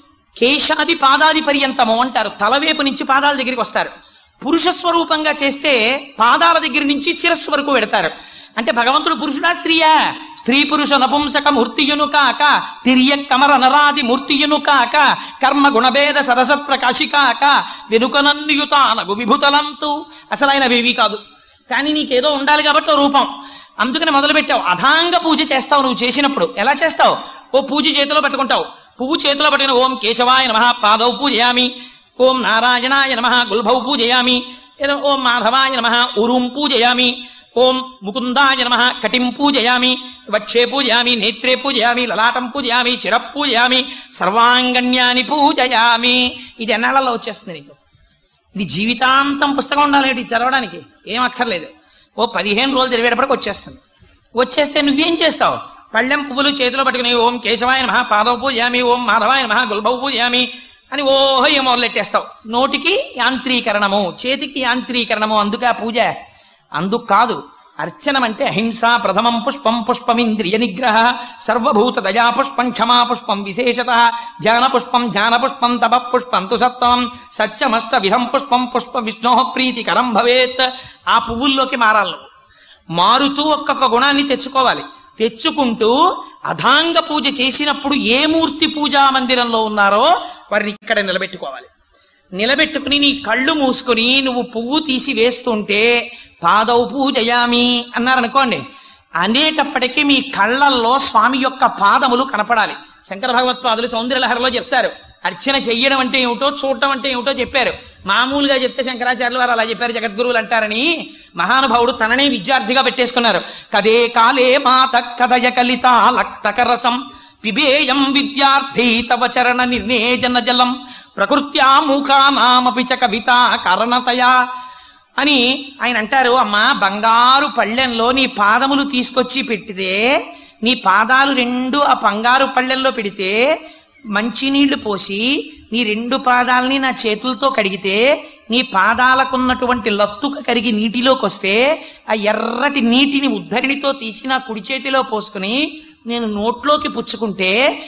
కేశాది పాదాది పర్యంతము అంటారు తలవేపు నుంచి పాదాల దగ్గరికి వస్తారు పురుష స్వరూపంగా చేస్తే పాదాల దగ్గర నుంచి శిరస్సు వరకు పెడతారు అంటే భగవంతుడు పురుషుడా స్త్రీయా స్త్రీ పురుష నపుంసక మూర్తియును కాక తిరియ కమర నరాది మూర్తియును కాక కర్మ గుణభేద సరసత్ ప్రకాశికాక వెనుకనన్యుతానగు విభుతలంతు అసలు ఆయన వేవి కాదు కానీ నీకేదో ఉండాలి కాబట్టి ఓ రూపం అందుకని మొదలు పెట్టావు అధాంగ పూజ చేస్తావు నువ్వు చేసినప్పుడు ఎలా చేస్తావు ఓ పూజ చేతిలో పెట్టుకుంటావు పువ్వు చేతిలో పట్టిన ఓం కేశవాయ నమ పాదౌ పూజయామి ఓం నారాయణాయ నమ గుల్భౌ పూజయామి ఏదో ఓం మాధవాయ నమ ఉరుం పూజయామి ఓం ముకుందాయ నమ కటిం పూజయామి వక్షే పూజయామి నేత్రే పూజయామి లలాటం పూజయామి శిర పూజయామి సర్వాంగణ్యాన్ని పూజయామి ఇది ఎన్నాళ్ళలో వచ్చేస్తుంది నీకు ఇది జీవితాంతం పుస్తకం ఉండాలి ఇది చదవడానికి ఏం అక్కర్లేదు ఓ పదిహేను రోజులు చదివేటప్పటికి వచ్చేస్తుంది వచ్చేస్తే నువ్వేం చేస్తావు పళ్ళెం పువ్వులు చేతిలో పట్టుకుని ఓం కేశవాయ నమ పాదవ పూజయామి ఓం మాధవాయ నమ గుల్భవ పూజయామి అని ఓహో ఏం మొదలెట్టేస్తావు నోటికి యాంత్రీకరణము చేతికి యాంత్రీకరణము అందుకే ఆ పూజ అందుకు కాదు అర్చనం అంటే అహింస ప్రథమం పుష్పం పుష్పమింద్రియ నిగ్రహ సర్వభూత దయా పుష్పం క్షమా పుష్పం విశేషత జ్ఞాన పుష్పం జ్ఞాన పుష్పం తప పుష్పం తు సత్వం సత్యమష్ట విధం పుష్పం పుష్ప విష్ణో ప్రీతికరం భవేత్ ఆ పువ్వుల్లోకి మారాలి నువ్వు. మారుతూ ఒక్కొక్క గుణాన్ని తెచ్చుకోవాలి తెచ్చుకుంటూ అధాంగ పూజ చేసినప్పుడు ఏ మూర్తి పూజా మందిరంలో ఉన్నారో వారిని ఇక్కడ నిలబెట్టుకోవాలి నిలబెట్టుకుని నీ కళ్ళు మూసుకుని నువ్వు పువ్వు తీసి వేస్తుంటే పాదౌ పూజయామి అన్నారనుకోండి అనేటప్పటికీ మీ కళ్ళల్లో స్వామి యొక్క పాదములు కనపడాలి శంకర భగవత్పాదులు సౌందర్యలహరిలో చెప్తారు అర్చన చెయ్యడం అంటే ఏమిటో చూడటం అంటే ఏమిటో చెప్పారు మామూలుగా చెప్తే శంకరాచార్యులు వారు అలా చెప్పారు జగద్గురువులు అంటారని మహానుభావుడు తననే విద్యార్థిగా పెట్టేసుకున్నారు కదే కాలే మాత కథయ కలిత లక్తకరసం పిబేయం విద్యార్థి తవ చరణ నిర్ణేజన జలం ప్రకృత్యా మూకానామపి చ కవిత కారణతయా అని ఆయన అంటారు అమ్మా బంగారు పళ్ళెంలో నీ పాదములు తీసుకొచ్చి పెట్టితే నీ పాదాలు రెండు ఆ బంగారు పళ్ళెంలో పెడితే మంచినీళ్లు పోసి నీ రెండు పాదాలని నా చేతులతో కడిగితే నీ పాదాలకున్నటువంటి లత్తుక కరిగి నీటిలోకి వస్తే ఆ ఎర్రటి నీటిని ఉద్ధరిణితో తీసి నా కుడి చేతిలో పోసుకుని నేను నోట్లోకి పుచ్చుకుంటే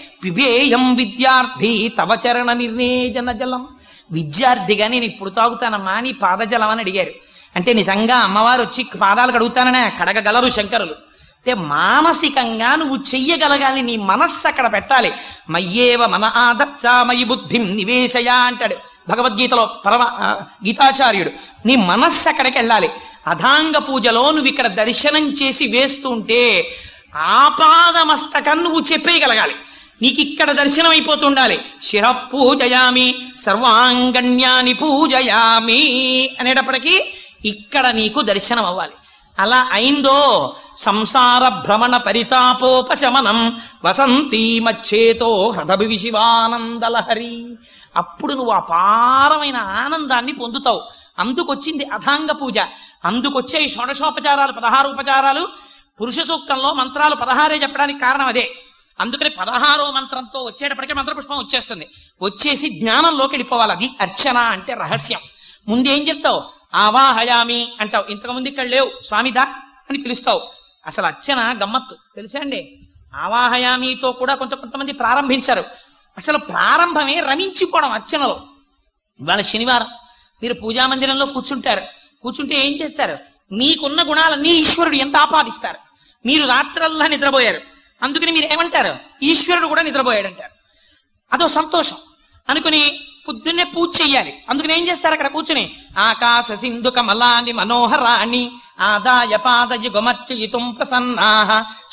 పిబేయం విద్యార్థి తవ చరణ నిర్ణేజన జలం విద్యార్థిగా నేను ఇప్పుడు తాగుతానమ్మా నీ పాదజలం అని అడిగారు అంటే నిజంగా అమ్మవారు వచ్చి పాదాలు కడుగుతాననే కడగగలరు శంకరులు అంటే మానసికంగా నువ్వు చెయ్యగలగాలి నీ మనస్సు అక్కడ పెట్టాలి మయ్యేవ మన ఆదర్శ మయి బుద్ధిం నివేశయ అంటాడు భగవద్గీతలో పరమ ఆ, గీతాచార్యుడు నీ మనస్సు అక్కడికి వెళ్ళాలి అధాంగ పూజలో నువ్వు ఇక్కడ దర్శనం చేసి వేస్తుంటే ఆపాదమస్తకం నువ్వు చెప్పేయగలగాలి నీకు ఇక్కడ దర్శనం అయిపోతుండాలి శిర పూజయామి సర్వాంగణ్యాని పూజయామి అనేటప్పటికీ ఇక్కడ నీకు దర్శనం అవ్వాలి అలా అయిందో సంసార భ్రమణ పరితాపోపశమనం వసంతి మచ్చేతో హృదభి శివానందలహరి అప్పుడు నువ్వు అపారమైన ఆనందాన్ని పొందుతావు అందుకొచ్చింది అథాంగ పూజ అందుకొచ్చే ఈ షోడశోపచారాలు పదహారు ఉపచారాలు పురుష సూక్తంలో మంత్రాలు పదహారే చెప్పడానికి కారణం అదే అందుకని పదహారో మంత్రంతో వచ్చేటప్పటికే మంత్రపుష్పం వచ్చేస్తుంది వచ్చేసి జ్ఞానంలోకి వెళ్ళిపోవాలి అది అర్చన అంటే రహస్యం ముందేం చెప్తావు ఆవాహయామి అంటావు ఇంతకుముందు ఇక్కడ లేవు స్వామిదా అని పిలుస్తావు అసలు అర్చన గమ్మత్తు తెలుసా అండి ఆవాహయామితో కూడా కొంత కొంతమంది ప్రారంభించారు అసలు ప్రారంభమే రమించిపోవడం అర్చనలో ఇవాళ శనివారం మీరు పూజా మందిరంలో కూర్చుంటారు కూర్చుంటే ఏం చేస్తారు మీకున్న గుణాలన్నీ ఈశ్వరుడు ఎంత ఆపాదిస్తారు మీరు రాత్రల్లా నిద్రపోయారు అందుకని మీరు ఏమంటారు ఈశ్వరుడు కూడా నిద్రపోయాడు అంటారు అదో సంతోషం అనుకుని పొద్దున్నే పూజ చెయ్యాలి అందుకని ఏం చేస్తారు అక్కడ కూర్చుని ఆకాశ సింధు కమలాని మనోహరాణి ఆదాయ పాదయుగమర్చయితుం ప్రసన్నాహ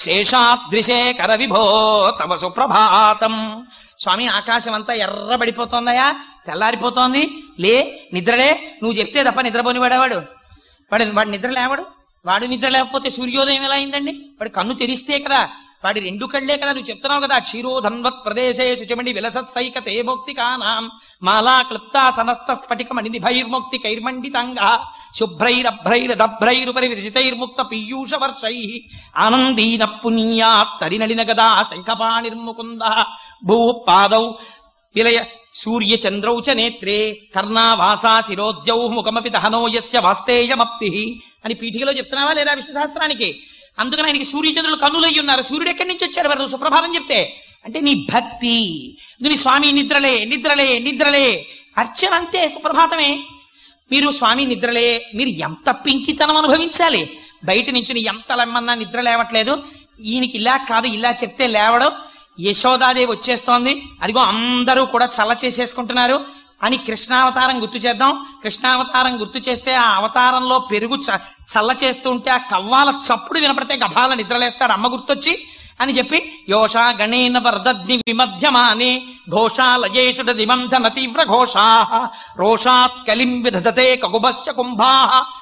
శేషాద్రిశేఖర విభో తమ సుప్రభాతం స్వామి ఆకాశం అంతా ఎర్రబడిపోతోందయా తెల్లారిపోతోంది లే నిద్రలే నువ్వు చెప్తే తప్ప నిద్రపోని వాడేవాడు వాడు వాడు నిద్ర లేవాడు వాడు నిద్ర లేకపోతే సూర్యోదయం ఎలా అయిందండి వాడు కన్ను తెరిస్తే కదా వాడి రెండు కళ్ళే కదా నువ్వు చెప్తున్నావు కదా క్షీరోధన్వత్ ప్రదేశే శుచిమణి విలసత్ సైకతే మౌక్తికానాం మాలా క్లుప్తా సమస్త స్ఫటిక మణినిభైర్ముక్తి కైర్మండితంగా శుభ్రైరభ్రైరదభ్రైరుపరి విరచితైర్ముక్త పీయూష వర్షై ఆనందీన పునీయాత్ తరినళిన గదా శంఖపాణిర్ముకుంద భూ పాదౌ విలయ సూర్య చంద్రౌ చ నేత్రే కర్ణావాసా శిరోద్యౌ ముఖమపి దహనో యస్య వాస్తేయమప్తి అని పీఠికలో చెప్తున్నావా లేదా విష్ణు సహస్రానికి అందుకని ఆయనకి సూర్యచంద్రులు కన్నులయ్యి ఉన్నారు సూర్యుడు ఎక్కడి నుంచి వచ్చాడు వారు సుప్రభాతం చెప్తే అంటే నీ భక్తి నీ స్వామి నిద్రలే నిద్రలే నిద్రలే అర్చన అంతే సుప్రభాతమే మీరు స్వామి నిద్రలే మీరు ఎంత పింకితనం అనుభవించాలి బయట నుంచి ఎంత లెమ్మన్నా నిద్ర లేవట్లేదు ఈయనకి ఇలా కాదు ఇలా చెప్తే లేవడం యశోదాదేవి వచ్చేస్తోంది అదిగో అందరూ కూడా చల్ల చేసేసుకుంటున్నారు అని కృష్ణావతారం గుర్తు చేద్దాం కృష్ణావతారం గుర్తు చేస్తే ఆ అవతారంలో పెరుగు చ- చల్ల చేస్తూ ఉంటే ఆ కవ్వాల చప్పుడు వినపడితే గభాల నిద్రలేస్తాడు అమ్మ గుర్తొచ్చి అని చెప్పి యోషా గణేన వరదగ్ని విమధ్యమానే ఘోషాలయేషుడ దిమంధన తీవ్ర ఘోషా రోషాత్ కలిం విధతే కకుభశ్చ కుంభా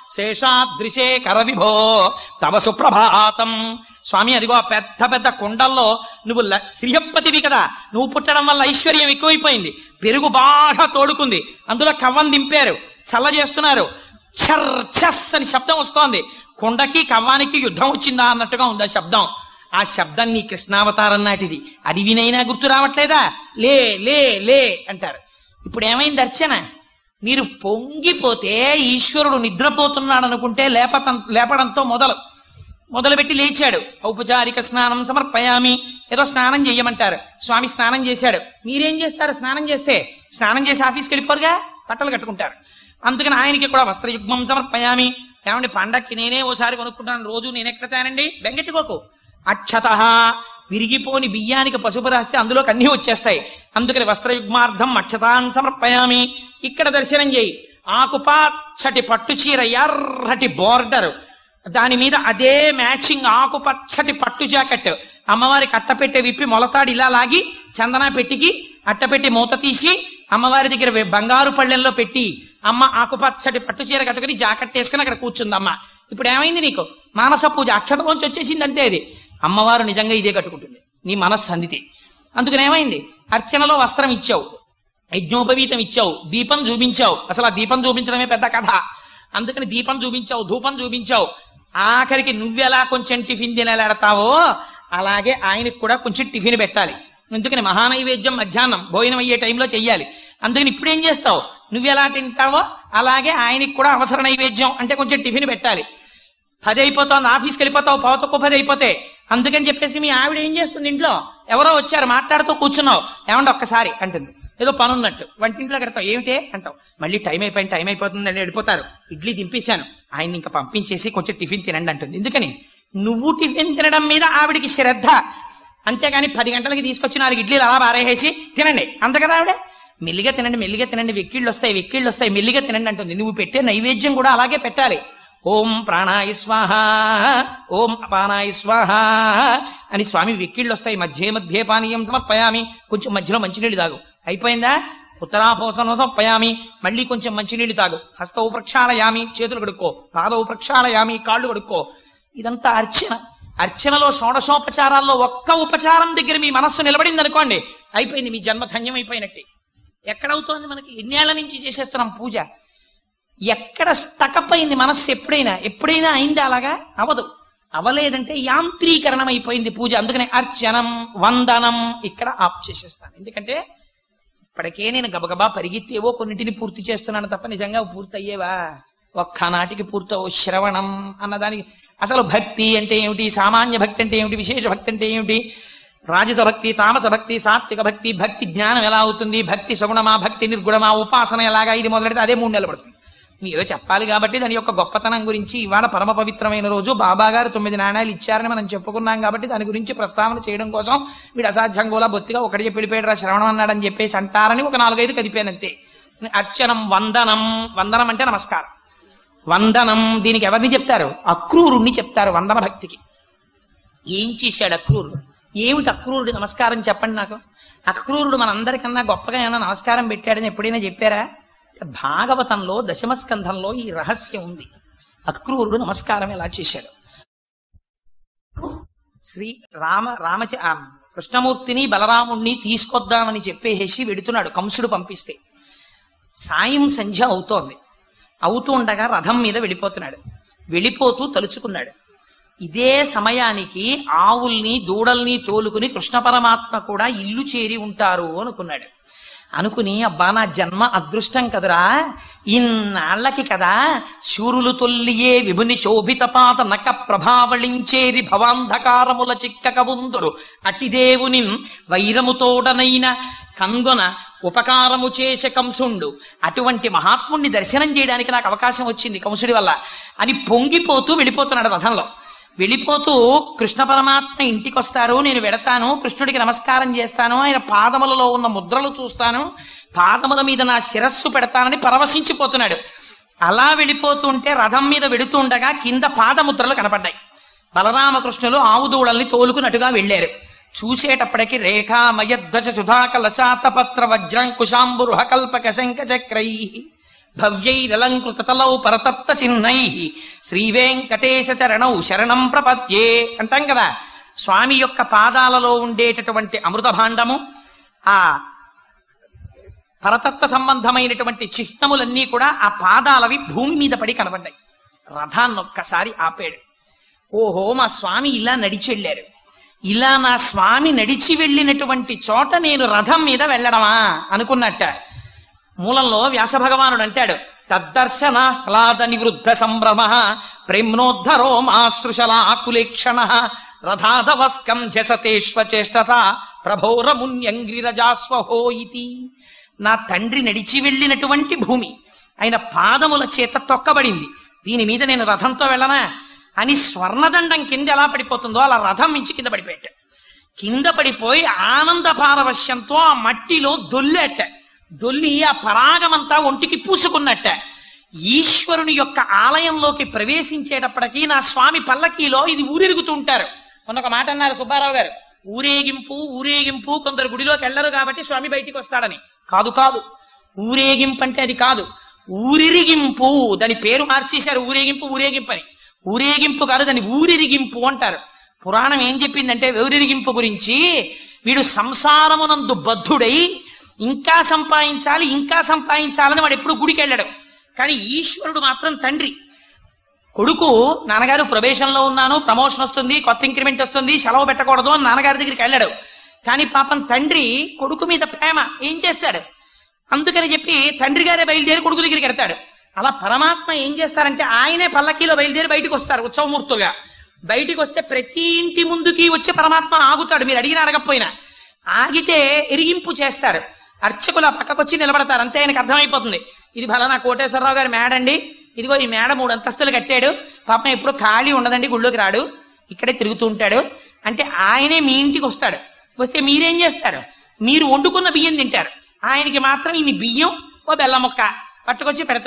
శేషాదృశే కరవిభో తవ సుప్రభాతం స్వామి అదిగో ఆ పెద్ద పెద్ద కుండల్లో నువ్వు ల- శ్రీహప్పతివి కదా నువ్వు పుట్టడం వల్ల ఐశ్వర్యం ఎక్కువైపోయింది పెరుగు బాగా తోడుకుంది అందులో కవ్వం దింపారు చల్ల చేస్తున్నారు ఛర్ ఛస్ అని శబ్దం వస్తోంది కుండకి కవ్వానికి యుద్ధం వచ్చిందా అన్నట్టుగా ఉంది ఆ శబ్దం ఆ శబ్దం నీ కృష్ణావతారం నాటిది అది వినైనా గుర్తు రావట్లేదా లే లే లే అంటారు ఇప్పుడు ఏమైంది అర్చన మీరు పొంగిపోతే ఈశ్వరుడు నిద్రపోతున్నాడు అనుకుంటే లేపతం లేపడంతో మొదలు మొదలుపెట్టి లేచాడు ఔపచారిక స్నానం సమర్పయామి ఏదో స్నానం చెయ్యమంటారు స్వామి స్నానం చేశాడు మీరేం చేస్తారు స్నానం చేస్తే స్నానం చేసి ఆఫీస్కి వెళ్ళిపోరుగా బట్టలు కట్టుకుంటారు అందుకని ఆయనకి కూడా వస్త్రయుగ్మం సమర్పయామి ఏమండి పండక్కి నేనే ఓసారి కొనుక్కుంటాను రోజు నేను ఎక్కడ తేనండి బెంగెట్టుకోకు అక్షత విరిగిపోని బియ్యానికి పసుపు రాస్తే అందులోకి అన్ని వచ్చేస్తాయి అందుకని వస్త్రయుగ్మార్థం అక్షతాన్ సమర్పయామి ఇక్కడ దర్శనం చేయి ఆకుపచ్చటి పట్టు చీర ఎర్రటి బోర్డర్ దాని మీద అదే మ్యాచింగ్ ఆకుపచ్చటి పట్టు జాకెట్ అమ్మవారికి అట్టపెట్టె విప్పి మొలతాడు ఇలా లాగి చందన పెట్టికి అట్టపెట్టి మూత తీసి అమ్మవారి దగ్గర వె- బంగారు పళ్ళెంలో పెట్టి అమ్మ ఆకుపచ్చటి పట్టు చీర కట్టుకుని జాకెట్ వేసుకుని అక్కడ కూర్చుంది అమ్మ ఇప్పుడు ఏమైంది నీకు మానస పూజ అక్షతలోంచి వచ్చేసింది అంతే అది అమ్మవారు నిజంగా ఇదే కట్టుకుంటుంది నీ మనస్సు అందితే అందుకని ఏమైంది అర్చనలో వస్త్రం ఇచ్చావు యజ్ఞోపవీతం ఇచ్చావు దీపం చూపించావు అసలు ఆ దీపం చూపించడమే పెద్ద కథ అందుకని దీపం చూపించావు ధూపం చూపించావు ఆఖరికి నువ్వెలా కొంచెం టిఫిన్ తినలేడతావో అలాగే ఆయనకు కూడా కొంచెం టిఫిన్ పెట్టాలి అందుకని మహానైవేద్యం మధ్యాహ్నం భోజనం అయ్యే టైంలో చెయ్యాలి అందుకని ఇప్పుడు ఏం చేస్తావు నువ్వెలా తింటావో అలాగే ఆయనకి కూడా అవసర నైవేద్యం అంటే కొంచెం టిఫిన్ పెట్టాలి పది అయిపోతుంది ఆఫీస్కి వెళ్ళిపోతావు పావుతొక్కు పది అయిపోతే అందుకని చెప్పేసి మీ ఆవిడ ఏం చేస్తుంది ఇంట్లో ఎవరో వచ్చారు మాట్లాడుతూ కూర్చున్నావు ఏమండి ఒక్కసారి అంటుంది ఏదో పని ఉన్నట్టు వంటింట్లో కడతావు ఏమిటే అంటావు మళ్ళీ టైం అయిపోయింది టైం అయిపోతుంది అని వెళ్ళిపోతారు ఇడ్లీ దింపేశాను ఆయన ఇంకా పంపించేసి కొంచెం టిఫిన్ తినండి అంటుంది ఎందుకని నువ్వు టిఫిన్ తినడం మీద ఆవిడికి శ్రద్ధ అంతేగాని పది గంటలకి తీసుకొచ్చి నాలుగు ఇడ్లీలు అలా బారేసి తినండి అంత కదా ఆవిడ మెల్లిగా తినండి మెల్లిగా తినండి వెక్కిళ్ళు వస్తాయి వెక్కిళ్ళు వస్తాయి మెల్లిగా తినండి అంటుంది నువ్వు పెట్టే నైవేద్యం కూడా అలాగే పెట్టాలి ఓం ప్రాణాయ స్వాహ ఓం అపానాయ స్వాహ అని స్వామి వెక్కిళ్ళు వస్తాయి మధ్య మధ్య పానీయం సమర్పయామి కొంచెం మధ్యలో మంచినీళ్ళు తాగు అయిపోయిందా ఉత్తరాపోసనం సమర్పయామి మళ్ళీ కొంచెం మంచినీళ్ళు తాగు హస్తవు ప్రక్షాళయామి చేతులు కడుక్కో పాదవు ప్రక్షాళయామి కాళ్ళు కడుక్కో ఇదంతా అర్చన అర్చనలో షోడశోపచారాల్లో ఒక్క ఉపచారం దగ్గర మీ మనస్సు నిలబడింది అనుకోండి అయిపోయింది మీ జన్మ ధన్యమైపోయినట్టే ఎక్కడవుతోంది మనకి ఎన్నేళ్ల నుంచి చేసేస్తున్నాం పూజ ఎక్కడ స్టకప్ అయింది మనస్సు ఎప్పుడైనా ఎప్పుడైనా అయింది అలాగా అవదు అవలేదంటే యాంత్రీకరణం అయిపోయింది పూజ అందుకనే అర్చనం వందనం ఇక్కడ ఆప్ చేసేస్తాను ఎందుకంటే ఇప్పటికే నేను గబగబా పరిగెత్తేవో కొన్నిటిని పూర్తి చేస్తున్నాను తప్ప నిజంగా పూర్తి అయ్యేవా ఒక్కనాటికి పూర్తవు శ్రవణం అన్నదానికి అసలు భక్తి అంటే ఏమిటి సామాన్య భక్తి అంటే ఏమిటి విశేష భక్తి అంటే ఏమిటి రాజస భక్తి తామస భక్తి సాత్విక భక్తి భక్తి జ్ఞానం ఎలా అవుతుంది భక్తి సగుణమా భక్తి నిర్గుణమా ఉపాసన ఎలాగా ఇది మొదలెడితే అదే మూడు నెలలు పడుతుంది ఏదో చెప్పాలి కాబట్టి దాని యొక్క గొప్పతనం గురించి ఇవాళ పరమ పవిత్రమైన రోజు బాబా గారు తొమ్మిది నాణ్యాలు ఇచ్చారని మనం చెప్పుకున్నాం కాబట్టి దాని గురించి ప్రస్తావన చేయడం కోసం వీడు అసాధ్యం కూడా బొత్తిగా ఒకటి చెప్పి వెళ్ళిపోయాడు శ్రవణం అన్నాడని చెప్పేసి అంటారని ఒక నాలుగైదు కదిపానంతే అర్చనం వందనం వందనం అంటే నమస్కారం వందనం దీనికి ఎవరిని చెప్తారు అక్రూరుణ్ణి చెప్తారు వందన భక్తికి ఏం చేశాడు అక్రూరుడు ఏమిటి అక్రూరుడు నమస్కారం చెప్పండి నాకు అక్రూరుడు మనందరికన్నా గొప్పగా ఏమైనా నమస్కారం పెట్టాడని ఎప్పుడైనా చెప్పారా భాగవతంలో దశమస్కంధంలో ఈ రహస్యం ఉంది అక్రూరుడు నమస్కారం ఎలా చేశాడు శ్రీ రామ రామచ ఆ కృష్ణమూర్తిని బలరాముణ్ణి తీసుకొద్దామని చెప్పేసి వెడుతున్నాడు కంసుడు పంపిస్తే సాయం సంధ్య అవుతోంది అవుతూ ఉండగా రథం మీద వెళ్ళిపోతున్నాడు వెళ్ళిపోతూ తలుచుకున్నాడు ఇదే సమయానికి ఆవుల్ని దూడల్ని తోలుకుని కృష్ణ పరమాత్మ కూడా ఇల్లు చేరి ఉంటారు అనుకున్నాడు అనుకుని అబ్బా నా జన్మ అదృష్టం కదరా ఇన్నాళ్లకి కదా శూరులు తొల్లియే విభుని శోభిత పాత నక ప్రభావళించేరి భవాంధకారముల చిక్కక ఉందురు అటిదేవుని వైరముతోడనైన కన్గొన ఉపకారము చేసే కంసుండు అటువంటి మహాత్ముణ్ణి దర్శనం చేయడానికి నాకు అవకాశం వచ్చింది కంసుడి వల్ల అని పొంగిపోతూ వెళ్ళిపోతున్నాడు రథంలో వెళ్ళిపోతూ కృష్ణ పరమాత్మ ఇంటికి వస్తారు నేను వెడతాను కృష్ణుడికి నమస్కారం చేస్తాను ఆయన పాదములలో ఉన్న ముద్రలు చూస్తాను పాదముల మీద నా శిరస్సు పెడతానని పరవశించిపోతున్నాడు అలా వెళ్ళిపోతుంటే రథం మీద వెడుతూ ఉండగా కింద పాదముద్రలు కనపడ్డాయి బలరామకృష్ణులు ఆవు దూడల్ని తోలుకున్నట్టుగా వెళ్ళారు చూసేటప్పటికి రేఖామయధ్వజ సుధాకలశాతపత్ర వజ్రంకుశాంబురుహ కల్పక శంఖ చక్రై భవ్యైరలంకృతతలౌ పరతప్త చిహ్నై శ్రీ వెంకటేశ చరణౌ శరణం ప్రపద్యే అంటాం కదా స్వామి యొక్క పాదాలలో ఉండేటటువంటి అమృత భాండము ఆ పరతత్వ సంబంధమైనటువంటి చిహ్నములన్నీ కూడా ఆ పాదాలవి భూమి మీద పడి కనబడ్డాయి రథాన్ని ఒక్కసారి ఆపాడు ఓహో మా స్వామి ఇలా నడిచి వెళ్ళారు ఇలా నా స్వామి నడిచి వెళ్ళినటువంటి చోట నేను రథం మీద వెళ్ళడమా అనుకున్నట్ట మూలంలో వ్యాస భగవానుడు అంటాడు తద్దర్శన హ్లాద నివృద్ధ సంభ్రమ ప్రేమ్నోద్ధరో మాశ్రుశలాకులేక్షణ రథాధవస్కం జసతేష్వచేష్టత ప్రభోరమున్యంగ్రిరజాస్వహో ఇతి నా తండ్రి నడిచి వెళ్ళినటువంటి భూమి ఆయన పాదముల చేత తొక్కబడింది దీని మీద నేను రథంతో వెళ్ళనా అని స్వర్ణదండం కింద ఎలా పడిపోతుందో అలా రథం మించి కింద పడిపోయాడు కింద పడిపోయి ఆనంద పారవశ్యంతో ఆ మట్టిలో దొల్లేట దొల్లి ఆ పరాగమంతా ఒంటికి పూసుకున్నట్ట ఈశ్వరుని యొక్క ఆలయంలోకి ప్రవేశించేటప్పటికీ నా స్వామి పల్లకీలో ఇది ఊరెరుగుతూ ఉంటారు మొన్న ఒక మాట అన్నారు సుబ్బారావు గారు ఊరేగింపు ఊరేగింపు కొందరు గుడిలోకి వెళ్ళరు కాబట్టి స్వామి బయటికి వస్తాడని కాదు కాదు ఊరేగింపు అంటే అది కాదు ఊరిరిగింపు దాని పేరు మార్చేశారు ఊరేగింపు ఊరేగింపు అని ఊరేగింపు కాదు దాన్ని ఊరిరిగింపు అంటారు పురాణం ఏం చెప్పిందంటే ఊరిరిగింపు గురించి వీడు సంసారమునందు బద్ధుడై ఇంకా సంపాదించాలి ఇంకా సంపాదించాలని వాడు ఎప్పుడు గుడికి వెళ్ళాడు కానీ ఈశ్వరుడు మాత్రం తండ్రి కొడుకు నాన్నగారు ప్రవేశంలో ఉన్నాను ప్రమోషన్ వస్తుంది కొత్త ఇంక్రిమెంట్ వస్తుంది సెలవు పెట్టకూడదు అని నాన్నగారి దగ్గరికి వెళ్ళాడు కానీ పాపం తండ్రి కొడుకు మీద ప్రేమ ఏం చేస్తాడు అందుకని చెప్పి తండ్రి గారే బయలుదేరి కొడుకు దగ్గరికి వెళ్తాడు అలా పరమాత్మ ఏం చేస్తారంటే ఆయనే పల్లకీలో బయలుదేరి బయటకు వస్తారు ఉత్సవమూర్తులుగా బయటికి వస్తే ప్రతి ఇంటి ముందుకి వచ్చి పరమాత్మ ఆగుతాడు మీరు అడిగిన అడగకపోయినా ఆగితే ఎరిగింపు చేస్తారు అర్చకులు ఆ పక్కకొచ్చి నిలబడతారు అంతే ఆయనకు అర్థమైపోతుంది ఇది ఫలానా కోటేశ్వరరావు గారి మేడండి ఇదిగో ఈ మేడ మూడు అంతస్తులు కట్టాడు పాపం ఎప్పుడు ఖాళీ ఉండదండి గుళ్ళోకి రాడు ఇక్కడే తిరుగుతూ ఉంటాడు అంటే ఆయనే మీ ఇంటికి వస్తాడు వస్తే మీరేం చేస్తారు మీరు వండుకున్న బియ్యం తింటారు ఆయనకి మాత్రం ఇన్ని బియ్యం ఓ బెల్లం ముక్క పట్టుకొచ్చి పెడతారు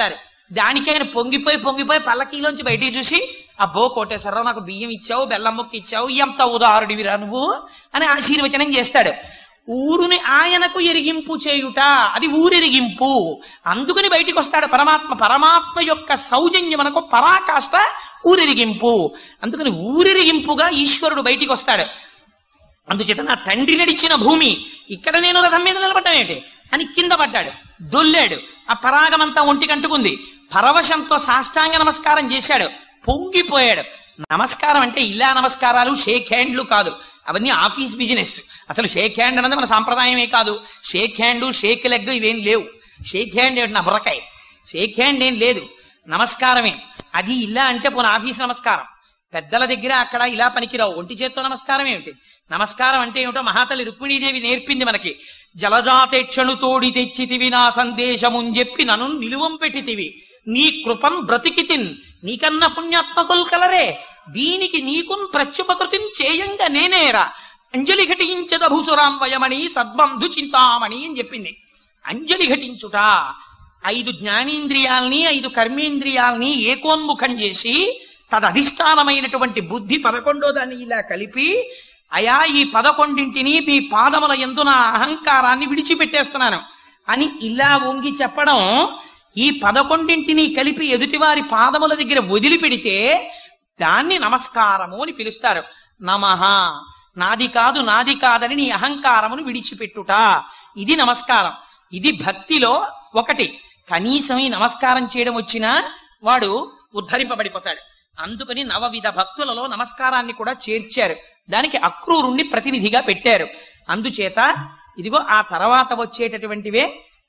దానికి ఆయన పొంగిపోయి పొంగిపోయి పల్లకీలోంచి బయటికి చూసి అబ్బో కోటేశ్వరరావు నాకు బియ్యం ఇచ్చావు బెల్లం ముక్క ఇచ్చావు ఎంత ఉదాహరుడివిరా నువ్వు అని ఆశీర్వచనం చేస్తాడు ఊరుని ఆయనకు ఎరిగింపు చేయుట అది ఊరెరిగింపు అందుకని బయటికి వస్తాడు పరమాత్మ పరమాత్మ యొక్క సౌజన్యమునకు పరాకాష్ట ఊరెరిగింపు అందుకని ఊరెరిగింపుగా ఈశ్వరుడు బయటికి వస్తాడు అందుచేత నా తండ్రి నడిచిన భూమి ఇక్కడ నేను రథం మీద నిలబడ్డం ఏంటి అని కింద పడ్డాడు దొల్లాడు ఆ పరాగమంతా ఒంటికి అంటుకుంది పరవశంతో సాష్టాంగ నమస్కారం చేశాడు పొంగిపోయాడు నమస్కారం అంటే ఇలా నమస్కారాలు షేక్ హ్యాండ్లు కాదు అవన్నీ ఆఫీస్ బిజినెస్ అసలు షేక్ హ్యాండ్ అన్నది మన సాంప్రదాయమే కాదు షేక్ హ్యాండ్ షేక్ లెగ్ ఇవేం లేవు షేక్ హ్యాండ్ ఏంటి నా బుర్రకాయ షేక్ హ్యాండ్ ఏం లేదు నమస్కారమే అది ఇలా అంటే పోనీ ఆఫీస్ నమస్కారం పెద్దల దగ్గర అక్కడ ఇలా పనికిరావు ఒంటి చేత్తో నమస్కారం ఏమిటి నమస్కారం అంటే ఏమిటో మహాతల్లి రుక్మిణీదేవి నేర్పింది మనకి జలజాతేక్షణు తోడి తెచ్చితివి నా సందేశమున్ చెప్పి నన్ను నిలువం పెట్టితివి నీ కృపం బ్రతికితిన్ నీకన్న పుణ్యాత్మకులు కలరే దీనికి నీకున్ ప్రత్యుపకృతిని చేయంగా నేనేరా అంజలి ఘటించద భూసురాన్వయమణి సద్బంధు చింతామణి అని చెప్పింది అంజలి ఘటించుట ఐదు జ్ఞానేంద్రియాల్ని ఐదు కర్మేంద్రియాల్ని ఏకోన్ముఖం చేసి తదధిష్టానమైనటువంటి బుద్ధి పదకొండో దాన్ని ఇలా కలిపి అయా ఈ పదకొండింటిని మీ పాదముల ఎందు నా అహంకారాన్ని విడిచిపెట్టేస్తున్నాను అని ఇలా వంగి చెప్పడం ఈ పదకొండింటిని కలిపి ఎదుటివారి పాదముల దగ్గర వదిలిపెడితే దాన్ని నమస్కారము అని పిలుస్తారు నమః నాది కాదు నాది కాదని నీ అహంకారమును విడిచిపెట్టుట ఇది నమస్కారం ఇది భక్తిలో ఒకటి కనీసం ఈ నమస్కారం చేయడం వచ్చినా వాడు ఉద్ధరింపబడిపోతాడు అందుకని నవవిధ భక్తులలో నమస్కారాన్ని కూడా చేర్చారు దానికి అక్రూరుణ్ణి ప్రతినిధిగా పెట్టారు అందుచేత ఇదిగో ఆ తర్వాత వచ్చేటటువంటివే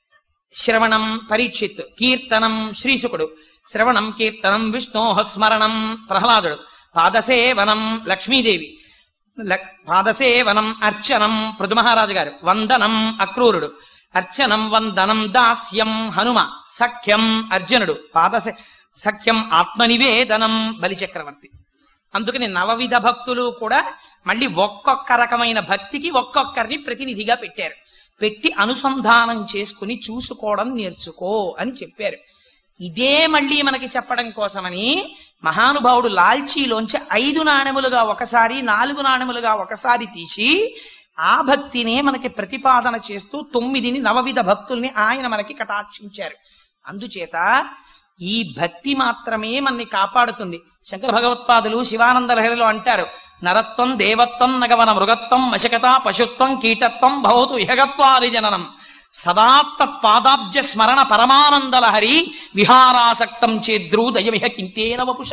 శ్రవణం పరీక్షిత్ కీర్తనం శ్రీశుకుడు శ్రవణం కీర్తనం విష్ణోహ స్మరణం ప్రహ్లాదుడు పాదసేవనం లక్ష్మీదేవి లక్- పాదసేవనం అర్చనం పృథుమహారాజు గారు వందనం అక్రూరుడు అర్చనం వందనం దాస్యం హనుమ సఖ్యం అర్జునుడు పాదసే సఖ్యం ఆత్మనివేదనం బలిచక్రవర్తి అందుకని నవవిధ భక్తులు కూడా మళ్ళీ ఒక్కొక్క రకమైన భక్తికి ఒక్కొక్కరిని ప్రతినిధిగా పెట్టారు పెట్టి అనుసంధానం చేసుకుని చూసుకోవడం నేర్చుకో అని చెప్పారు ఇదే మళ్ళీ మనకి చెప్పడం కోసమని మహానుభావుడు లాల్చీలోంచి ఐదు నాణెములుగా ఒకసారి నాలుగు నాణెములుగా ఒకసారి తీసి ఆ భక్తినే మనకి ప్రతిపాదన చేస్తూ తొమ్మిదిని నవవిధ భక్తుల్ని ఆయన మనకి కటాక్షించారు అందుచేత ఈ భక్తి మాత్రమే మనని కాపాడుతుంది శంకర భగవత్పాదులు శివానంద లహరిలో అంటారు నరత్వం దేవత్వం నగవన మృగత్వం మశకత పశుత్వం కీటత్వం భవతు ఇహగత్వాది జననం సదాత్త పాదాబ్జ స్మరణ పరమానంద లహరి విహారాసక్తం చేద్రు దయమిహ కింతేన వపుష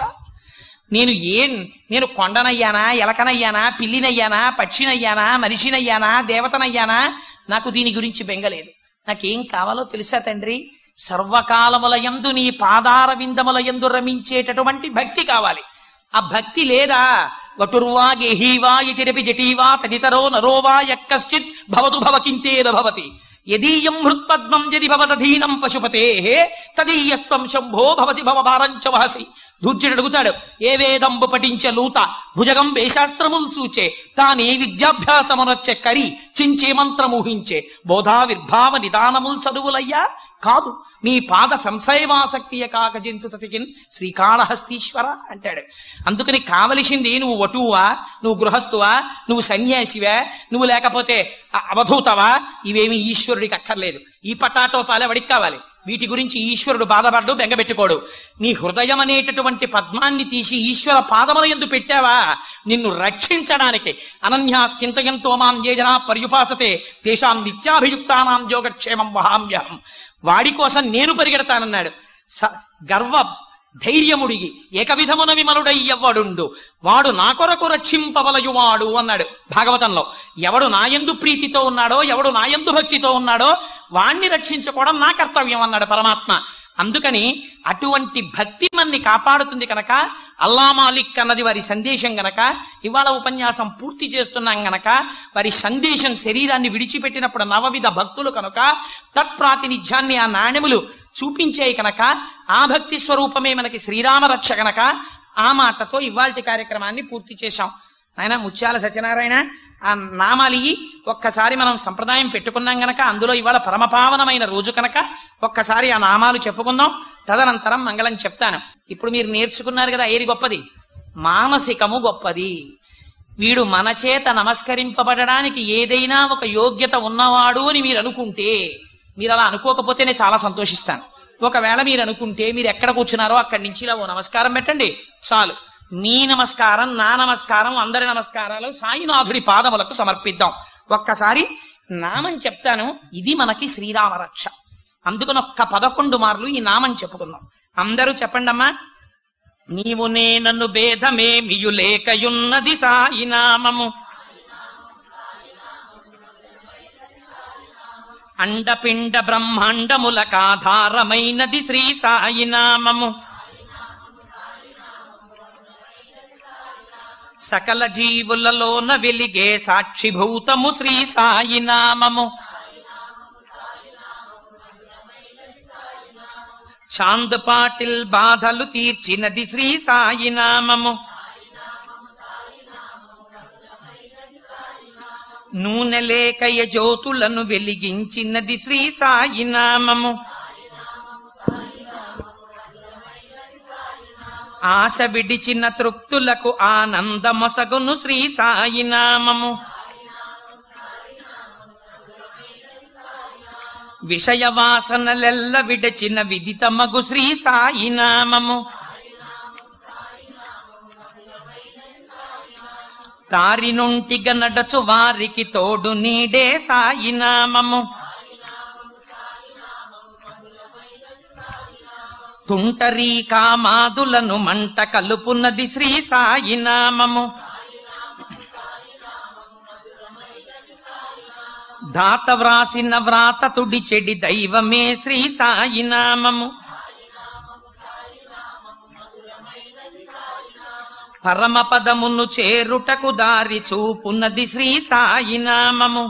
నేను ఏం నేను కొండనయ్యానా ఎలకనయ్యానా పిల్లినయ్యానా పక్షినయ్యానా మనిషినయ్యానా దేవతనయ్యానా నాకు దీని గురించి బెంగలేదు నాకేం కావాలో తెలుసా తండ్రి సర్వకాలములయందు నీ పాదార విందములయందు రమించేటటువంటి భక్తి కావాలి ఆ భక్తి లేదా వటుర్వా గేహీవా ఇతిరపి జటీవా తదితరో నరోవా యక్కశ్చిత్ భవతు భవకింతేన భవతి యదీయం హృత్పద్మం యది భవదధీనం పశుపతే తదీయస్త్వం శంభో భవసి భవభారంచ వహసి దూర్జుడు అడుగుతాడు ఏ వేదంబు పఠించ లూత భుజగం వేశాస్త్రములు చూచే తానే విద్యాభ్యాసమునొచ్చే కరి చించే మంత్రమూహించే బోధా విర్భావ నిదానముల్ చదువులయ్యా కాదు నీ పాద సంశయవాసక్తియ కాక జంతు తతికిన్ శ్రీకాళహస్తీశ్వర అంటాడు అందుకని కావలసింది నువ్వు వటువా నువ్వు గృహస్థువా నువ్వు సన్యాసివా నువ్వు లేకపోతే అ- అవధూతవా ఇవేమి ఈశ్వరుడికి అక్కర్లేదు ఈ పటాటో పాలే వాడికి కావాలి వీటి గురించి ఈశ్వరుడు బాధపడ్డు బెంగపెట్టుకోడు నీ హృదయం అనేటటువంటి పద్మాన్ని తీసి ఈశ్వర పాదముల ఎందు పెట్టావా నిన్ను రక్షించడానికి అనన్యాశ్చింతయంతో మాం ఏ జనా పర్యుపాసతే తేషాం నిత్యాభియుక్తానాం యోగక్షేమం వహామ్యహం వాడి కోసం నేను పరిగెడతానన్నాడు స- గర్వ ధైర్యముడిగి ఏకవిధమున విమలుడై ఎవ్వడుండు వాడు నా కొరకు రక్షింపవలయువాడు అన్నాడు భాగవతంలో ఎవడు నాయందు ప్రీతితో ఉన్నాడో ఎవడు నాయందు భక్తితో ఉన్నాడో వాణ్ణి రక్షించుకోవడం నా కర్తవ్యం అన్నాడు పరమాత్మ అందుకని అటువంటి భక్తి మన్ని కాపాడుతుంది కనుక అల్లా మాలిక్ అన్నది వారి సందేశం గనక ఇవాళ ఉపన్యాసం పూర్తి చేస్తున్నాం గనక వారి సందేశం శరీరాన్ని విడిచిపెట్టినప్పుడు నవవిధ భక్తులు కనుక తత్ప్రాతినిధ్యాన్ని ఆ నాణ్యములు చూపించాయి కనుక ఆ భక్తి స్వరూపమే మనకి శ్రీరామ రక్ష గనక ఆ మాటతో ఇవాల్టి కార్యక్రమాన్ని పూర్తి చేశాం ఆయన ముత్యాల సత్యనారాయణ ఆ నామాలు ఇయ్యి ఒక్కసారి మనం సంప్రదాయం పెట్టుకున్నాం గనక అందులో ఇవాళ పరమపావనమైన రోజు కనుక ఒక్కసారి ఆ నామాలు చెప్పుకుందాం తదనంతరం మంగళం చెప్తాను ఇప్పుడు మీరు నేర్చుకున్నారు కదా ఏది గొప్పది మానసికము గొప్పది వీడు మన చేత నమస్కరింపబడడానికి ఏదైనా ఒక యోగ్యత ఉన్నవాడు అని మీరు అనుకుంటే మీరు అలా అనుకోకపోతే నేను చాలా సంతోషిస్తాను ఒకవేళ మీరు అనుకుంటే మీరు ఎక్కడ కూర్చున్నారో అక్కడి నుంచి ఇలా ఓ నమస్కారం పెట్టండి చాలు మీ నమస్కారం నా నమస్కారం అందరి నమస్కారాలు సాయినాథుడి పాదములకు సమర్పిద్దాం ఒక్కసారి నామం చెప్తాను ఇది మనకి శ్రీరామ రక్ష అందుకని ఒక్క పదకొండు మార్లు ఈ నామం చెప్పుకుందాం అందరూ చెప్పండి అమ్మా నీవు నేనన్ను భేదమేమియు లేకయున్నది సాయి నామము అండపిండ బ్రహ్మాండములకాధారమైనది శ్రీ సాయి నామము సకల జీవులలోన వెలిగే సాక్షిభూతము శ్రీ సాయి నామము చాంద్ పాటిల్ బాధలు తీర్చినది శ్రీ సాయి నామము నూనె లేకయ జ్యోతులను వెలిగించినది శ్రీ సాయి నామము ఆశ విడిచిన తృప్తులకు ఆనందమొసగును శ్రీ సాయి నామము విషయ వాసనలెల్ల విడచిన విదితమగు శ్రీ సాయి నామము దారి నుంటిగా నడచు వారికి తోడు నీడే సాయి నామము తుంటరీ కామాదులను మంట కలుపున్నది శ్రీ సాయి నామము దాత వ్రాసిన వ్రాత తుడి చెడి దైవమే శ్రీ సాయి నామము పరమ పదమును చేరుటకు దారి చూపున్నది శ్రీ సాయి నామము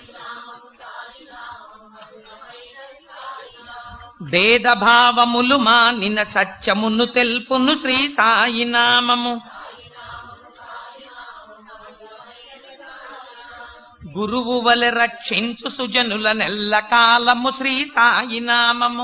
భేదభావములు మానిన సత్యమును తెల్పును శ్రీ సాయి నామము గురువు వలె రక్షించు సుజనుల నెల్ల కాలము శ్రీ సాయి నామము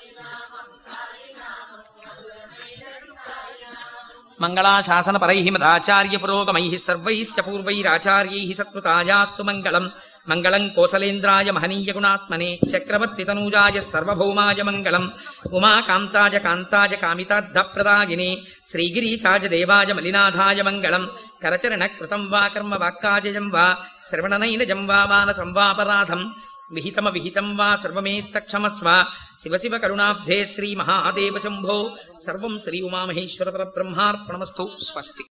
మంగళాశాసన పరై మదాచార్య పురోగమై సర్వైశ్చ పూర్వైరాచార్యై సత్కృతాయాస్తు మంగళం మంగళం కోసలేంద్రాయ మహనీయ గుణాత్మనే చక్రవర్తి తనూజాయ సర్వభౌమాయ మంగళం ఉమాకాంతాయ కాంతాయ కామితార్థప్రదాయినే శ్రీగిరీశాయ దేవాయ మలినాథాయ మంగళం కరచరణ కృతం వా కర్మ వాక్కాజయం వా శ్రవణనైనజం వా మానసం వాపరాధం విహితమ విహితం వా సర్వమేత్తక్షమస్వ శివ శివ కరుణాబ్ధే శ్రీ మహాదేవ శంభో సర్వం శ్రీ ఉమామహేశ్వర పరబ్రహ్మార్పణమస్తు స్వస్తి